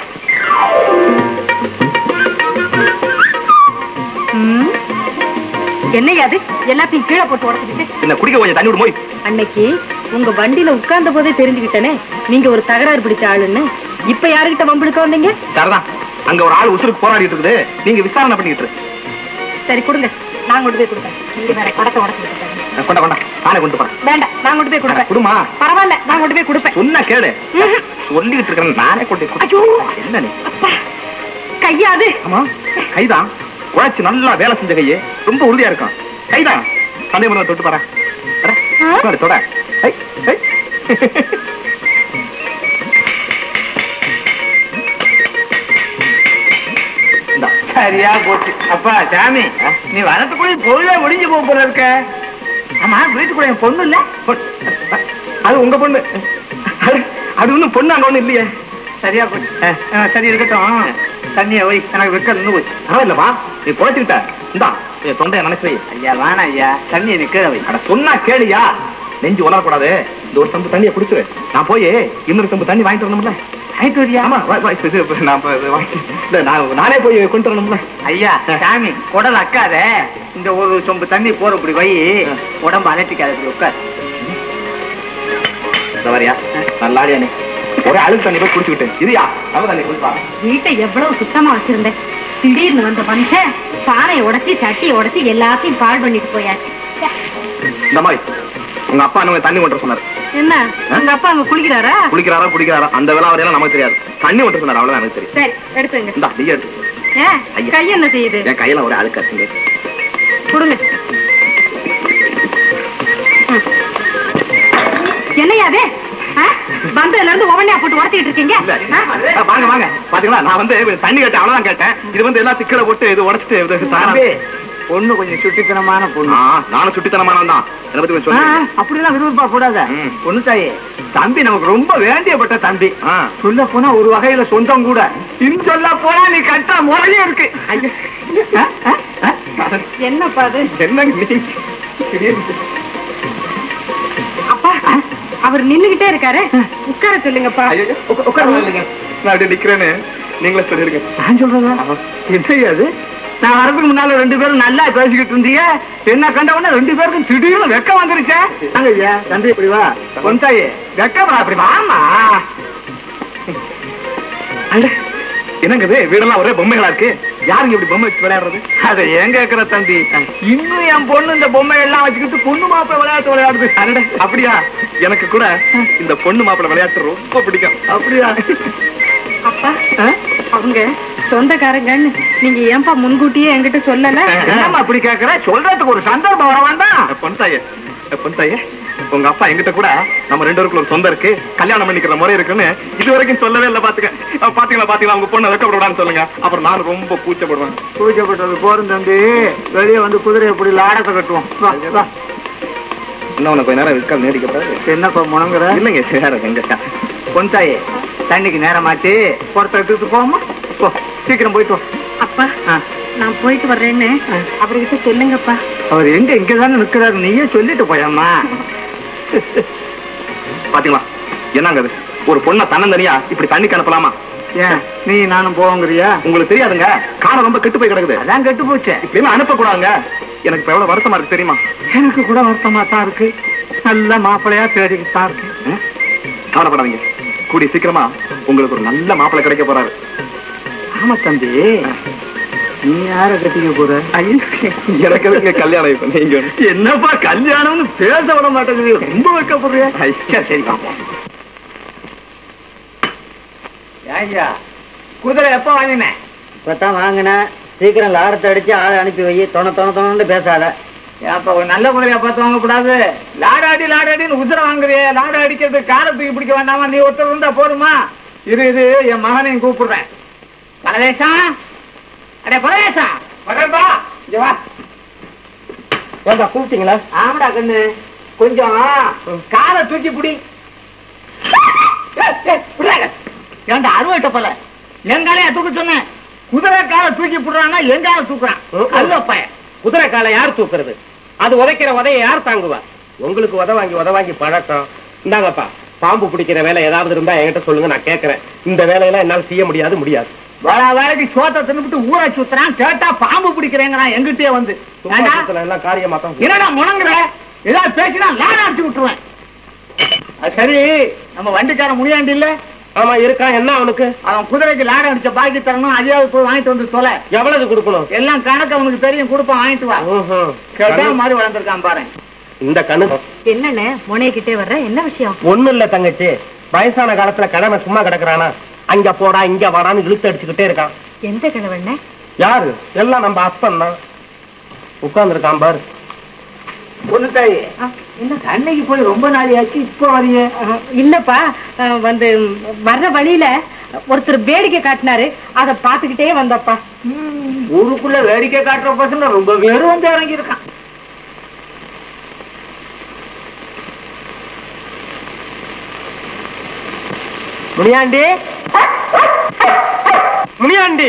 என்னையா அது எல்லாத்தையும் கீழே போட்டு உடச்சுக்கிட்டு என்ன குடிக்க கொஞ்சம் தண்ணி விடு போய் அன்னைக்கு உங்க வண்டியில உட்கார்ந்த போதே தெரிஞ்சுக்கிட்டனே நீங்க ஒரு தகராறு பிடிச்ச ஆளுன்னு இப்ப யாருகிட்ட வம்பிழுக்க வந்தீங்க சரிதான் அங்க ஒரு ஆள் உசுருக்கு போராடிட்டு இருக்குது நீங்க விசாரணை பண்ணிட்டு இரு. சரி கொடுங்க நான் கொண்டு போய் கொடுப்பேன் நீங்க வேற குடத்தை உடச்சுக்கிட்டு கொண்டா கொண்டா நானே கொண்டு போறேன் வேண்டாம் நான் கொண்டு போய் கொடுப்பேன் குடுமா பரவாயில்ல நான் கொண்டு போய் கொடுப்பேன் சொன்ன கேளு ம்ஹும். சொல்லிட்டு இருக்கிறேன் நானே கொண்டு போய் ஐயோ. கொடுப்பேன். என்ன நீ அப்பா கையாது ஆமா கைதான் உழைச்சு நல்லா வேலை செஞ்ச கையே ரொம்ப உறுதியா இருக்கான் கைதான் சண்டை பண்ண தொட்டு பாரு ஆ? தொட, தொட ஐ, ஐ. இந்தா. சரியா போச்சு அப்பா சாமி நீ வரத்துக்குள்ள பொழுதே முடிஞ்சு போக போல இருக்க ஆமா வீட்டுக்குள்ள என் பொண்ணு இல்ல பொ- அது உங்க பொண்ணு அது அது ஒண்ணும் பொண்ணு அங்க ஒண்ணும் இல்லையே சரியா போச்சு ஆ, சரி இருக்கட்டும் தண்ணிய வை எனக்கு வெக்க நின்று போச்சு பரவாயில்லப்பா நீ போச்சுக்கிட்ட இந்தா என் தொண்டையை நினைச்சு வை ஐயா வேணாம் ஐயா தண்ணியை நீ கீழே வை அட சொன்னா கேளியா நெஞ்சு உலரக்கூடாது இந்த ஒரு சம்பு தண்ணியை குடிச்சிரு நான் போய் இன்னொரு சம்பு தண்ணி வாங்கிட்டு வரணும்ல ஆயிட்டு வரியா ஆமா வா- வா, இது, இது, நான் இப்ப இது வாங்கி- இல்ல, நான் நானே போய் கொண்டு வரணும்ல ஐயா சாமி குடல் அக்காத இந்த ஒரு சொம்பு தண்ணி போற இப்படி வை உடம்பு அலட்டிக்காத இப்படி உட்கார் இந்த வரியா நல்லாடியா நீ ஒரே அழுக்கு தண்ணி போய் குடிச்சுக்கிட்டு இதுயா நல்ல தண்ணி குடிப்பா வீட்டை எவ்வளவு சுத்தமா வச்சிருந்தேன் திடீர்னு வந்த மனுஷன் பானையை உடைச்சி சட்டியை உடைச்சி எல்லாத்தையும் பால் பண்ணிட்டு போயாச்சு ச்சே. இந்த மாதிரி உங்க அப்பா இன்னும் தண்ணி கொண்டு வர சொன்னாரு என்ன உங்க அப்பா அங்க குளிக்கிறாரா குளிக்கிறாரா குடிக்கிறாரா அந்த விளாவரையெல்லாம் நமக்கு தெரியாது தண்ணி கொண்டு வர சொன்னாரு அவ்வளவுதான் எனக்கு தெரியும் சரி எடுத்துங்க இந்தா நீ எடுத்து ஏன் ஐயா. கை என்ன செய்யுது என் கையில ஒரு அழுக்கு இருக்குங்க கொடுங்க ம். என்னய்யா அது ஆ? வந்ததுல இருந்து ஒவ்வொன்றையா போட்டு உடச்சிக்கிட்டு இருக்கீங்க இல்ல, ஆ? ஆ, வாங்க வாங்க பாத்தீங்களா நான் வந்து தண்ணி கேட்டேன் அவ்வளவுதான் கேட்டேன் இது வந்து எல்லாம் சிக்கலை போட்டு இது உடச்சிட்டு இது தானா- தம்பி பொண்ணு கொஞ்சம் சுட்டித்தனமான பொண்ணு ஆ, நானும் சுட்டித்தனமானவன் தான் இதை பத்தி கொஞ்சம் ஆ, சொல்லுங்க அப்படிலாம் விருப்பப்பா கூடாத ம். பொண்ணு தாயே தம்பி நமக்கு ரொம்ப வேண்டியப்பட்ட தம்பி ஆ. சொல்ல போனா ஒரு வகையில சொந்தம் கூட இன்னும் சொல்ல போனா நீ கட்டா முறையே இருக்கு ஐயோ. ஆ, ஆ, ஆ. என்னப்பா அது என்னங்க நீ திடீர்னு அப்பா அவர் நின்னுகிட்டே இருக்காரு உட்கார சொல்லுங்கப்பா ஐயோ, உக்க- உட்காருங்க இல்லைங்க. நான் அப்படியே நிக்கிறேன்னு நீங்களே சொல்லிருங்க நான் சொல்றதா என்ன அது நான் வரதுக்கு முன்னால ரெண்டு பேரும் நல்லா பேசிக்கிட்டு இருந்தீங்க என்ன கண்ட உடனே ரெண்டு பேருக்கும் திடீர்னு வெக்க வந்துருச்சே அங்க ஐயா தம்பி இப்படி வா பொன்தாயே வெக்கமா அப்படி வாமா அட, என்னங்க இது வீடெல்லாம் ஒரே பொம்மைகளா இருக்கு யாருங்க இப்படி பொம்மை வச்சு விளையாடுறது அதை ஏன் கேக்குற தம்பி இன்னும் என் பொண்ணு இந்த பொம்மை எல்லாம் வச்சுக்கிட்டு பொண்ணு மாப்பிள்ள விளையாட்டு விளையாடுது அடடே, அப்படியா எனக்கு கூட இந்த பொண்ணு மாப்பிள்ளை விளையாட்டு ரொம்ப பிடிக்கும் அப்படியா அப்பா அவங்க சொந்தக்காரங்கன்னு நீங்க ஏன்பா முன்கூட்டியே என்கிட்ட சொல்லல என்னம்மா அப்படி கேக்குற சொல்றதுக்கு ஒரு சந்தர்ப்பம் வர வேண்டாம் பொன்தாயே பொன்தாயே உங்க அப்பா எங்கிட்ட கூட நம்ம ரெண்டு பேருக்குள்ள ஒரு சொந்தம் இருக்கு கல்யாணம் பண்ணிக்கிற முறை இருக்குன்னு இது வரைக்கும் சொல்லவே இல்ல பாத்துக்க அஹ் பாத்தீங்களா பாத்தீங்களா உங்க பொண்ணை வைக்கப்படான்னு சொல்லுங்க அப்புறம் நானும் ரொம்ப கூச்சப்படுவேன் பூஜைப்பட்டது போறோம் தம்பி வெளியே வந்து குதிரை எப்படி லாடத்தை கட்டுவோம் வா, வா. இன்னும் உனக்கு கொஞ்ச நேரம் இருக்காது நீடிக்கப்படாது என்னப்பா முணங்குற இல்லைங்க சரி எங்க பொன்தாயே தண்ணிக்கு நேரமாச்சு பொறுத்த எடுத்துட்டு போமா போ சீக்கிரம் போயிட்டு வா அப்பா ஆ. நான் போயிட்டு வர்றேன்னு அவர்கிட்ட சொல்லுங்கப்பா அவர் எங்க இங்க தானே நிக்கிறாரு நீயே சொல்லிட்டு போயம்மா பாத்தீங்களா என்னங்க அது ஒரு பொண்ணை தன்னந்தனியா இப்படி தண்ணிக்கு அனுப்பலாமா ஏன் நீ நானும் போவங்கிறியா உங்களுக்கு தெரியாதுங்க காலம் ரொம்ப கெட்டு போய் கிடக்குது அதான் கெட்டு போச்சே இப்படியுமே அனுப்பக்கூடாதுங்க எனக்கு இப்ப எவ்வளவு வருத்தமா இருக்கு தெரியுமா எனக்கு கூட வருத்தமா தான் இருக்கு நல்ல மாப்பிள்ளையா தேடிக்கிட்டு தான் இருக்கு ம்? கவலைப்படாதீங்க கூடிய சீக்கிரமா உங்களுக்கு ஒரு நல்ல மாப்பிள்ளை கிடைக்க போறாரு ஆமா தம்பி நீ யார கட்டிக்க போற ஐயோ, எனக்கு எதுக்கு கல்யாணம் இப்ப நீங்க வந்து? என்னப்பா கல்யாணம்னு பேச விட மாட்டேங்குது ரொம்ப வைக்கப்படுறியா ஐயா, சரி சரி பாப்போம். ஐயா குதிரை எப்ப வாங்கினேன் இப்பதான் வாங்கினேன் சீக்கிரம் லாரத்தை அடிச்சு ஆளை அனுப்பி வை தொண தொண தொணன்னு பேசாத அப்ப ஒரு நல்ல குதிரையா பார்த்து வாங்க கூடாது லாடாடி லாடாடின்னு உதிர வாங்குறியே லாட அடிக்கிறது காலத்துக்கு பிடிக்க வேண்டாமா நீ ஒருத்தர் இருந்தா போதுமா இரு இது என் மகனையும் கூப்பிடுறேன் பரதேசம் அடே பரதேசம் வரேன்பா இங்க வா ஏண்டா கூப்பிட்டீங்களா ஆமாடா கண்ணு கொஞ்சம் காலை தூக்கி பிடி ஏய், ஏய், விட்றாங்க. ஏன்டா அறுவட்ட போல எங்காலையா தூக்க சொன்னேன் குதிரை காலை தூக்கி போடுறான்னா எங்கால தூக்குறான் அல்ல பையன் குதிரை காலை யார் தூக்குறது அது உதைக்கிற உதைய யார் தாங்குவா உங்களுக்கு உத வாங்கி உத வாங்கி பழக்கம் இந்தாங்கப்பா பாம்பு பிடிக்கிற வேலை ஏதாவது இருந்தா என்கிட்ட சொல்லுங்க நான் கேட்கறேன் இந்த வேலையெல்லாம் என்னால செய்ய முடியாது முடியாது வர வேலைக்கு சோத்தை தின்னுபிட்டு ஊரை சுத்துறான் கேட்டா பாம்பு பிடிக்கிறேங்கிறான் எங்கிட்டே வந்து ஏண்டா? சும்மா எல்லாம் காரியமா தான் என்னடா முணங்குற ஏதாவது பேசினா லாட அடிச்சு விட்டுருவேன் அது சரி நம்ம வண்டிக்காரன் முடியாண்டி இல்ல ஆமா இருக்கான் என்ன அவனுக்கு அவன் குதிரைக்கு லாடம் அடிச்ச பாக்கி தரணும் அதையாவது போய் வாங்கிட்டு வந்து தொலை எவ்வளவு கொடுக்கணும் எல்லாம் கணக்கு அவனுக்கு தெரியும் கொடுப்பான் வாங்கிட்டு வா ம்ஹும். கேட்டா மாதிரி வளர்ந்துருக்கான் பாரு இந்த கணு என்னன்னு முனைகிட்டே வர்ற என்ன விஷயம் ஒண்ணும் இல்ல தங்கச்சி வயசான காலத்துல கடமை சும்மா கிடக்குறானா அங்க போடா இங்க வாடான்னு இழுத்து அடிச்சுக்கிட்டே இருக்கான் எந்த கிழவண்ண யாரு எல்லாம் நம்ம அப்பன் தான் உட்கார்ந்துருக்கான் பாரு பொண்ணு தாய் என்ன அன்னைக்கு போய் ரொம்ப நாள் ஆச்சு இப்போ வரைய இல்லப்பா அஹ், வந்து வர்ற வழியில ஒருத்தர் வேடிக்கை காட்டினாரு அத பாத்துக்கிட்டே வந்தப்பா ஊருக்குள்ள வேடிக்கை காட்டுற பசங்க ரொம்ப பேரும் வந்து இறங்கி இருக்கான் முனியாண்டி முனியாண்டி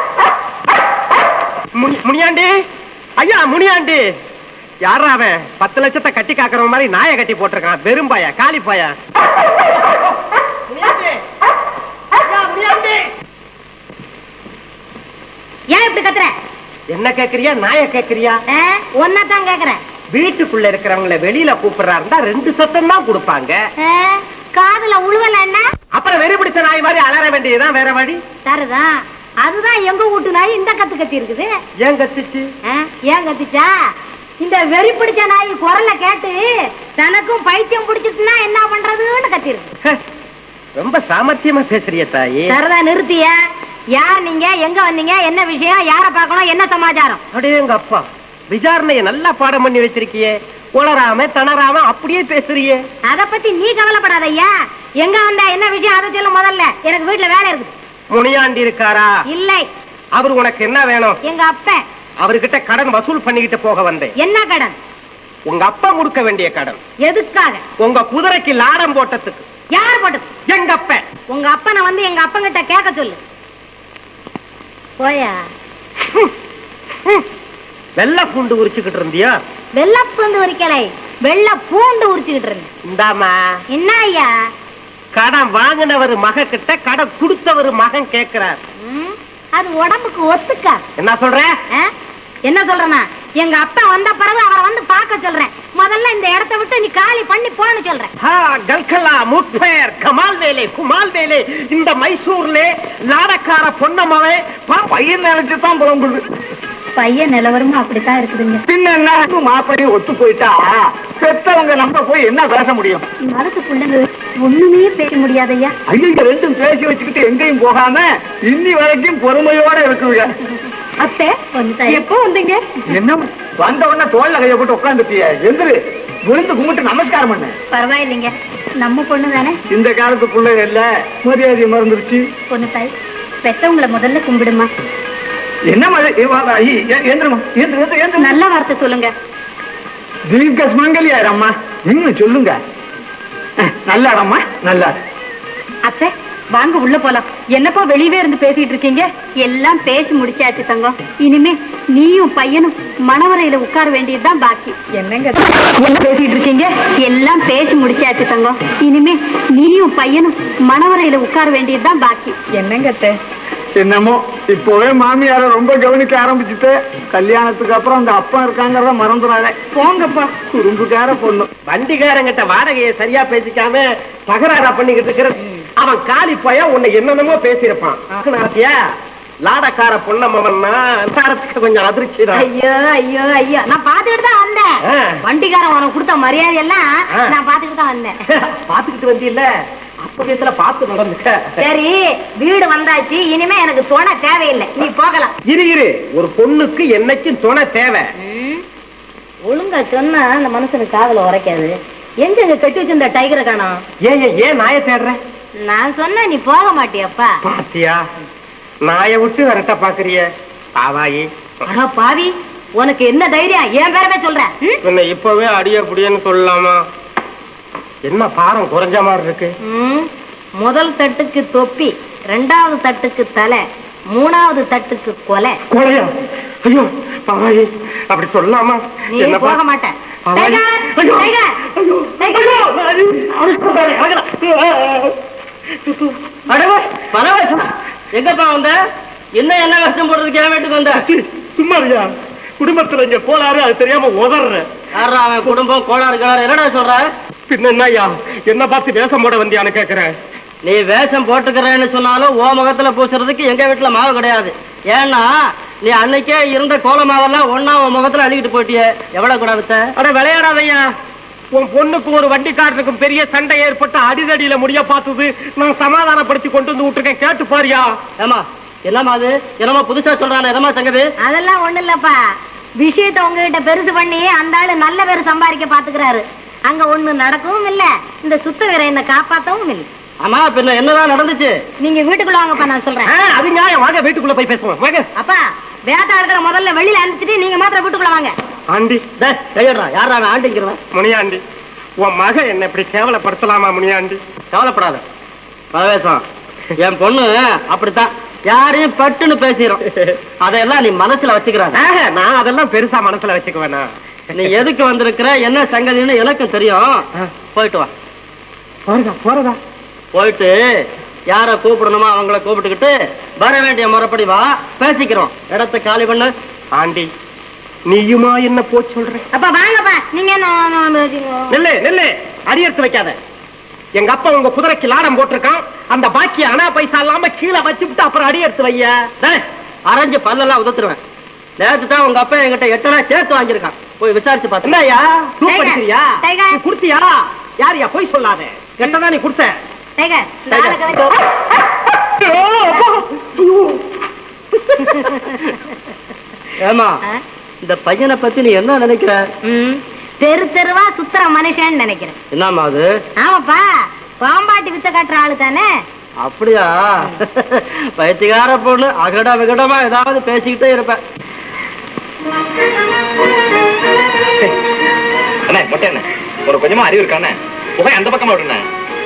முனி- முனியாண்டி ஐயா முனியாண்டி யாரா அவன் பத்து லட்சத்தை கட்டி காக்குற மாதிரி நாயை கட்டி போட்டிருக்கான் வெறும்பாயா காலி பாயா ஏன் இப்படி கத்துற என்ன கேக்குறியா நாயை கேக்குறியா ஒன்னதான் கேக்குறேன் வீட்டுக்குள்ள இருக்கிறவங்கள வெளியில கூப்பிடுறாருந்தா ரெண்டு சத்தம் தான் கொடுப்பாங்க காதுல உழுவல என்ன அப்புறம் வெறி பிடிச்ச நாய் மாதிரி அலற வேண்டியதுதான் வேற வழி சரிதான் அதுதான் எங்க வீட்டு நாய் இந்த கத்து கத்தி இருக்குது ஏன் கத்துச்சு ஆ, ஏன் கத்துச்சா இந்த வெறி பிடிச்ச நாய் குரல கேட்டு தனக்கும் பைத்தியம் பிடிச்சிட்டுனா என்ன பண்றதுன்னு கத்தி இருக்கு ஹ, ரொம்ப சாமர்த்தியமா பேசுறிய தாயி சரிதா நிறுத்திய யார் நீங்க எங்க வந்தீங்க என்ன விஷயம் யார பார்க்கணும் என்ன சமாச்சாரம் அப்படியே எங்க அப்பா விசாரணைய நல்லா பாடம் பண்ணி வச்சிருக்கியே உளராம தணராம அப்படியே பேசுறியே அத பத்தி நீ கவலைப்படாத ஐயா எங்க வந்தா என்ன விஷயம் அதை சொல்ல முதல்ல எனக்கு வீட்டுல வேலை இருக்குது முனியாண்டி இருக்காரா இல்லை அவர் உனக்கு என்ன வேணும் எங்க அப்பன் அவர்கிட்ட கடன் வசூல் பண்ணிக்கிட்டு போக வந்தேன் என்ன கடன் உங்க அப்பா கொடுக்க வேண்டிய கடன் எதுக்காக உங்க குதிரைக்கு லாடம் போட்டதுக்கு யார் போட்டது எங்க அப்பன் உங்க அப்பனை வந்து எங்க அப்பங்கிட்ட கேட்க சொல்லு போயா வெள்ளை பூண்டு உரிச்சுக்கிட்டு இருந்தியா வெள்ளப்பூண்டு உரிக்கலை வெள்ள பூண்டு உரிச்சுக்கிட்டு இருந்தேன் இந்தாமா என்ன ஐயா கடன் வாங்கினவர் மக கிட்ட கடன் கொடுத்தவர் மகன் கேட்கிறார் ம், அது உடம்புக்கு ஒத்துக்கா என்ன சொல்ற என்ன சொல்றேன்னா எங்க அப்பா வந்த பிறகு அவரை வந்து பார்க்க சொல்றேன் முதல்ல இந்த இடத்தை விட்டு நீ காலி பண்ணி போன்னு சொல்றேன் ஹா, கல்கல்லா முட்பெயர் கமால் வேலை குமால் வேலை இந்த மைசூர்ல நாடக்கார பொன்னம்மாவே பையன் நினைச்சு தான் புலம்புது பையன் நிலவரமும் அப்படித்தான் இருக்குதுங்க பின்ன என்ன மாப்பையும் ஒத்து போயிட்டா பெத்தவங்க நம்ம போய் என்ன பேச முடியும் மனசு பிள்ளைங்க ஒண்ணுமே பேச முடியாதையா ஐயோ ரெண்டும் பேசி வச்சுக்கிட்டு எங்கேயும் போகாம இன்னி வரைக்கும் பொறுமையோட இருக்குங்க அத்தை எப்போ வந்தீங்க என்ன வந்த உடனே தோல்ல கைய போட்டு உட்காந்துட்டிய எந்திரு விழுந்து கும்பிட்டு நமஸ்காரம் பண்ண பரவாயில்லைங்க நம்ம பொண்ணு தானே இந்த காலத்து பிள்ளை இல்ல மரியாதை மறந்துருச்சு பொண்ணு தாய் பெத்தவங்களை முதல்ல கும்பிடுமா என்ன மழை எந்திரமா எந்திர எந்திர நல்ல வார்த்தை சொல்லுங்க தீர்க்க சுமங்கலியாரம்மா இன்னும் சொல்லுங்க அஹ், நல்லா இடம்மா நல்லா அத்தை வாங்க உள்ள போலாம் என்னப்பா வெளியவே இருந்து பேசிட்டு இருக்கீங்க எல்லாம் பேசி முடிச்சாச்சு தங்கம் இனிமே நீயும் பையனும் மணவரையில உட்கார வேண்டியதுதான் பாக்கி என்னங்க என்ன பேசிட்டு இருக்கீங்க எல்லாம் பேசி முடிச்சாச்சு தங்கம் இனிமே நீயும் பையனும் மணவரையில உட்கார வேண்டியதுதான் பாக்கி என்னங்க அத்தை என்னமோ இப்போவே மாமியார ரொம்ப கவனிக்க ஆரம்பிச்சுட்டு கல்யாணத்துக்கு அப்புறம் அந்த அப்பா இருக்காங்கிறத மறந்துடாத போங்கப்பா குறும்புக்கார பொண்ணு வண்டிக்காரங்கிட்ட வாடகையை சரியா பேசிக்காம தகராறா பண்ணிக்கிட்டு இருக்கிற அவன் காலி போயா உன்னை என்னென்னமோ பேசியிருப்பான் நாத்தியா லாடக்கார பொன்னம்மன்னா சாரத்துக்கு கொஞ்சம் அதிர்ச்சி தான் ஐயோ ஐயோ ஐயோ நான் பாத்துக்கிட்டு தான் வந்தேன் ஆ. வண்டிக்காரன் உனக்கு கொடுத்த மரியாதை எல்லாம் ஆ. நான் பாத்துக்கிட்டு தான் வந்தேன் பாத்துக்கிட்டு வந்தியில்ல அப்ப பேசல பார்த்து நடந்துக்க சரி வீடு வந்தாச்சு இனிமே எனக்கு துணை தேவையில்லை நீ போகலாம் இரு இரு ஒரு பொண்ணுக்கு என்னைக்கும் துணை தேவை ஒழுங்கா சொன்னா அந்த மனுஷனுக்கு காதுல உரைக்காது எங்க இங்க கட்டி வச்சிருந்த டைகரை காணோம் ஏன் ஏன், ஏன் நாயை தேடுற நான் சொன்னா நீ போக மாட்டியப்பா பாத்தியா நாயை விட்டு விரட்ட பாக்குறிய பாவாயி அடா பாவி உனக்கு என்ன தைரியம் என் பேரவே சொல்ற ம்? என்ன இப்பவே அடிய புடியன்னு சொல்லலாமா என்ன பாரம் குறைஞ்ச மாதிரி இருக்கு ம், முதல் தட்டுக்கு தொப்பி ரெண்டாவது தட்டுக்கு தலை மூணாவது தட்டுக்கு கொலை கொலையா ஐயோ பாவாயி அப்படி சொல்லலாமா நீ என்ன போக பா- மாட்ட பாவாயி. டைகர், ஐயோ, டைகர், ஐயோ, டைகர். ஐயோ, ஐயோ, அடவா பரவாயில்ல எங்கப்பா வந்த என்ன என்ன கஷ்டம் போடுறதுக்கு என் வீட்டுக்கு வந்த சும்மா இருயா குடும்பத்துல இங்க கோளாறு அது தெரியாம உதற யாரா அவன் குடும்பம் கோளாறு கிளாறு என்னடா சொல்ற பின்ன என்னய்யா என்ன பார்த்து வேஷம் போட வந்தியான்னு கேக்குறேன் நீ வேஷம் போட்டுக்கிறேன்னு சொன்னாலும் ஓ முகத்துல பூசுறதுக்கு எங்க வீட்டுல மாவு கிடையாது ஏன்னா நீ அன்னைக்கே இருந்த கோல மாவெல்லாம் ஒன்னா உன் முகத்துல அள்ளிக்கிட்டு போயிட்டியே எவ்வளவு கூட வித்த அட விளையாடாதய்யா உன் பொண்ணுக்கு ஒரு வண்டிக்காரனுக்கும் பெரிய சண்டை ஏற்பட்டு அடிதடியில முடிய பார்த்தது நான் சமாதானப்படுத்தி கொண்டு வந்து விட்டுருக்கேன் கேட்டு பாரியா ஏமா என்னம்மா அது என்னமா புதுசா சொல்றானே என்னமா சங்கதி அதெல்லாம் ஒண்ணு இல்லப்பா விஷயத்த உங்ககிட்ட பெருசு பண்ணி அந்த ஆளு நல்ல பேர் சம்பாதிக்க பாத்துக்கிறாரு அங்க ஒண்ணு நடக்கவும் இல்ல இந்த சுத்த வீர என்ன காப்பாத்தவும் இல்ல ஆமா பின்ன என்னதான் நடந்துச்சு நீங்க வீட்டுக்குள்ள வாங்கப்பா நான் சொல்றேன் ஆ, அது நியாயம் வாங்க வீட்டுக்குள்ள போய் பேசுவோம் வாங்க அப்பா வேட்டா இருக்கிற முதல்ல வெளியில அனுப்பிச்சிட்டு நீங்க மாத்திரம் வீட்டுக்குள்ள வாங்க ஆண்டி டேய், கையடுறா யாரா அவன் ஆண்டிக்கிறவன் முனியாண்டி உன் மக என்ன இப்படி கேவலப்படுத்தலாமா முனியாண்டி கவலைப்படாத பரவேசம் என் பொண்ணு அப்படித்தான் யாரையும் பட்டுன்னு பேசிடும் அதையெல்லாம் நீ மனசுல வச்சுக்கிறாங்க ஆஹா, நான் அதெல்லாம் பெருசா மனசுல வச்சுக்குவேனா நீ எதுக்கு வந்திருக்கிற என்ன சங்கதின்னு எனக்கும் தெரியும் போயிட்டு வா போறதா போறதா போயிட்டு யார கூப்பிடணுமோ அவங்கள கூப்பிட்டுக்கிட்டு வர வேண்டிய முறைப்படி வா பேசிக்கிறோம் இடத்த காலி பண்ணு ஆண்டி நீயுமா என்ன போ சொல்ற அப்பா வாங்கப்பா நீங்க என்ன நெல்லு நெல்லு அடியெடுத்து வைக்காத எங்க அப்பா உங்க குதிரைக்கு லாடம் போட்டிருக்கான் அந்த பாக்கி அனா பைசா இல்லாம கீழே வச்சுவிட்டு அப்புறம் அடியெடுத்து வைய டேய், அரைஞ்சு பல்லெல்லாம் உதத்துருவேன் நேற்று தான் உங்க அப்பா என்கிட்ட எட்டனா சேர்த்து வாங்கியிருக்கான் போய் விசாரிச்சு பார்த்து என்னய்யா தூக்கு டைகர், அடிக்கிறியா டைகர். நீ குடுத்தியா யாரியா போய் சொல்லாத எட்டனா நீ குடுத்த டைகர் டைகர். நாளைக்கு வந்து- ஐயோ, அப்பா. ஐயோ. ஏமா ஆ? இந்த பையனை பத்தி நீ என்ன நினைக்கிற ம், தெரு தெருவா சுத்துற மனுஷன் நினைக்கிறேன் என்னம்மா அது ஆமாப்பா பாம்பாட்டி வித்த காட்டுற ஆளு தானே அப்படியா பைத்தியக்கார பொண்ணு அகட விகடமா ஏதாவது பேசிக்கிட்டே இருப்பேன் அண்ணே மொட்டை அண்ணே ஒரு கொஞ்சமா அறிவு இருக்கானே புகை அந்த பக்கமா விடுண்ணே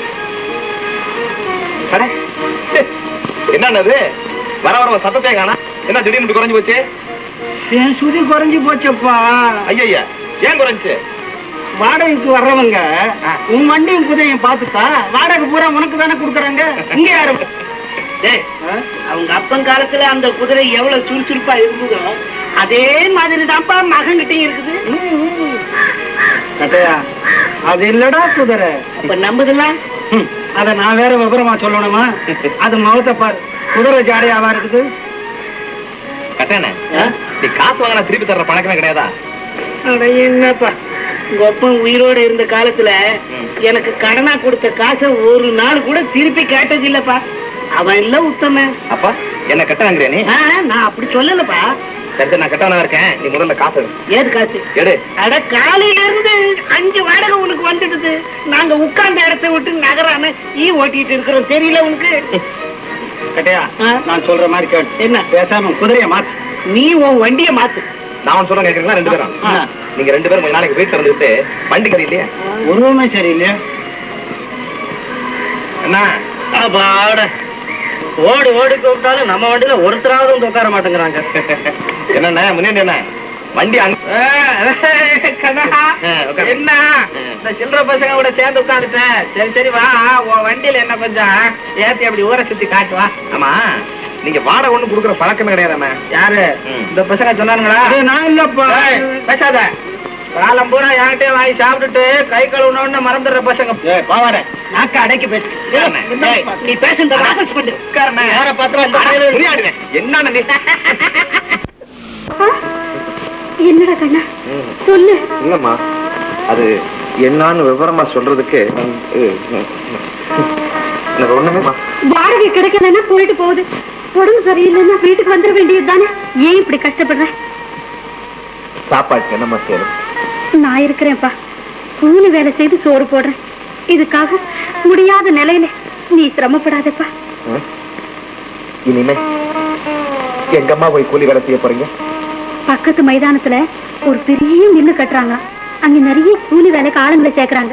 அட, என்னண்ணே அது வர வர ஒரு சத்தத்தையே காணா என்ன திடீர்னு இப்படி குறைஞ்சு போச்சு என் சுதி குறைஞ்சு போச்சப்பா ஐயா ஏன் குறைஞ்சு வாடகைக்கு வர்றவங்க உன் வண்டியும் குதையும் பார்த்துட்டா வாடகை பூரா உனக்கு தானே கொடுக்குறாங்க இங்க யாரு டேய், அவங்க அப்பன் காலத்துல அந்த குதிரை எவ்வளவு சுறுசுறுப்பா இருந்ததோ அதே மாதிரி தான்ப்பா மகன்கிட்டயும் இருக்குது கட்டையா அது இல்லடா குதிரை அப்ப நம்புதுல ம், அத நான் வேற விவரமா சொல்லணுமா அது முகத்தை பாரு குதிரை ஜாடையாவா இருக்குது கட்டானே நீ காசு வாங்கினா திருப்பி தர்ற பழக்கமே கிடையாதா அட என்னப்பா உங்க அப்பன் உயிரோட இருந்த காலத்துல ம். எனக்கு கடனா கொடுத்த காசை ஒரு நாள் கூட திருப்பி கேட்டது இல்லப்பா அவன் இல்ல உத்தமன் அப்பா என்ன கட்டாங்கிறியா நீ ஆ, நான் அப்படி சொல்லலப்பா சரி சரி, நான் கட்டவனா இருக்கேன் நீ முதல்ல காசு எடு. ஏது காசு எடு அட காலையில இருந்து அஞ்சு வாடகை உனக்கு வந்துடுது நாங்க உட்கார்ந்த இடத்தை விட்டு நகராம ஈ ஓட்டிட்டு இருக்கிறோம் தெரியல உனக்கு கட்டையா ஆ? நான் சொல்ற மாதிரி கேட்டு என்ன பேசாம குதிரைய மாத்து நீ உன் வண்டிய மாத்து நான் சொல்றேன் கேக்குறீங்களா ரெண்டு பேரும் ஆ. நீங்க ரெண்டு பேரும் கொஞ்ச நாளைக்கு வீட்டுல இருந்துட்டு வண்டி கறி இல்லையா உருவமே சரியில்லையா என்ன அப்பாட ஓடி ஓடி கூப்பிட்டாலும் நம்ம வண்டியில ஒருத்தராவது வந்து உட்கார மாட்டேங்கிறாங்க என்னண்ணே முன்னாடி என்ன வண்டி அங்க கனகா, ஆ, உட்காரு. என்ன ஆ. இந்த சில்லற பசங்க கூட சேர்ந்து உட்காந்துட்டேன் சரி சரி வா உன் வண்டியில என்ன கொஞ்சம் ஏத்தி அப்படி ஊரை சுத்தி காட்டு வா ஆமா நீங்க வாடகை ஒண்ணு குடுக்குற பழக்கமே கிடையாதாண்ணே யாரு ம். இந்த பசங்க சொன்னானுங்களா அது நான் இல்லப்பா ஏய், பேசாத காலம் பூரா என்கிட்ட வாங்கி சாப்பிட்டுட்டு கை கழுவுனோன்னு மறந்துடுற பசங்க பாவாட நாக்க அடைக்கி பேசு ஏண்ணே, ஏய், நீ பேசுறத வாபஸ் பண்ணு உட்காருண்ணே. யார பாத்திரம் இந்த அட, பயலுக- புரியாதுண்ணே. என்னண்ணே நீ ஆ? என்னடா கண்ணா சொல்லு இல்லம்மா அது என்னன்னு விவரமா சொல்றதுக்கு எனக்கு ஒண்ணுமே வாடகை கிடைக்கலன்னா போயிட்டு போகுது உடம்பு சரியில்லைன்னா வீட்டுக்கு வந்துட வேண்டியது தானே ஏன் இப்படி கஷ்டப்படுற சாப்பாட்டுக்கு என்னம்மா சேரும் நான் இருக்கிறேன்ப்பா கூலி வேலை செய்து சோறு போடுறேன் இதுக்காக முடியாத நிலையில நீ சிரமப்படாதப்பா ம்? இனிமே எங்க அம்மா போய் கூலி வேலை செய்ய போறீங்க பக்கத்து மைதானத்துல ஒரு பெரிய மில்லு கட்டுறாங்க அங்க நிறைய கூலி வேலைக்கு ஆளுங்களை சேர்க்கறாங்க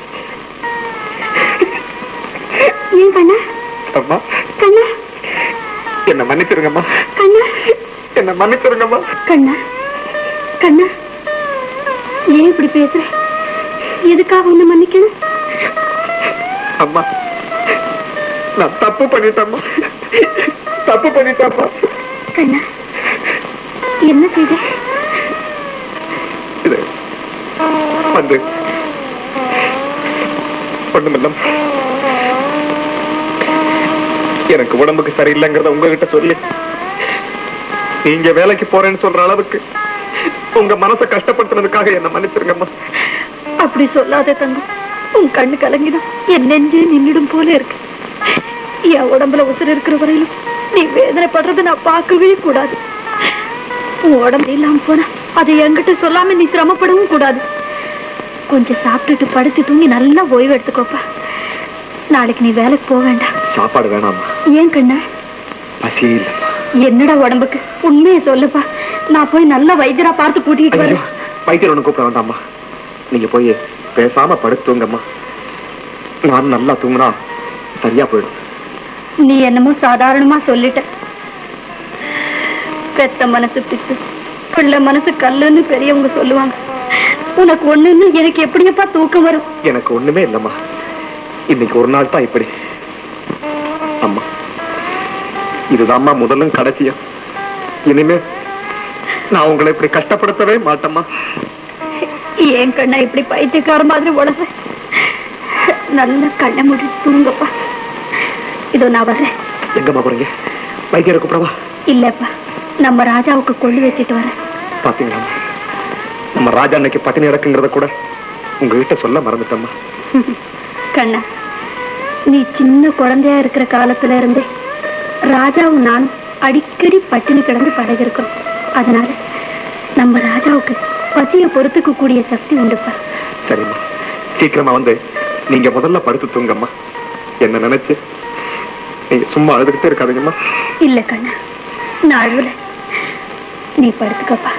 ஏன் கண்ணா அம்மா கண்ணா என்ன மன்னிச்சிருங்கம்மா கண்ணா என்ன மன்னிச்சிருங்கம்மா கண்ணா கண்ணா ஏன் இப்படி பேசுற எதுக்காக உன்னை மன்னிக்கணும் அம்மா நான் தப்பு பண்ணிட்டேம்மா தப்பு பண்ணிட்டேம்மா கண்ணா என்ன செய்த இது வந்து ஒண்ணுமில்லம் எனக்கு உடம்புக்கு சரியில்லைங்கிறத உங்ககிட்ட சொல்லி நீங்க வேலைக்கு போறேன்னு சொல்ற அளவுக்கு உங்க மனசை கஷ்டப்படுத்துனதுக்காக என்ன மன்னிச்சிருங்கம்மா அப்படி சொல்லாத தங்கம் உன் கண்ணு கலங்கிடும் என் நெஞ்சே நின்னுடும் போல இருக்கு என் உடம்புல உசுர் இருக்கிற வரையிலும் நீ வேதனைப்படுறத நான் பார்க்கவே கூடாது உன் உடம்பு இல்லாம போனா அதை என்கிட்ட சொல்லாம நீ சிரமப்படவும் கூடாது கொஞ்சம் சாப்பிட்டுட்டு படுத்து தூங்கி நல்லா ஓய்வு எடுத்துக்கோப்பா நாளைக்கு நீ வேலைக்கு போக வேண்டாம் சாப்பாடு வேணாமா ஏன் கண்ணா பசி இல்ல என்னடா உடம்புக்கு உண்மையை சொல்லுப்பா நான் போய் நல்ல வைத்தியரா பார்த்து கூட்டிட்டு ஐயோ, வரேன் வைத்தியர் ஒண்ணு கூப்பிட வேண்டாம்மா நீங்க போய் பேசாம படுத்து தூங்கம்மா நான் நல்லா தூங்குனா சரியா போயிடும் நீ என்னமோ சாதாரணமா சொல்லிட்ட பெத்த மனசு பித்து பிள்ளை மனசு கல்லுன்னு பெரியவங்க சொல்லுவாங்க உனக்கு ஒண்ணுன்னு எனக்கு எப்படியப்பா தூக்கம் வரும் எனக்கு ஒண்ணுமே இல்லம்மா இன்னைக்கு ஒரு நாள் தான் இப்படி அம்மா இதுதாம்மா முதலும் கடைசியும் இனிமே நான் உங்களை இப்படி கஷ்டப்படுத்தவே மாட்டேம்மா ஏன் கண்ணா இப்படி பைத்தியக்கார மாதிரி உடம்பு நல்ல கண்ணை மூடி தூங்கப்பா இதோ நான் வர்றேன் எங்கம்மா போறீங்க வைத்தியரை கூப்பிடவா இல்லப்பா நம்ம ராஜாவுக்கு கொள்ளு வச்சுட்டு வரேன் பாத்தீங்களா நம்ம ராஜா அன்னைக்கு பட்டினி இறக்குங்கிறத கூட உங்ககிட்ட சொல்ல மறந்துட்டம்மா கண்ணா நீ சின்ன குழந்தையா இருக்கிற காலத்துல இருந்தே ராஜாவும் நானும் அடிக்கடி பட்டினி கிடந்து பழகிருக்கிறோம் அதனால நம்ம ராஜாவுக்கு பசியை பொறுத்துக்க கூடிய சக்தி உண்டுப்பா சரிம்மா சீக்கிரமா வந்து நீங்க முதல்ல படுத்து தூங்கம்மா என்ன நினைச்சு நீங்க சும்மா அழுதுகிட்டே இருக்காதீங்கம்மா இல்ல கண்ணா நான் அழுவல நீ படுத்துக்கப்பா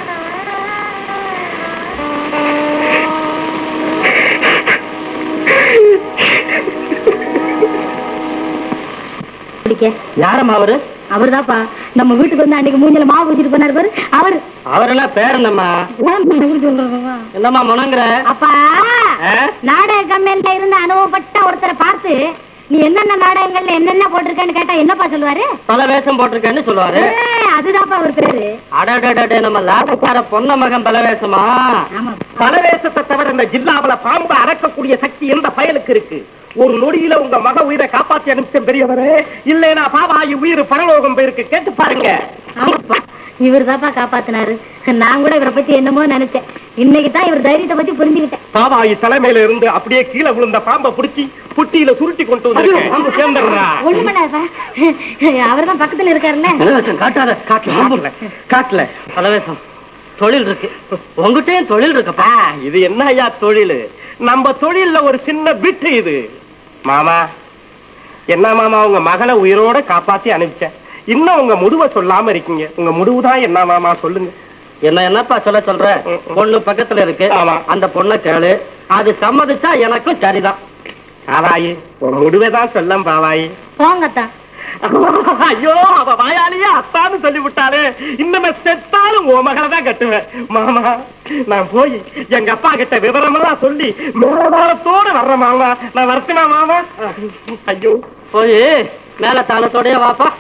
யாரம்மா அவரு அவர்தாப்பா நம்ம வீட்டுக்கு வந்து அன்னைக்கு மூஞ்சில மாவு ஊத்திட்டு போனாரு பாரு அவர் அவரெல்லாம் பேர் என்னம்மா என்னம்மா முணங்குற அப்பா ஆ? நாடக கம்பெனில இருந்து அனுபவப்பட்ட ஒருத்தரை பார்த்து நீ என்னென்ன நாடகங்கள்ல என்னென்ன போட்டிருக்கேன்னு கேட்டா என்னப்பா சொல்லுவாரு பல வேஷம் போட்டிருக்கேன்னு சொல்லுவாரு ஏ, அதுதான்ப்பா அவர் பேரு அடடடடே நம்ம லாபக்கார பொன்ன மகன் பல வேஷமா ஆமா பலவேசத்தை தவிர இந்த ஜில்லாவுல பாம்பு அடக்கக்கூடிய சக்தி எந்த பயலுக்கு இருக்கு ஒரு நொடியில உங்க மக உயிரை காப்பாத்தி அனுப்பிச்சேன் பெரியவரே இல்லைனா பாவாயி உயிர் பரலோகம் போயிருக்கு கேட்டு பாருங்க ஆமாப்பா இவர் தான்ப்பா காப்பாத்தினாரு நான் கூட இவரை பத்தி என்னமோ நினைச்சேன் இன்னைக்கு தான் இவர் தைரியத்தை பத்தி புரிஞ்சுக்கிட்டேன் பாவாயி தலைமையில இருந்து அப்படியே கீழே விழுந்த பாம்பை பிடிச்சி புட்டியில சுருட்டி கொண்டு வந்திருக்கேன் வந்து சேர்ந்துடுறா. ஒண்ணுமடாப்பா அவர் தான் பக்கத்துல இருக்காருல்ல பல வேஷம் காட்டாத காட்டல காட்டல பல வேஷம் தொழில் இருக்கு உங்ககிட்டயும் தொழில் இருக்கப்பா ஆ, இது என்ன ஐயா தொழில் நம்ம தொழில்ல ஒரு சின்ன பிட்டு இது மாமா என்ன மாமா உங்க மகளை உயிரோட காப்பாத்தி அனுப்பிச்சேன் இன்னும் உங்க முடிவை சொல்லாம இருக்கீங்க உங்க முடிவு தான் என்ன மாமா சொல்லுங்க என்ன என்னப்பா சொல்ல சொல்ற ம், ம். பொண்ணு பக்கத்துல இருக்கு ஆமா. அந்த பொண்ணை கேளு அது சம்மதிச்சா எனக்கும் சரிதான் பாவாயி உன் முடிவை தான் சொல்லம் பாவாயி போங்கத்தான் ஐயோ அவ வாயாலேயே அத்தான்னு சொல்லி விட்டாலே இன்னுமே செத்தாலும் உன் மகளை தான் கட்டுவேன் மாமா நான் போய் எங்க அப்பா கிட்ட விவரமெல்லாம் சொல்லி மேலதாரத்தோட வர்றேன் மாமா நான் வரட்டுமா மாமா ஐயோ போய் மேல தாளத்தோடய வாப்பா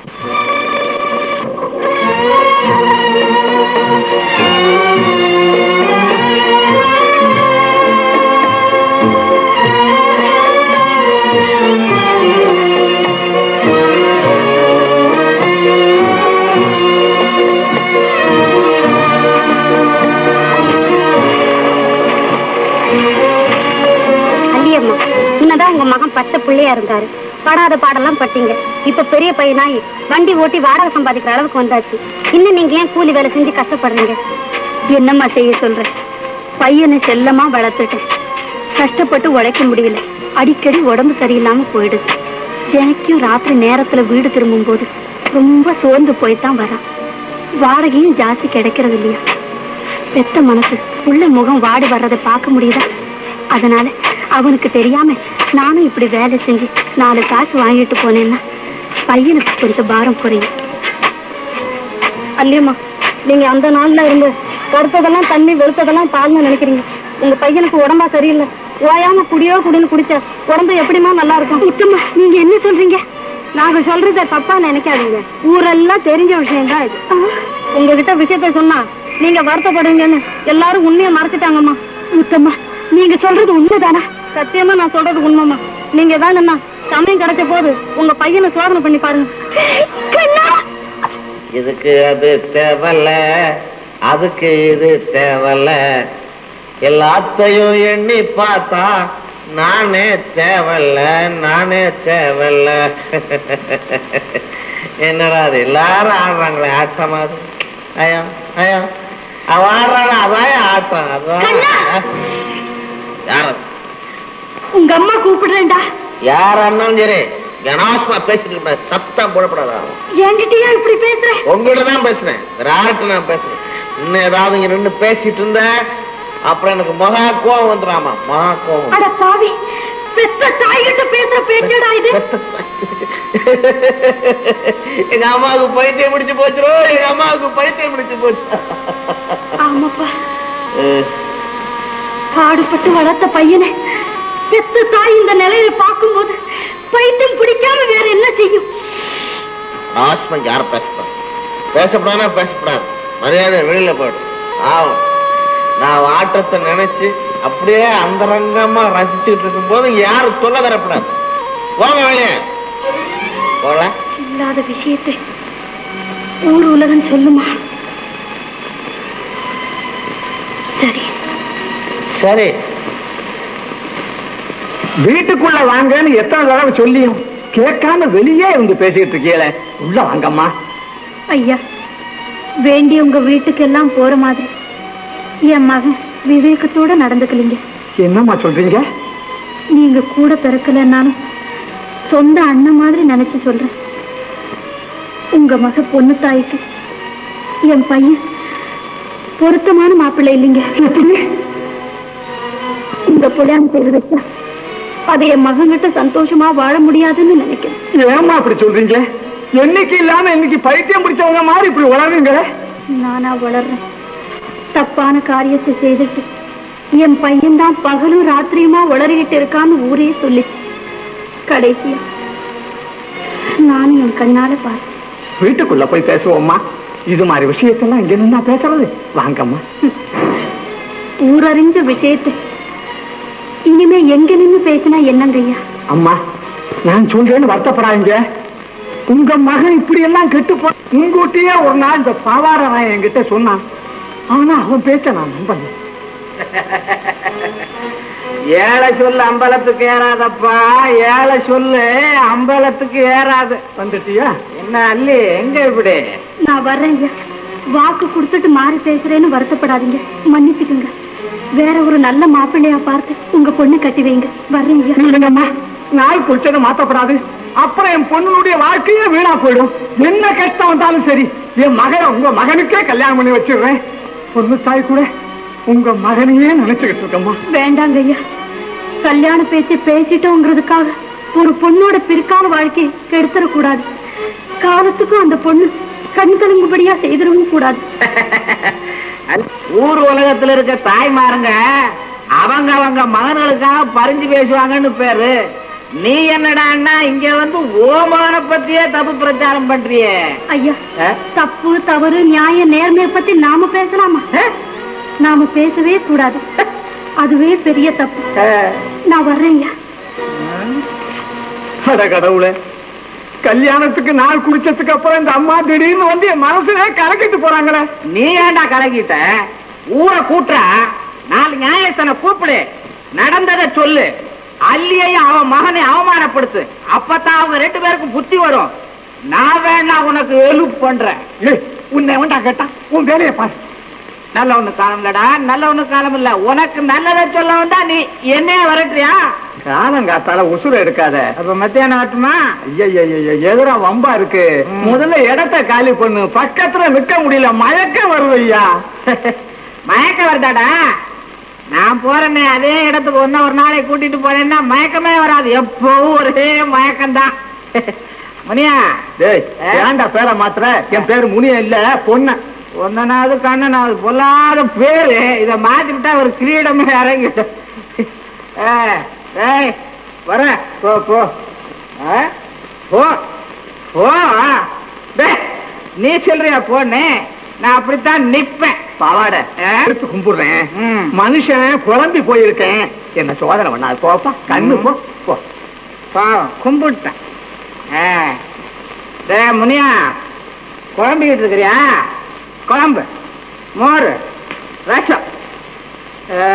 அல்லியம்மா முன்னதான் உங்க மகன் பச்சை பிள்ளையா இருந்தாரு படாத பாடெல்லாம் பட்டீங்க இப்ப பெரிய பையனாயி வண்டி ஓட்டி வாடகை சம்பாதிக்கிற அளவுக்கு வந்தாச்சு இன்னும் நீங்க ஏன் கூலி வேலை செஞ்சு கஷ்டப்படுறீங்க என்னம்மா செய்ய சொல்ற பையனை செல்லமா வளர்த்துட்டேன் கஷ்டப்பட்டு உழைக்க முடியல அடிக்கடி உடம்பு சரியில்லாம போயிடுது தினைக்கும் ராத்திரி நேரத்துல வீடு திரும்பும் போது ரொம்ப சோர்ந்து போய்தான் வரான் வாடகையும் ஜாஸ்தி கிடைக்கிறது இல்லையா பெத்த மனசு உள்ள முகம் வாடி வர்றதை பார்க்க முடியுதா அதனால அவனுக்கு தெரியாம நானும் இப்படி வேலை செஞ்சு நாலு காசு வாங்கிட்டு போனேன்னா பையனுக்கு கொஞ்சம் பாரம் குறையும் அல்லையம்மா நீங்க அந்த நாள்ல இருந்து கருத்ததெல்லாம் தண்ணி வெளுத்ததெல்லாம் பால்னு நினைக்கிறீங்க உங்க பையனுக்கு உடம்பா சரியில்லை ஓயாம குடியோ குடின்னு குடிச்ச உடம்பு எப்படிமா நல்லா இருக்கும் உத்தம்மா நீங்க என்ன சொல்றீங்க நாங்க சொல்றத தப்பா நினைக்காதீங்க ஊரெல்லாம் தெரிஞ்ச விஷயம் தான் இது உங்ககிட்ட விஷயத்த சொன்னா நீங்க வருத்தப்படுவீங்கன்னு எல்லாரும் உண்மையை மறைச்சிட்டாங்கம்மா உத்தம்மா நீங்க சொல்றது உண்மைதானா சத்தியமா நான் சொல்றது உண்மைமா நீங்க வேணும்னா சமயம் கிடைச்ச போது உங்க பையனை சோதனை பண்ணி பாருங்க இதுக்கு அது தேவல்ல அதுக்கு இது தேவல்ல எல்லாத்தையும் எண்ணி பார்த்தா நானே தேவல்ல நானே தேவல்ல என்னடா அது எல்லாரும் ஆடுறாங்களே ஆட்டம் அது ஐயா ஐயா அவ ஆடுறாங்க அதான் ஆட்டம் அதான் யார் உங்க அம்மா கூப்பிடுறேன்டா யாரா இருந்தாலும் சரி கனாசமா பேசிட்டு இருப்பேன் சத்தம் போடப்படாதா என்கிட்டயா இப்படி பேசுற உங்ககிட்ட தான் பேசுறேன் வேற யார்கிட்ட நான் பேசுறேன் இன்னும் ஏதாவது இங்க நின்று பேசிட்டு இருந்தேன் அப்புறம் எனக்கு மகா கோவம் வந்துடாமா மகா கோவம் அட பாவி பெத்த தாய்கிட்ட பேசுற பேச்சடா இது எங்க அம்மாவுக்கு பைத்தியம் முடிச்சு போச்சுரோ எங்க அம்மாவுக்கு பைத்தியம் முடிச்சு போச்சு ஆமாப்பா அஹ், பாடுபட்டு வளர்த்த பையனை பெத்த தாய் இந்த நிலையில பார்க்கும்போது பைத்தியம் பிடிக்காம வேற என்ன செய்யும் ஆஸ்மன் யார பேசப்படாது பேசப்படாதுன்னா பேசப்படாது மரியாதை வெளியில போயிடும் ஆகும் நான் ஆட்டத்தை நினைச்சு அப்படியே அந்தரங்கமா ரசிச்சுட்டு இருக்கும் போது யாரும் சொல்ல தரப்படாது போங்க வெளியே போல இல்லாத விஷயத்தை ஊர் உலகம் சொல்லுமா சரி சரி வீட்டுக்குள்ள வாங்கன்னு எத்தனை தடவை சொல்லியும் கேட்காம வெளியே இருந்து பேசிட்டு இருக்கீங்களே உள்ள வாங்கம்மா ஐயா வேண்டி உங்க வீட்டுக்கு எல்லாம் போற மாதிரி என் மகன் விவேகத்தோட நடந்துக்கலீங்க என்னம்மா சொல்றீங்க நீங்க கூட பிறக்கலன்னாலும் சொந்த அண்ணன் மாதிரி நினைச்சு சொல்றேன் உங்க மக பொண்ணு தாய்க்கு என் பையன் பொருத்தமான மாப்பிள்ளை இல்லைங்க எப்படி இந்த புள்ளையான் பேர் வச்சா அதை என் மகன்கிட்ட சந்தோஷமா வாழ முடியாதுன்னு நினைக்கிறேன் ஏம்மா அப்படி சொல்றீங்க என்னைக்கு இல்லாம இன்னைக்கு பைத்தியம் பிடிச்சவங்க மாதிரி இப்படி உளறீங்க நானா வளர்றேன் தப்பான காரியத்தை செய்துட்டு என் பையன் தான் பகலும் ராத்திரியுமா வளரிக்கிட்டு இருக்கான்னு ஊரே சொல்லிச்சு கடைசியா நானும் என் கண்ணால பார்த்தேன் வீட்டுக்குள்ள போய் பேசுவோம்மா இது மாதிரி விஷயத்தெல்லாம் இங்க நின்னா பேசுறது வாங்கம்மா ஊரறிஞ்ச விஷயத்தை இனிமே எங்க நின்னு பேசினா என்னங்க ஐயா அம்மா நான் சொல்றேன்னு வருத்தப்படாதீங்க உங்க மகன் இப்படி எல்லாம் கெட்டு போ முன்கூட்டியே ஒரு நாள் இந்த பாவார நான் என்கிட்ட சொன்னான் ஆனா அவன் பேச்ச நான் நம்பல ஏழை சொல்லு அம்பலத்துக்கு ஏறாதப்பா ஏழை சொல்லு அம்பலத்துக்கு ஏறாது வந்துட்டியா என்ன அல்லி எங்க இப்படி நான் வர்றேன் ஐயா வாக்கு கொடுத்துட்டு மாறி பேசுறேன்னு வருத்தப்படாதீங்க மன்னிச்சுக்குங்க வேற ஒரு நல்ல மாப்பிள்ளையா பார்த்து உங்க பொண்ணு கட்டி வைங்க வர்றேன் ஐயா இல்லைங்கம்மா நாய் குடிச்சதை மாத்தப்படாது அப்புறம் என் பொண்ணுடைய வாழ்க்கையே வீணா போயிடும் என்ன கஷ்டம் வந்தாலும் சரி என் மகனை உங்க மகனுக்கே கல்யாணம் பண்ணி வச்சிடுறேன் பொண்ணு தாய் கூட உங்க மகனையே நினைச்சுக்கிட்டு இருக்கம்மா வேண்டாங்க ஐயா கல்யாண பேச்சு பேசிட்டோங்கிறதுக்காக ஒரு பொண்ணோட பிற்கால வாழ்க்கையை கெடுத்துடக்கூடாது காலத்துக்கும் அந்த பொண்ணு கண் கலங்கும்படியா செய்திடவும் கூடாது ஊர் உலகத்துல இருக்க தாய்மாருங்க அவங்க அவங்க மகன்களுக்காக பறிஞ்சு பேசுவாங்கன்னு பேரு நீ என்னடான்னா இங்க வந்து ஓமான பத்தியே தப்பு பிரச்சாரம் பண்றியே ஐயா ஆ? தப்பு தவறு நியாயம் நேர்மையை பத்தி நாம பேசலாமா நாம பேசவே கூடாது அதுவே பெரிய தப்பு நான் வர்றேன் ஐயா அட கடவுளே கல்யாணத்துக்கு நாள் குடிச்சதுக்கு அப்புறம் இந்த அம்மா திடீர்னு வந்து என் மனசுலே கலக்கிட்டு போறாங்களே நீ ஏன்டா கலக்கிட்ட ஊரை கூட்டுறா நாலு நியாயத்தனை கூப்பிடு நடந்ததை சொல்லு அல்லியையும் அவன் மகனை அவமானப்படுத்து அப்பதான் அவங்க ரெண்டு பேருக்கும் புத்தி வரும் நான் வேணா உனக்கு ஹெல்ப் பண்றேன் ஏய் உன்னை வேண்டா கேட்டா உன் வேலையை பாரு நல்ல ஒண்ணு காலம் இல்லடா நல்ல ஒண்ணு காலம் இல்ல உனக்கு நல்லதை சொல்ல வந்தா நீ என்னைய வரட்டுறியா காலங்காத்தால உசுர எடுக்காத அப்ப மத்தியானம் ஆட்டுமா ஐயா எதிரா வம்பா இருக்கு ம். முதல்ல இடத்த காலி பண்ணு பக்கத்துல நிக்க முடியல மயக்கம் வருது ஐயா மயக்க வருதாடா நான் போறேனே அதே இடத்துக்கு ஒன்னும் ஒரு நாளை கூட்டிட்டு போறேன்னா மயக்கமே வராது எப்பவும் ஒரே மயக்கம்தான் முனியா டேய் ஆ? ஏன்டா பேரை மாத்திர என் பேரு முனியா இல்ல பொண்ணு ஒன்னாவது கண்ணனாவது பொல்லாத பேரு இத மாத்தி விட்டா ஒரு கிரீடமே இறங்கிடும் ஏய், ஏய் வர போ போ ஆ? போ போ டேய், நீ சொல்றியா போன்னு நான் அப்படித்தான் நிப்பேன் பாவாட ஆ? எடுத்து கும்பிடுறேன் ம். மனுஷன் குழம்பி போயிருக்கேன் என்ன சோதனை பண்ணாது போப்பா கண்ணு போ போ பாவம் கும்பிட்டேன் ஆ. டேய் முனியா குழம்பிக்கிட்டு இருக்கிறியா குழம்பு மோர் ரசம் ஆ.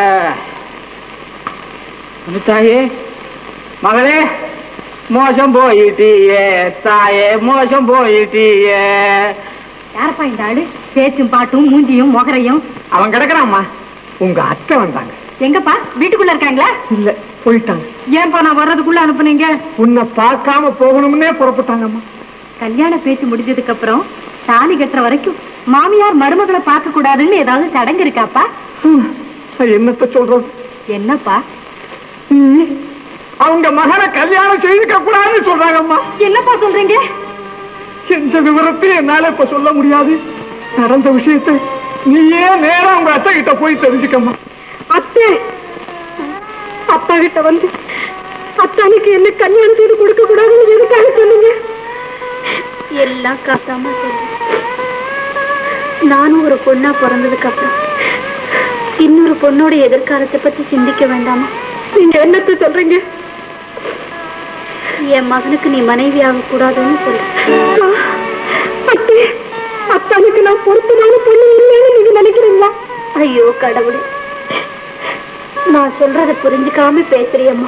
முனித்தாயே மகளே மோசம் போயிட்டியே தாயே மோசம் போயிட்டியே யாரப்பா இந்த ஆளு பேச்சும் பாட்டும் மூஞ்சியும் முகரையும் அவன் கிடக்குறாம்மா உங்க அத்தை வந்தாங்க எங்கப்பா வீட்டுக்குள்ள இருக்காங்களா இல்ல போயிட்டாங்க ஏன்பா நான் வர்றதுக்குள்ள அனுப்புனீங்க உன்னை பார்க்காம போகணும்னே புறப்பட்டாங்கம்மா கல்யாண பேச்சு முடிஞ்சதுக்கு அப்புறம் தாலி கட்டுற வரைக்கும் மாமியார் மருமகளை பார்க்க கூடாதுன்னு ஏதாவது சடங்கு இருக்காப்பா ஹம், என்னத்த சொல்றது என்னப்பா ம், அவங்க மகனை கல்யாணம் செய்துக்க கூடாதுன்னு சொல்றாங்கம்மா என்னப்பா சொல்றீங்க எந்த விவரத்தையும் என்னால இப்ப சொல்ல முடியாது நடந்த விஷயத்தை நீயே நேரா உங்க அத்தை கிட்ட போய் தெரிஞ்சுக்கம்மா அத்தை அப்பா கிட்ட வந்து அத்தானுக்கு என்ன கல்யாணம் செய்து கொடுக்க கூடாதுன்னு எதுக்காக சொன்னீங்க எல்லாம் காத்தாம சொல்லு நானும் ஒரு பொண்ணா பிறந்ததுக்கு அப்புறம் இன்னொரு பொண்ணோட எதிர்காலத்தை பத்தி சிந்திக்க வேண்டாமா நீங்க என்னத்த சொல்றீங்க என் மகனுக்கு நீ மனைவி ஆக கூடாதுன்னு சொல்லு அத்தே அத்தானுக்கு நான் பொருத்தமான பொண்ணு இல்லைன்னு நீங்க நினைக்கிறீங்களா ஐயோ கடவுளே நான் சொல்றத புரிஞ்சுக்காம பேசுறியம்மா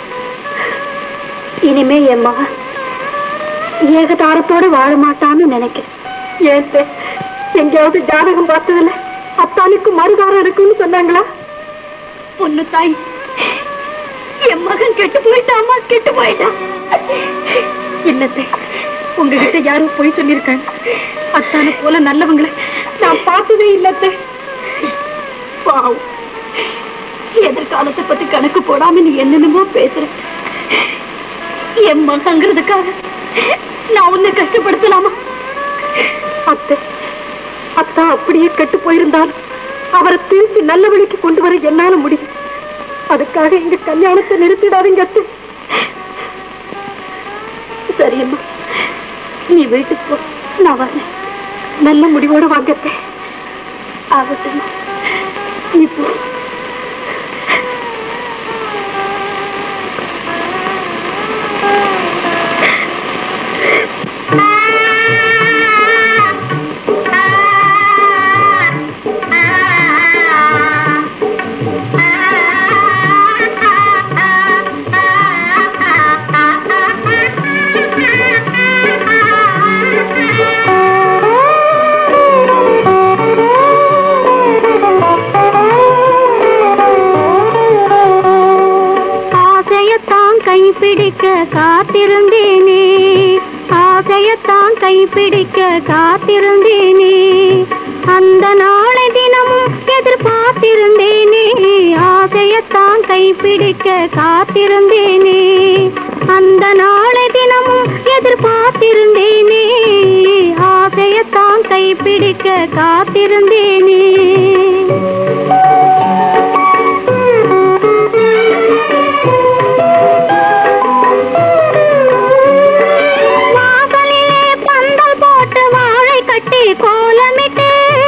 இனிமே என் மகன் ஏகதாரத்தோட வாழ மாட்டான்னு நினைக்கிறேன் ஏன் தே, எங்கேயாவது ஜாதகம் பார்த்ததுல அத்தானுக்கு மறுதாரம் இருக்குன்னு சொன்னாங்களா பொண்ணு தாய் என் மகன் கெட்டு போயிட்டாமா கெட்டு போயிட்டான் இல்லத்தே உங்ககிட்ட யாரும் போய் சொல்லியிருக்காங்க அத்தானை போல நல்லவங்களை நான் பார்த்ததே இல்லத்தே பாவம் எதிர்காலத்தை பத்தி கணக்கு போடாம நீ என்னென்னமோ பேசுற என் மகங்கிறதுக்காக நான் உன்னை கஷ்டப்படுத்தலாமா அத்தை அத்தா அப்படியே கெட்டு போயிருந்தாலும் அவரை திருப்பி நல்ல வழிக்கு கொண்டு வர என்னால முடியும் அதுக்காக எங்க கல்யாணத்தை நிறுத்திடாதீங்க அத்தை சரியம்மா நீ வீட்டுக்கு போ நான் வரேன் நல்ல முடிவோட வாங்கத்தே ஆகட்டும்மா நீ போ ஆசையத்தான் கைப்பிடிக்க காத்திருந்தேனே ஆசையத்தான் கைப்பிடிக்க காத்திருந்தேனே அந்த நாளை தினமும் எதிர்பார்த்திருந்தேனே ஆசையத்தான் கைப்பிடிக்க காத்திருந்தேனே அந்த நாளை தினமும் எதிர்பார்த்திருந்தேனே ஆசையத்தான் கைப்பிடிக்க காத்திருந்தேனே வாசலிலே பந்தல் போட்டு வாழை கட்டி கோலமிட்டு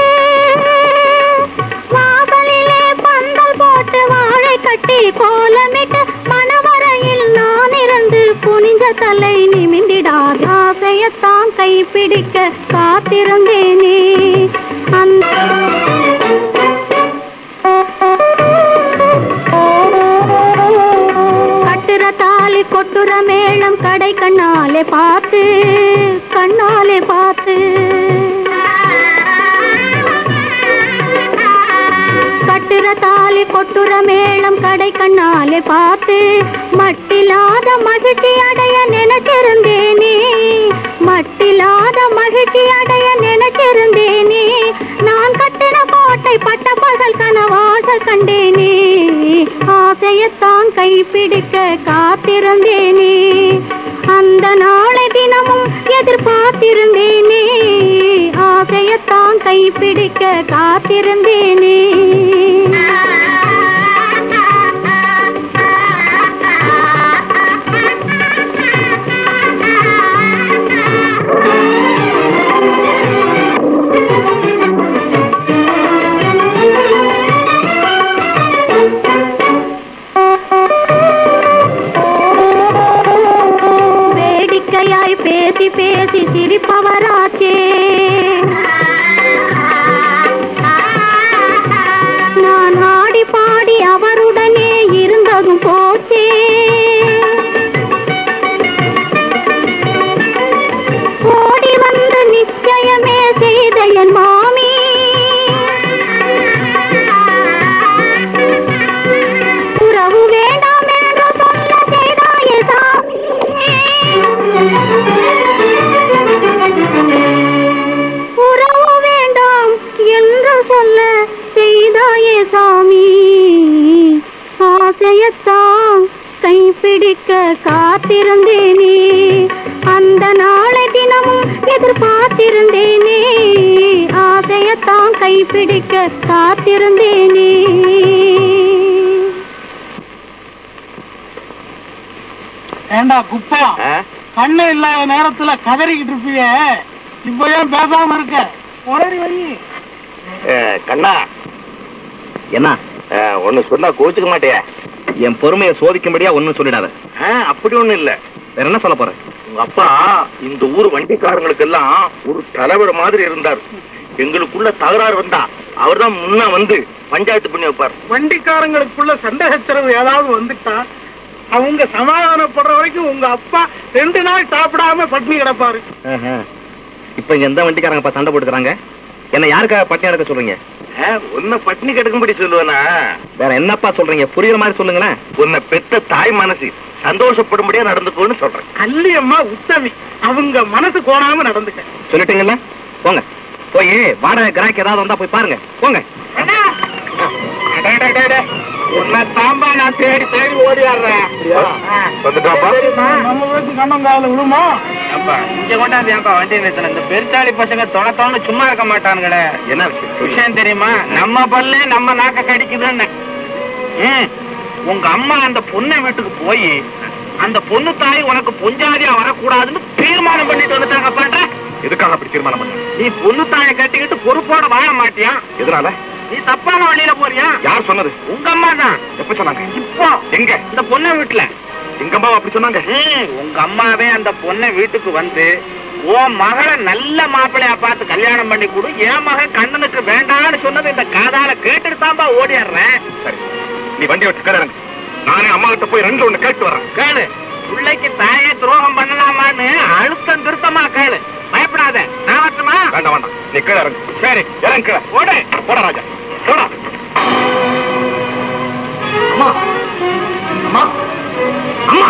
வாசலிலே பந்தல் போட்டு வாழை கட்டி கோலமிட்டு மணவரையில் நான் இருந்து புனித தலை நிமிந்திடாத ஆசையத்தான் கைப்பிடிக்க காத்திருந்தேனே கட்டுற தாலி கொட்டுற மேளம் கடை கண்ணாலே பார்த்து கண்ணாலே பார்த்து கொட்டுற மேளம் கடை கண்ணாலே பார்த்து மட்டில்லாத மகிழ்ச்சி அடைய நினைச்சிருந்தேனே மட்டில்லாத மகிழ்ச்சி அடைய நினைச்சிருந்தேனே நான் கட்டின கோட்டை பட்ட பகல் கனவாக கண்டேனே ஆசையத்தான் கைப்பிடிக்க காத்திருந்தேனே அந்த நாளை தினமும் எதிர்பார்த்திருந்தேனே ஆசையத்தான் கைப்பிடிக்க காத்திருந்தேனே வேடிக்கையாய் பேசி பேசி சிரிப்பவராச்சே நான் ஆடி பாடி அவருடனே இருந்ததும் போச்சே ஓடி வந்து நிச்சயமே செய்த என் மாமி உறவு வேண்டாம் என்று சொல்ல செய்தாயே சாமி உறவு வேண்டாம் என்று சொல்ல செய்தாயே சாமி ஆசையத்தான் கைப்பிடிக்க காத்திருந்தேனே அந்த நாளை தினமும் எதிர்பார்த்திருந்தேனே ஆசையத்தான் கைப்பிடிக்க காத்திருந்தேனே ஏண்டா குப்பா கண்ணு இல்லாத நேரத்துல கதறிக்கிட்டு இருப்பிய இப்ப ஏன் பேசாம இருக்க ஒரே வழி கண்ணா என்ன ஒண்ணு சொன்னா கோச்சுக்க மாட்டியா என் பொறுமையை சோதிக்கும்படியா ஒண்ணும் சொல்லிடாத அப்படி ஒண்ணும் இல்ல வேற என்ன சொல்ல போற உங்க அப்பா இந்த ஊர் வண்டிக்காரங்களுக்கு எல்லாம் ஒரு தலைவர் மாதிரி இருந்தார் எங்களுக்குள்ள தகராறு வந்தா அவர்தான் முன்ன வந்து பஞ்சாயத்து பண்ணி வைப்பார் வண்டிக்காரங்களுக்குள்ள சந்தேகத்திறவு ஏதாவது வந்துட்டா அவங்க சமாதானப்படுற வரைக்கும் உங்க அப்பா ரெண்டு நாள் சாப்பிடாம பட்டினி கிடப்பாரு இப்ப இங்க எந்த வண்டிக்காரங்க சண்டை போட்டுக்கிறாங்க என்ன யாருக்காக பட்டினி எடுக்க சொல்றீங்க உன்னை பட்டினி கிடக்கும்படி சொல்லுவேனா வேற என்னப்பா சொல்றீங்க புரியுற மாதிரி சொல்லுங்களேன் உன்னை பெத்த தாய் மனசு சந்தோஷப்படும்படியா நடந்துக்கோன்னு சொல்றேன் கல்லியம்மா உத்தமி அவங்க மனசு கோணாம நடந்துக்க சொல்லிட்டீங்கல்ல போங்க போய் வாடகை கிராக்கி ஏதாவது வந்தா போய் பாருங்க போங்க உன்னை தாம்பா நான் தேடி தேடி ஓடியாடுறேன் வந்துட்டாப்பா நம்ம வீட்டு கண்ணங்கால விழுமா இங்க கொண்டாந்து ஏன்பா வண்டி நிறுத்தின இந்த பெருச்சாளி பசங்க தொண தொண சும்மா இருக்க மாட்டானுங்களே என்ன விஷயம் விஷயம் தெரியுமா நம்ம பல்லு நம்ம நாக்க கடிக்குதுன்னு ம், உங்க அம்மா அந்த பொண்ணை வீட்டுக்கு போய் அந்த பொண்ணு தாய் உனக்கு பொஞ்சாதியா வரக்கூடாதுன்னு தீர்மானம் பண்ணிட்டு வந்துட்டாங்க பண்ற எதுக்காக அப்படி தீர்மானம் பண்ண நீ பொண்ணு தாயை கட்டிக்கிட்டு பொறுப்போட வாழ மாட்டியா எதனால நீ தப்பான வழியில போறியா யார் சொன்னது உங்க அம்மா தான் எப்ப சொன்னாங்க இப்போ எங்க இந்த பொண்ணை வீட்டுல எங்க அம்மாவை அப்படி சொன்னாங்க ம், உங்க அம்மாவே அந்த பொண்ணை வீட்டுக்கு வந்து உன் மகளை நல்ல மாப்பிள்ளையா பார்த்து கல்யாணம் பண்ணி கொடு என் மகன் கண்ணனுக்கு வேண்டாம்னு சொன்னது இந்த காதால கேட்டுட்டு தான்பா ஓடிடுறேன் சரி நீ வண்டி விட்டு கிளறங்க நானே அம்மா கிட்ட போய் ரெண்டு ஒண்ணு கேட்டு வரேன் கேளு பிள்ளைக்கு தாயே துரோகம் பண்ணலாமான்னு அழுத்தம் திருத்தமா கேளு பயப்படாத நான் வரட்டுமா வேண்டாம் வேண்டாம் நீ கீழே இறங்கு சரி இறங்கு கீழே ஓடு போடா ராஜா போடா அம்மா அம்மா அம்மா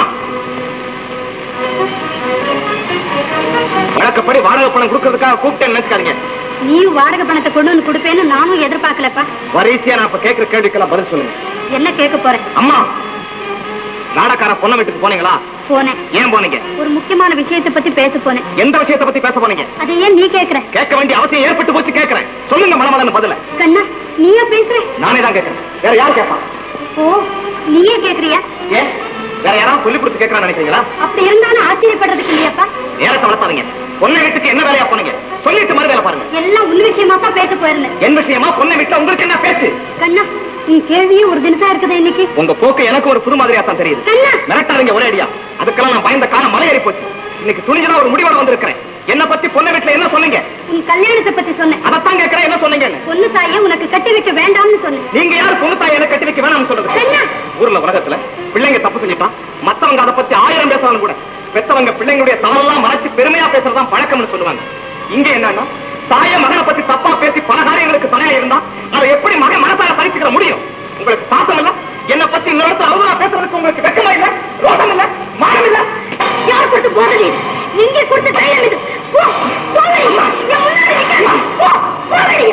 வழக்கப்படி வாடகை பணம் கொடுக்கறதுக்காக கூப்பிட்டேன்னு நினைச்சுக்காதீங்க நீ வாடகை பணத்தை கொண்டு வந்து கொடுப்பேன்னு நானும் எதிர்பார்க்கலப்பா வரிசையா நான் இப்ப கேட்கிற கேள்விக்கெல்லாம் பதில் சொல்லுங்க என்ன கேட்க போறேன் அம்மா நாடக்கார பொண்ணை வீட்டுக்கு போனீங்களா போனேன் ஏன் போனீங்க ஒரு முக்கியமான விஷயத்தை பத்தி பேச போனேன் எந்த விஷயத்தை பத்தி பேச போனீங்க அதை ஏன் நீ கேக்குற கேட்க வேண்டிய அவசியம் ஏற்பட்டு போச்சு கேட்கிறேன் சொல்லுங்க மனமலன்னு பதில கண்ணா நீயா பேசுற நானே தான் கேட்கிறேன் வேற யார் கேட்பா ஓ நீயே கேக்குறியா ஏன் வேற யாராவது சொல்லி கொடுத்து கேட்கறான்னு நினைக்கிறீங்களா அப்படி இருந்தாலும் ஆச்சரியப்படுறதுக்கு இல்லையாப்பா நேரத்தை வளர்த்தாதீங்க பொண்ணை வீட்டுக்கு என்ன வேலையா போனீங்க சொல்லிட்டு மறு வேலை பாருங்க எல்லாம் உன் விஷயமாப்பா பேச போயிருந்தேன் என் விஷயமா பொண்ணை வீட்டுல உங்களுக்கு என்ன பேச்சு கண்ணா நீ கேள்வியும் ஒரு தினசா இருக்குது இன்னைக்கு உங்க போக்கு எனக்கு ஒரு புது மாதிரியா தான் தெரியுது கண்ணா மிரட்டாதீங்க ஒரே அடியா அதுக்கெல்லாம் நான் பயந்த காலம் மலையேறி போச்சு இன்னைக்கு துணிஞ்சா ஒரு முடிவோட வந்திருக்கிறேன் என்ன பத்தி பொண்ணை வீட்டுல என்ன சொன்னீங்க உன் கல்யாணத்தை பத்தி சொன்னேன் அதைத்தான் கேட்கிறேன் என்ன சொன்னீங்க பொண்ணு தாயே உனக்கு கட்டி வைக்க வேண்டாம்னு சொன்னேன் நீங்க யார் பொண்ணு தாய் எனக்கு கட்டி வைக்க வேணாம்னு சொல்லுங்க கண்ணா ஊர்ல உலகத்துல பிள்ளைங்க தப்பு செஞ்சுட்டா மத்தவங்க அதை பத்தி ஆயிரம் பேசுறாங்க கூட பெத்தவங்க பிள்ளைங்களுடைய தவறெல்லாம் மறைச்சு பெருமையா பேசுறதுதான் பழக்கம்னு சொல்லுவாங்க இங்க என்னன்னா தாய மகனை பத்தி தப்பா பேசி பல காரியங்களுக்கு துணையா இருந்தா அதை எப்படி மகன் மனசால பறிச்சுக்கிற முடியும் உங்களுக்கு பாசம் இல்ல என்ன பத்தி இன்னொருத்தர் அவதூறா பேசுறதுக்கு உங்களுக்கு வெக்கமா இல்ல ரோஷம் இல்ல மானம் இல்ல யார் கொடுத்து போறது நீங்க கொடுத்த தைரியம் இது போ போவடி என் முன்னாடி நிக்காத. போ போவடி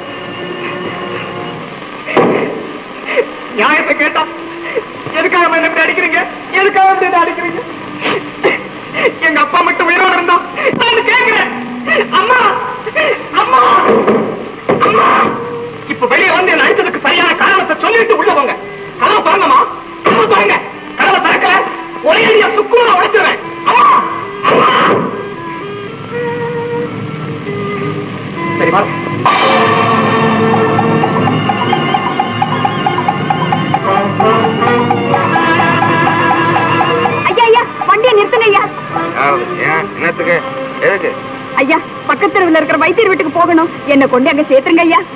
நியாயத்தை கேட்டா எதுக்காக என்ன இப்படி அடிக்கிறீங்க எதுக்காக இப்படி என்ன அடிக்கிறீங்க எங்க அப்பா மட்டும் உயிரோட இருந்தா நான் கேட்கிறேன் அம்மா அம்மா அம்மா இப்ப வெளியே வந்து என்ன அடிச்சதுக்கு சரியான காரணத்தை சொல்லிட்டு உள்ள போங்க கதவை திறங்கம்மா கதவை திறங்க கதவை திறக்கல ஒரே அடியா சுக்குநூற உடைச்சிருவேன் அம்மா அம்மா சரி வா ஐயா ஐயா வண்டியை நிறுத்துங்க ஐயா ஏன் என்னத்துக்கு எதுக்கு ஐயா பக்கத்து தெருவுல இருக்கிற வைத்தியர் வீட்டுக்கு போகணும் என்ன கொண்டு அங்க சேர்த்துருங்க ஐயா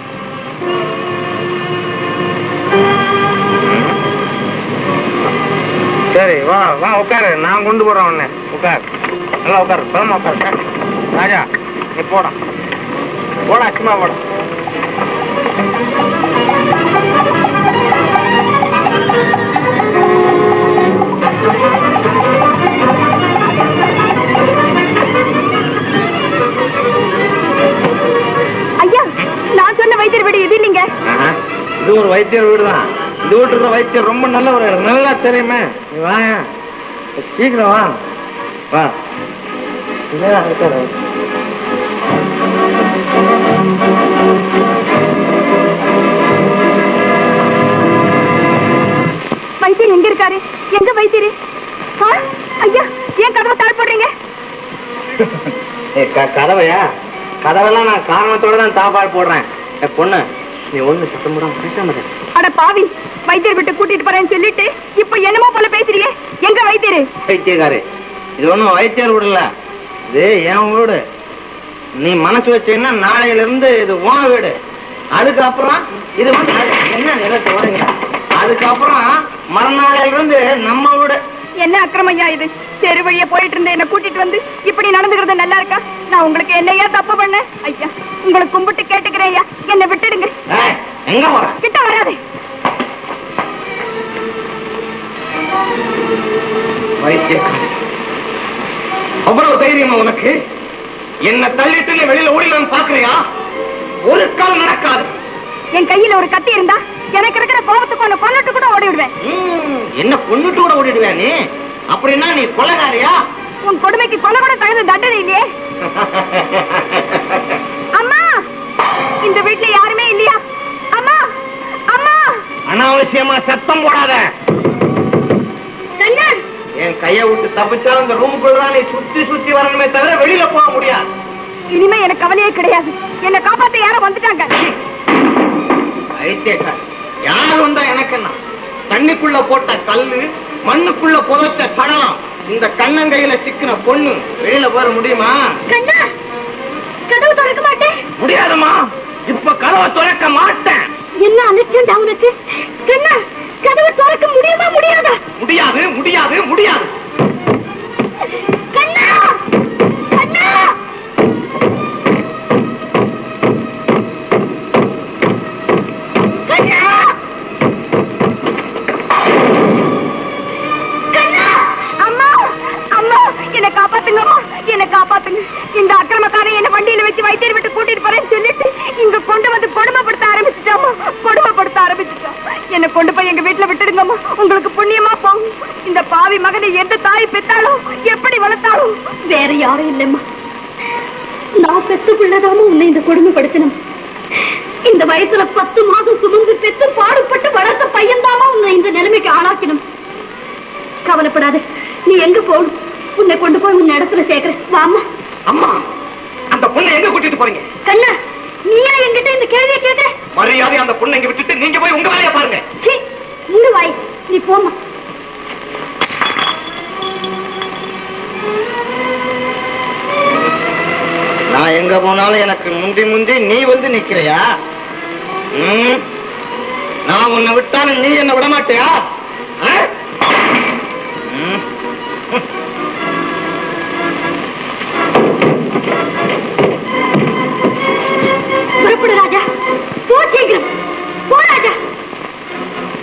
சரி வா வா உட்காரு நான் கொண்டு போறேன் உன்னை உட்கார் நல்லா உட்காரு பதமா உட்காரு ராஜா நீ போடா போடா சும்மா போடா ஐயா நான் சொன்ன வைத்தியர் வீடு இது இல்லைங்க ஆஹா, இது ஒரு வைத்தியர் வீடு தான் இந்த வீட்டு இருக்கிற வைத்தியர் ரொம்ப நல்லவர் எனக்கு நல்லா தெரியுமே நீ வா சீக்கிரம் வா வா இங்கதான் இருக்காரு. வைத்தியர் எங்க இருக்காரு எங்க வைத்தியர் ஆ? ஐயா ஏன் கதவை தாழ் போடுறீங்க ஏய், க- கதவையா கதவெல்லாம் நான் காரணத்தோட தான் தாப்பாடு போடுறேன் ஏ பொண்ணு நீ ஒண்ணு சத்தம் போடாம பேசாம இரு. அட பாவி வைத்தியர் வீட்டு கூட்டிட்டு போறேன்னு சொல்லிட்டு இப்ப என்னமோ போல பேசுறியே எங்க வைத்தியர் வைத்தியக்காரு இது ஒண்ணும் வைத்தியர் வீடு இல்ல இது என் வீடு நீ மனசு வச்சீங்கன்னா நாளையில இருந்து இது உன் வீடு அதுக்கப்புறம் இது வந்து என்ன நிலத்தை வரீங்க அதுக்கப்புறம் மறுநாளையில இருந்து நம்ம வீடு என்ன அக்கிரமையா இது தெரு வழியா போயிட்டு இருந்த என்ன கூட்டிட்டு வந்து இப்படி நடந்துக்கிறது நல்லா இருக்கா நான் உங்களுக்கு என்னையா தப்பு பண்ணேன் ஐயா உங்களை கும்பிட்டு கேட்டுக்கிறேன் ஐயா என்ன விட்டுடுங்க ஏய், எங்க போற கிட்ட வராதே வைத்தியக்காரி அவ்வளவு தைரியமா உனக்கு என்ன தள்ளிட்டு நீ வெளியில ஓடிலாம் பாக்குறியா ஒரு கால் நடக்காது என் கையில ஒரு கத்தி இருந்தா எனக்கு இருக்கிற கோபத்துக்கு ஒண்ணு கொண்டுட்டு கூட ஓடி விடுவேன் ம், என்ன பொண்ணுட்டு கூட ஓடிடுவியா நீ அப்படின்னா நீ கொலைகாரியா உன் கொடுமைக்கு கொலை கூட தகுந்த தண்டனை இல்லையே அம்மா இந்த வீட்டுல யாருமே இல்லையா அம்மா அம்மா அனாவசியமா சத்தம் போடாத கண்ணன் என் கைய விட்டு தப்பிச்சா இந்த ரூமுக்குள்ள நீ சுத்தி சுத்தி வரணுமே தவிர வெளியில போக முடியாது இனிமே எனக்கு கவலையே கிடையாது என்ன காப்பாத்த யாரோ வந்துட்டாங்க ஐத்தியக்காரி யார் வந்தா எனக்கு என்ன தண்ணிக்குள்ள போட்ட கல்லு மண்ணுக்குள்ள புதைச்ச சடலம் இந்த கண்ணங்கையில சிக்கின பொண்ணு வெளியில போற முடியுமா கண்ணா கதவு திறக்க மாட்டேன் முடியாதுமா இப்ப கதவை திறக்க மாட்டேன் என்ன அலட்சியம் உனக்கு கண்ணா கதவு திறக்க முடியுமா முடியாதா முடியாது முடியாது முடியாது கண்ணா கண்ணா கண்ணா கண்ணா அம்மா அம்மா என்ன காப்பாத்துங்க அம்மா என்ன காப்பாத்துங்க இந்த அக்கிரமக்காரன் என்ன வண்டியில வச்சு வைத்தியர் விட்டு கூட்டிட்டு போறேன்னு சொல்லிட்டு இங்க கொண்டு வந்து கொடுமைப்படுத்த ஆரம்பிச்சுட்டாமா கொடுமைப்படுத்த ஆரம்பிச்சுட்டா என்ன கொண்டு போய் எங்க வீட்டுல விட்டுடுங்கம்மா உங்களுக்கு புண்ணியமா போகும் இந்த பாவி மகனை எந்த தாய் பெத்தாலும் எப்படி வளர்த்தாலும் வேற யாரும் இல்லைம்மா நான் பெத்து பிள்ளைதாம உன்னை இந்த கொடுமைப்படுத்தணும் இந்த வயசுல பத்து மாதம் சுமந்து பெத்து பாடுபட்டு வளர்த்த பையன்தாமா உன்னை இந்த நிலைமைக்கு ஆளாக்கணும் கவலைப்படாத நீ எங்க போகணும் உன்னை கொண்டு போய் உன் இடத்துல சேர்க்கிறேன் வாமா அம்மா அந்த பொண்ணை எங்க கூட்டிட்டு போறீங்க கண்ணா நீயா என்கிட்ட இந்த கேள்வியை கேட்கிற மரியாதை அந்த பொண்ணை இங்க விட்டுட்டு நீங்க போய் உங்க வேலையை பாருங்க சீ, மூடு வாய் நீ போமா நான் எங்க போனாலும் எனக்கு முந்தி முந்தி நீ வந்து நிக்கிறியா ம்? நான் உன்னை விட்டாலும் நீ என்ன விட மாட்டியா ஆ? ம்? புறப்படு ராஜா போ சீக்கிரம் போ ராஜா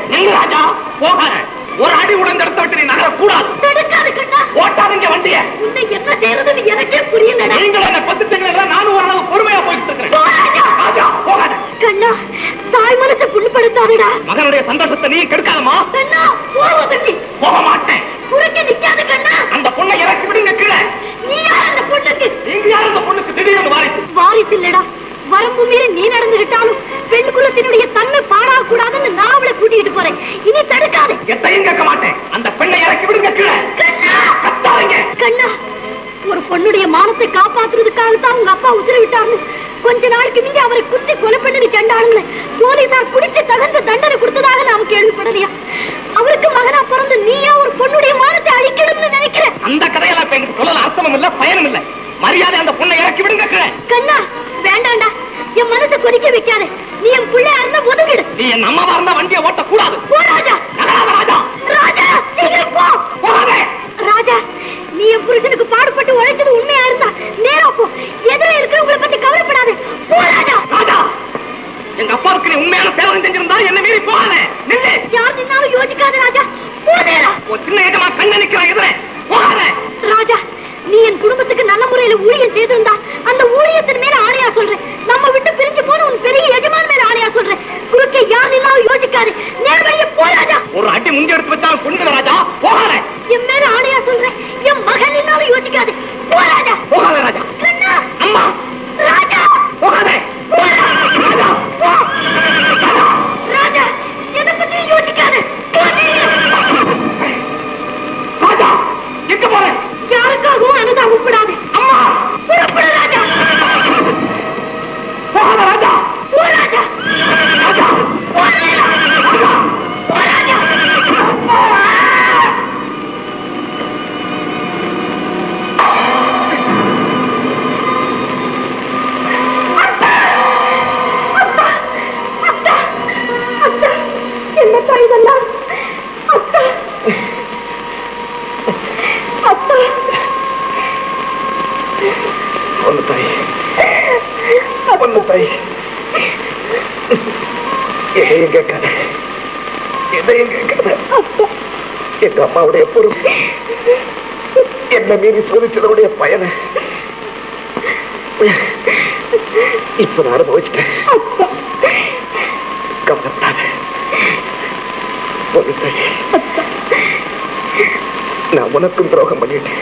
நில்லு ராஜா போகாத ஒரு அடி உடந்த இடத்த விட்டு நீ நகர கூடாது தடுக்காது கண்ணா ஓட்டாதீங்க வண்டிய உன்னை என்ன செய்யறதுன்னு எனக்கே புரியலடா நீங்கள் என்ன பத்துட்டீங்களா நானும் ஓரளவு பொறுமையா போயிட்டு இருக்கிறேன் போகாதடா. ராஜா போகாத கண்ணா தாய் மனசை புண்படுத்தாதடா மகனுடைய சந்தோஷத்தை நீ கெடுக்காதமா கண்ணா போவதற்கு போக மாட்டேன் குறுக்க நிக்காத கண்ணா அந்த பொண்ணை இறக்கி விடுங்க கீழே நீ யார் அந்த பொண்ணுக்கு நீங்க யார் அந்த பொண்ணுக்கு திடீர்னு வாரிசு வாரிசு இல்லடா வரம்பு மீறி நீ நடந்துகிட்டாலும் பெண் குலத்தினுடைய தன்மை பாழாகக்கூடாதுன்னு நான் அவளை கூட்டிட்டு போறேன் இனி தடுக்காது எத்தையும் கேட்க மாட்டேன் அந்த பெண்ணை இறக்கி விடுங்க கீழே கண்ணா கத்தாதீங்க கண்ணா ஒரு பொண்ணுடைய மானத்தை காப்பாத்துறதுக்காக தான் உங்க அப்பா உத்தரவிட்டாருன்னு கொஞ்ச நாளைக்கு நீங்க அவரை குத்தி கொலை பண்ணது கண்டாளுங்க போலீசார் குடிச்சு தகுந்த தண்டனை கொடுத்ததாக நாம கேள்விப்படலையா அவருக்கு மகனா பிறந்த நீயா ஒரு பொண்ணுடைய மானத்தை அழிக்கணும்னு நினைக்கிற அந்த கதையெல்லாம் இப்ப எங்களுக்கு சொல்லல அர்த்தமும் இல்ல பயனும் இல்ல மரியாதை அந்த பொண்ணை இறக்கி விடுங்க கீழே கண்ணா வேண்டாம்டா என் மனசை கொதிக்க வைக்காத நீ என் பிள்ளையா இருந்தா ஒதுங்கிடு நீ என் அம்மாவா இருந்தா வண்டியை ஓட்டக்கூடாது போ ராஜா நகராத ராஜா ராஜா சீக்கிரம் போ போகாதே ராஜா நீ என் புருஷனுக்கு பாடுபட்டு உழைச்சது உண்மையா இருந்தா நேரா போ எதிர இருக்கிறவங்களை பத்தி கவலைப்படாத போ ராஜா ராஜா எங்க அப்பாவுக்கு நீ உண்மையான சேவை செஞ்சிருந்தா என்ன மீறி போகாத நில்லு யார் நின்னாலும் யோசிக்காத ராஜா போ நேரா ஒரு சின்ன ஏஜமா கண்ண நிக்கிற எதிர போகாத ராஜா நீ என் குடும்பத்துக்கு நல்ல முறையில ஊழியம் செய்திருந்தா அந்த ஊழியத்தின் மேல ஆணையா சொல்றேன் நம்ம விட்டு பிரிஞ்சு போன உன் பெரிய எஜமான் மேல ஆணையா சொல்றேன் குறுக்கே யார் நின்னாலும் யோசிக்காது நேர்வழியே போ ராஜா ஒரு அடி முந்தி எடுத்து வச்சாலும் கொண்டு ராஜா போகாத என் மேல ஆணையா சொல்றேன் என் மகன் நின்னாலும் யோசிக்காது போ ராஜா போகாத ராஜா கண்ணா அம்மா ராஜா போகாதே ராஜா போ. ராஜா எதை பத்தி யோசிக்காத போ நீ. ராஜா எங்க போற யாருக்காகவும் அனுதாபப்படாது அம்மா புறப்படு ராஜா போகாத ராஜா போ ராஜா ராஜா போ நேரா. ராஜா போ ராஜா என்னப்பா இதெல்லாம் அத்தா அத்தா ஒண்ணு தாய் ஒண்ணு தாய் எதையும் கேட்காத எதையும் கேட்காத எங்க அம்மாவுடைய பொறுப்பு என்ன மீறி சோதிச்சதனுடைய பயனை இப்ப நான் அனுபவிச்சிட்டேன் கவலைப்படாத ஒண்ணு தாய் நான் உனக்கும் துரோகம் பண்ணிட்டேன்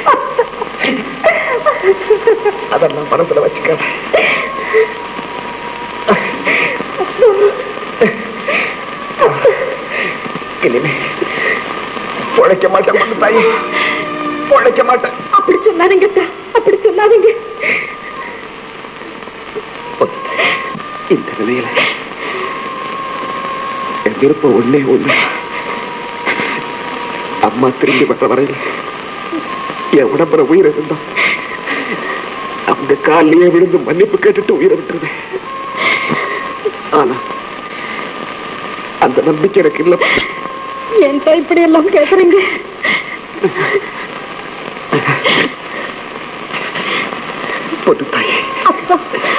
அதெல்லாம் மனசுல வச்சுக்காத இனிமே பொழைக்க மாட்டேன் மண்ணு தாயி பொழைக்க மாட்டேன் அப்படி சொல்லாதீங்க அத்தா. அப்படி சொல்லாதீங்க இந்த நிலையில என் விருப்பம் ஒண்ணே ஒண்ணு அம்மா திரும்பி வர்ற வரையில் என் உடம்புல உயிர் இருந்தா அவங்க காலிலேயே விழுந்து மன்னிப்பு கேட்டுட்டு உயிரை விட்டுருவேன் ஆனா அந்த நம்பிக்கை எனக்கு இல்ல ஏன்டா இப்படி எல்லாம் கேக்குறீங்க பொண்ணு தாயே அப்பா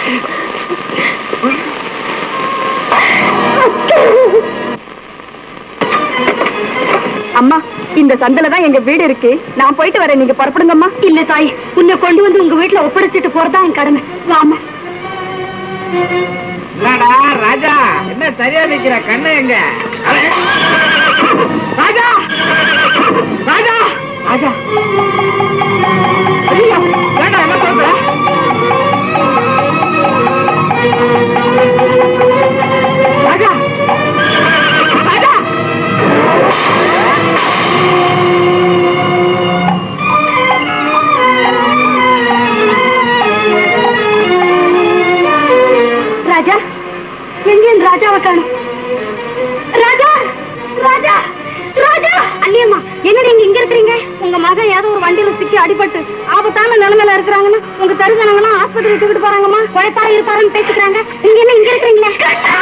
அம்மா இந்த சந்தில தான் எங்க வீடு இருக்கு நான் போயிட்டு வரேன் நீங்க புறப்படுங்கம்மா இல்ல தாய் உன்னை கொண்டு வந்து உங்க வீட்டுல ஒப்படைச்சிட்டு போறதா என் கடமை வாமா என்னடா ராஜா என்ன சரியா நிக்கிற கண்ணு எங்க அவன்? ராஜா ராஜா ராஜா ஐயோ, ஏன்டா என்ன சொல்ற ராஜா ராஜா ராஜா எங்கேயும் ராஜாவை காணும் ராஜா ராஜா ராஜா அல்லியம்மா என்ன நீங்க இங்க இருக்கிறீங்க உங்க மகன் ஏதோ ஒரு வண்டியில சிக்கி அடிபட்டு ஆபத்தான நிலைமையில இருக்கிறாங்கன்னா உங்க தருசனங்களாம் ஆஸ்பத்திரி தூக்கிட்டு போறாங்கம்மா குழைப்பார இருப்பாருன்னு பேசிக்கிறாங்க நீங்க என்ன இங்க இருக்கிறீங்களா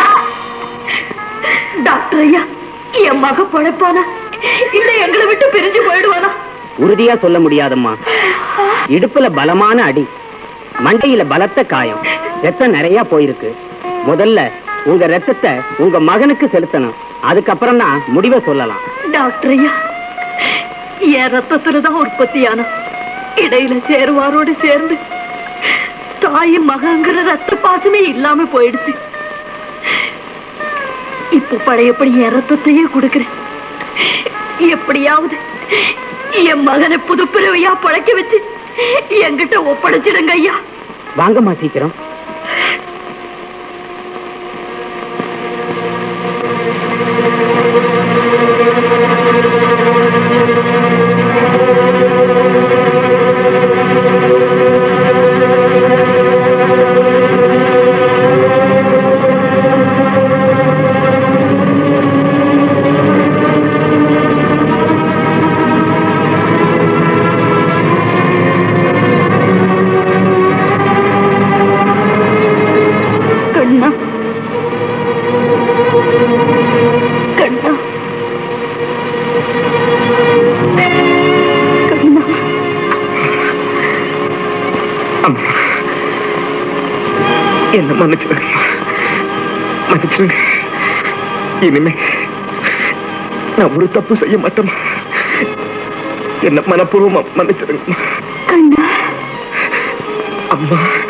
டாக்டர் ஐயா என் மக பொழைப்பானா இல்ல எங்களை விட்டு பிரிஞ்சு போயிடுவானா உறுதியா சொல்ல முடியாதம்மா இடுப்புல பலமான அடி மண்டையில பலத்த காயம் ரத்தம் நிறைய போயிருக்கு முதல்ல உங்க ரத்தத்தை உங்க மகனுக்கு செலுத்தணும் அதுக்கப்புறம் தான் முடிவை சொல்லலாம் டாக்டர் ஐயா என் ரத்தத்துலதான் உற்பத்தியான இடையில சேருவாரோடு சேர்ந்து தாயும் மகங்கிற ரத்த பாசமே இல்லாம போயிடுச்சு இப்ப பழையபடி என் ரத்தத்தையே கொடுக்கிறேன் எப்படியாவது என் மகனை புதுப்பிறவையா பழைக்க வச்சு என்கிட்ட ஒப்படைச்சிடுங்க ஐயா வாங்கம்மா சீக்கிரம் கண்ணா கண்ணா கண்ணா என்ன மன்னிச்சிருங்க மன்னிச்சிருங்க இனிமே நான் ஒரு தப்பு செய்ய மாட்டேன் என்ன மனப்பூர்வமா மன்னிச்சிருங்க கண்ணா அம்மா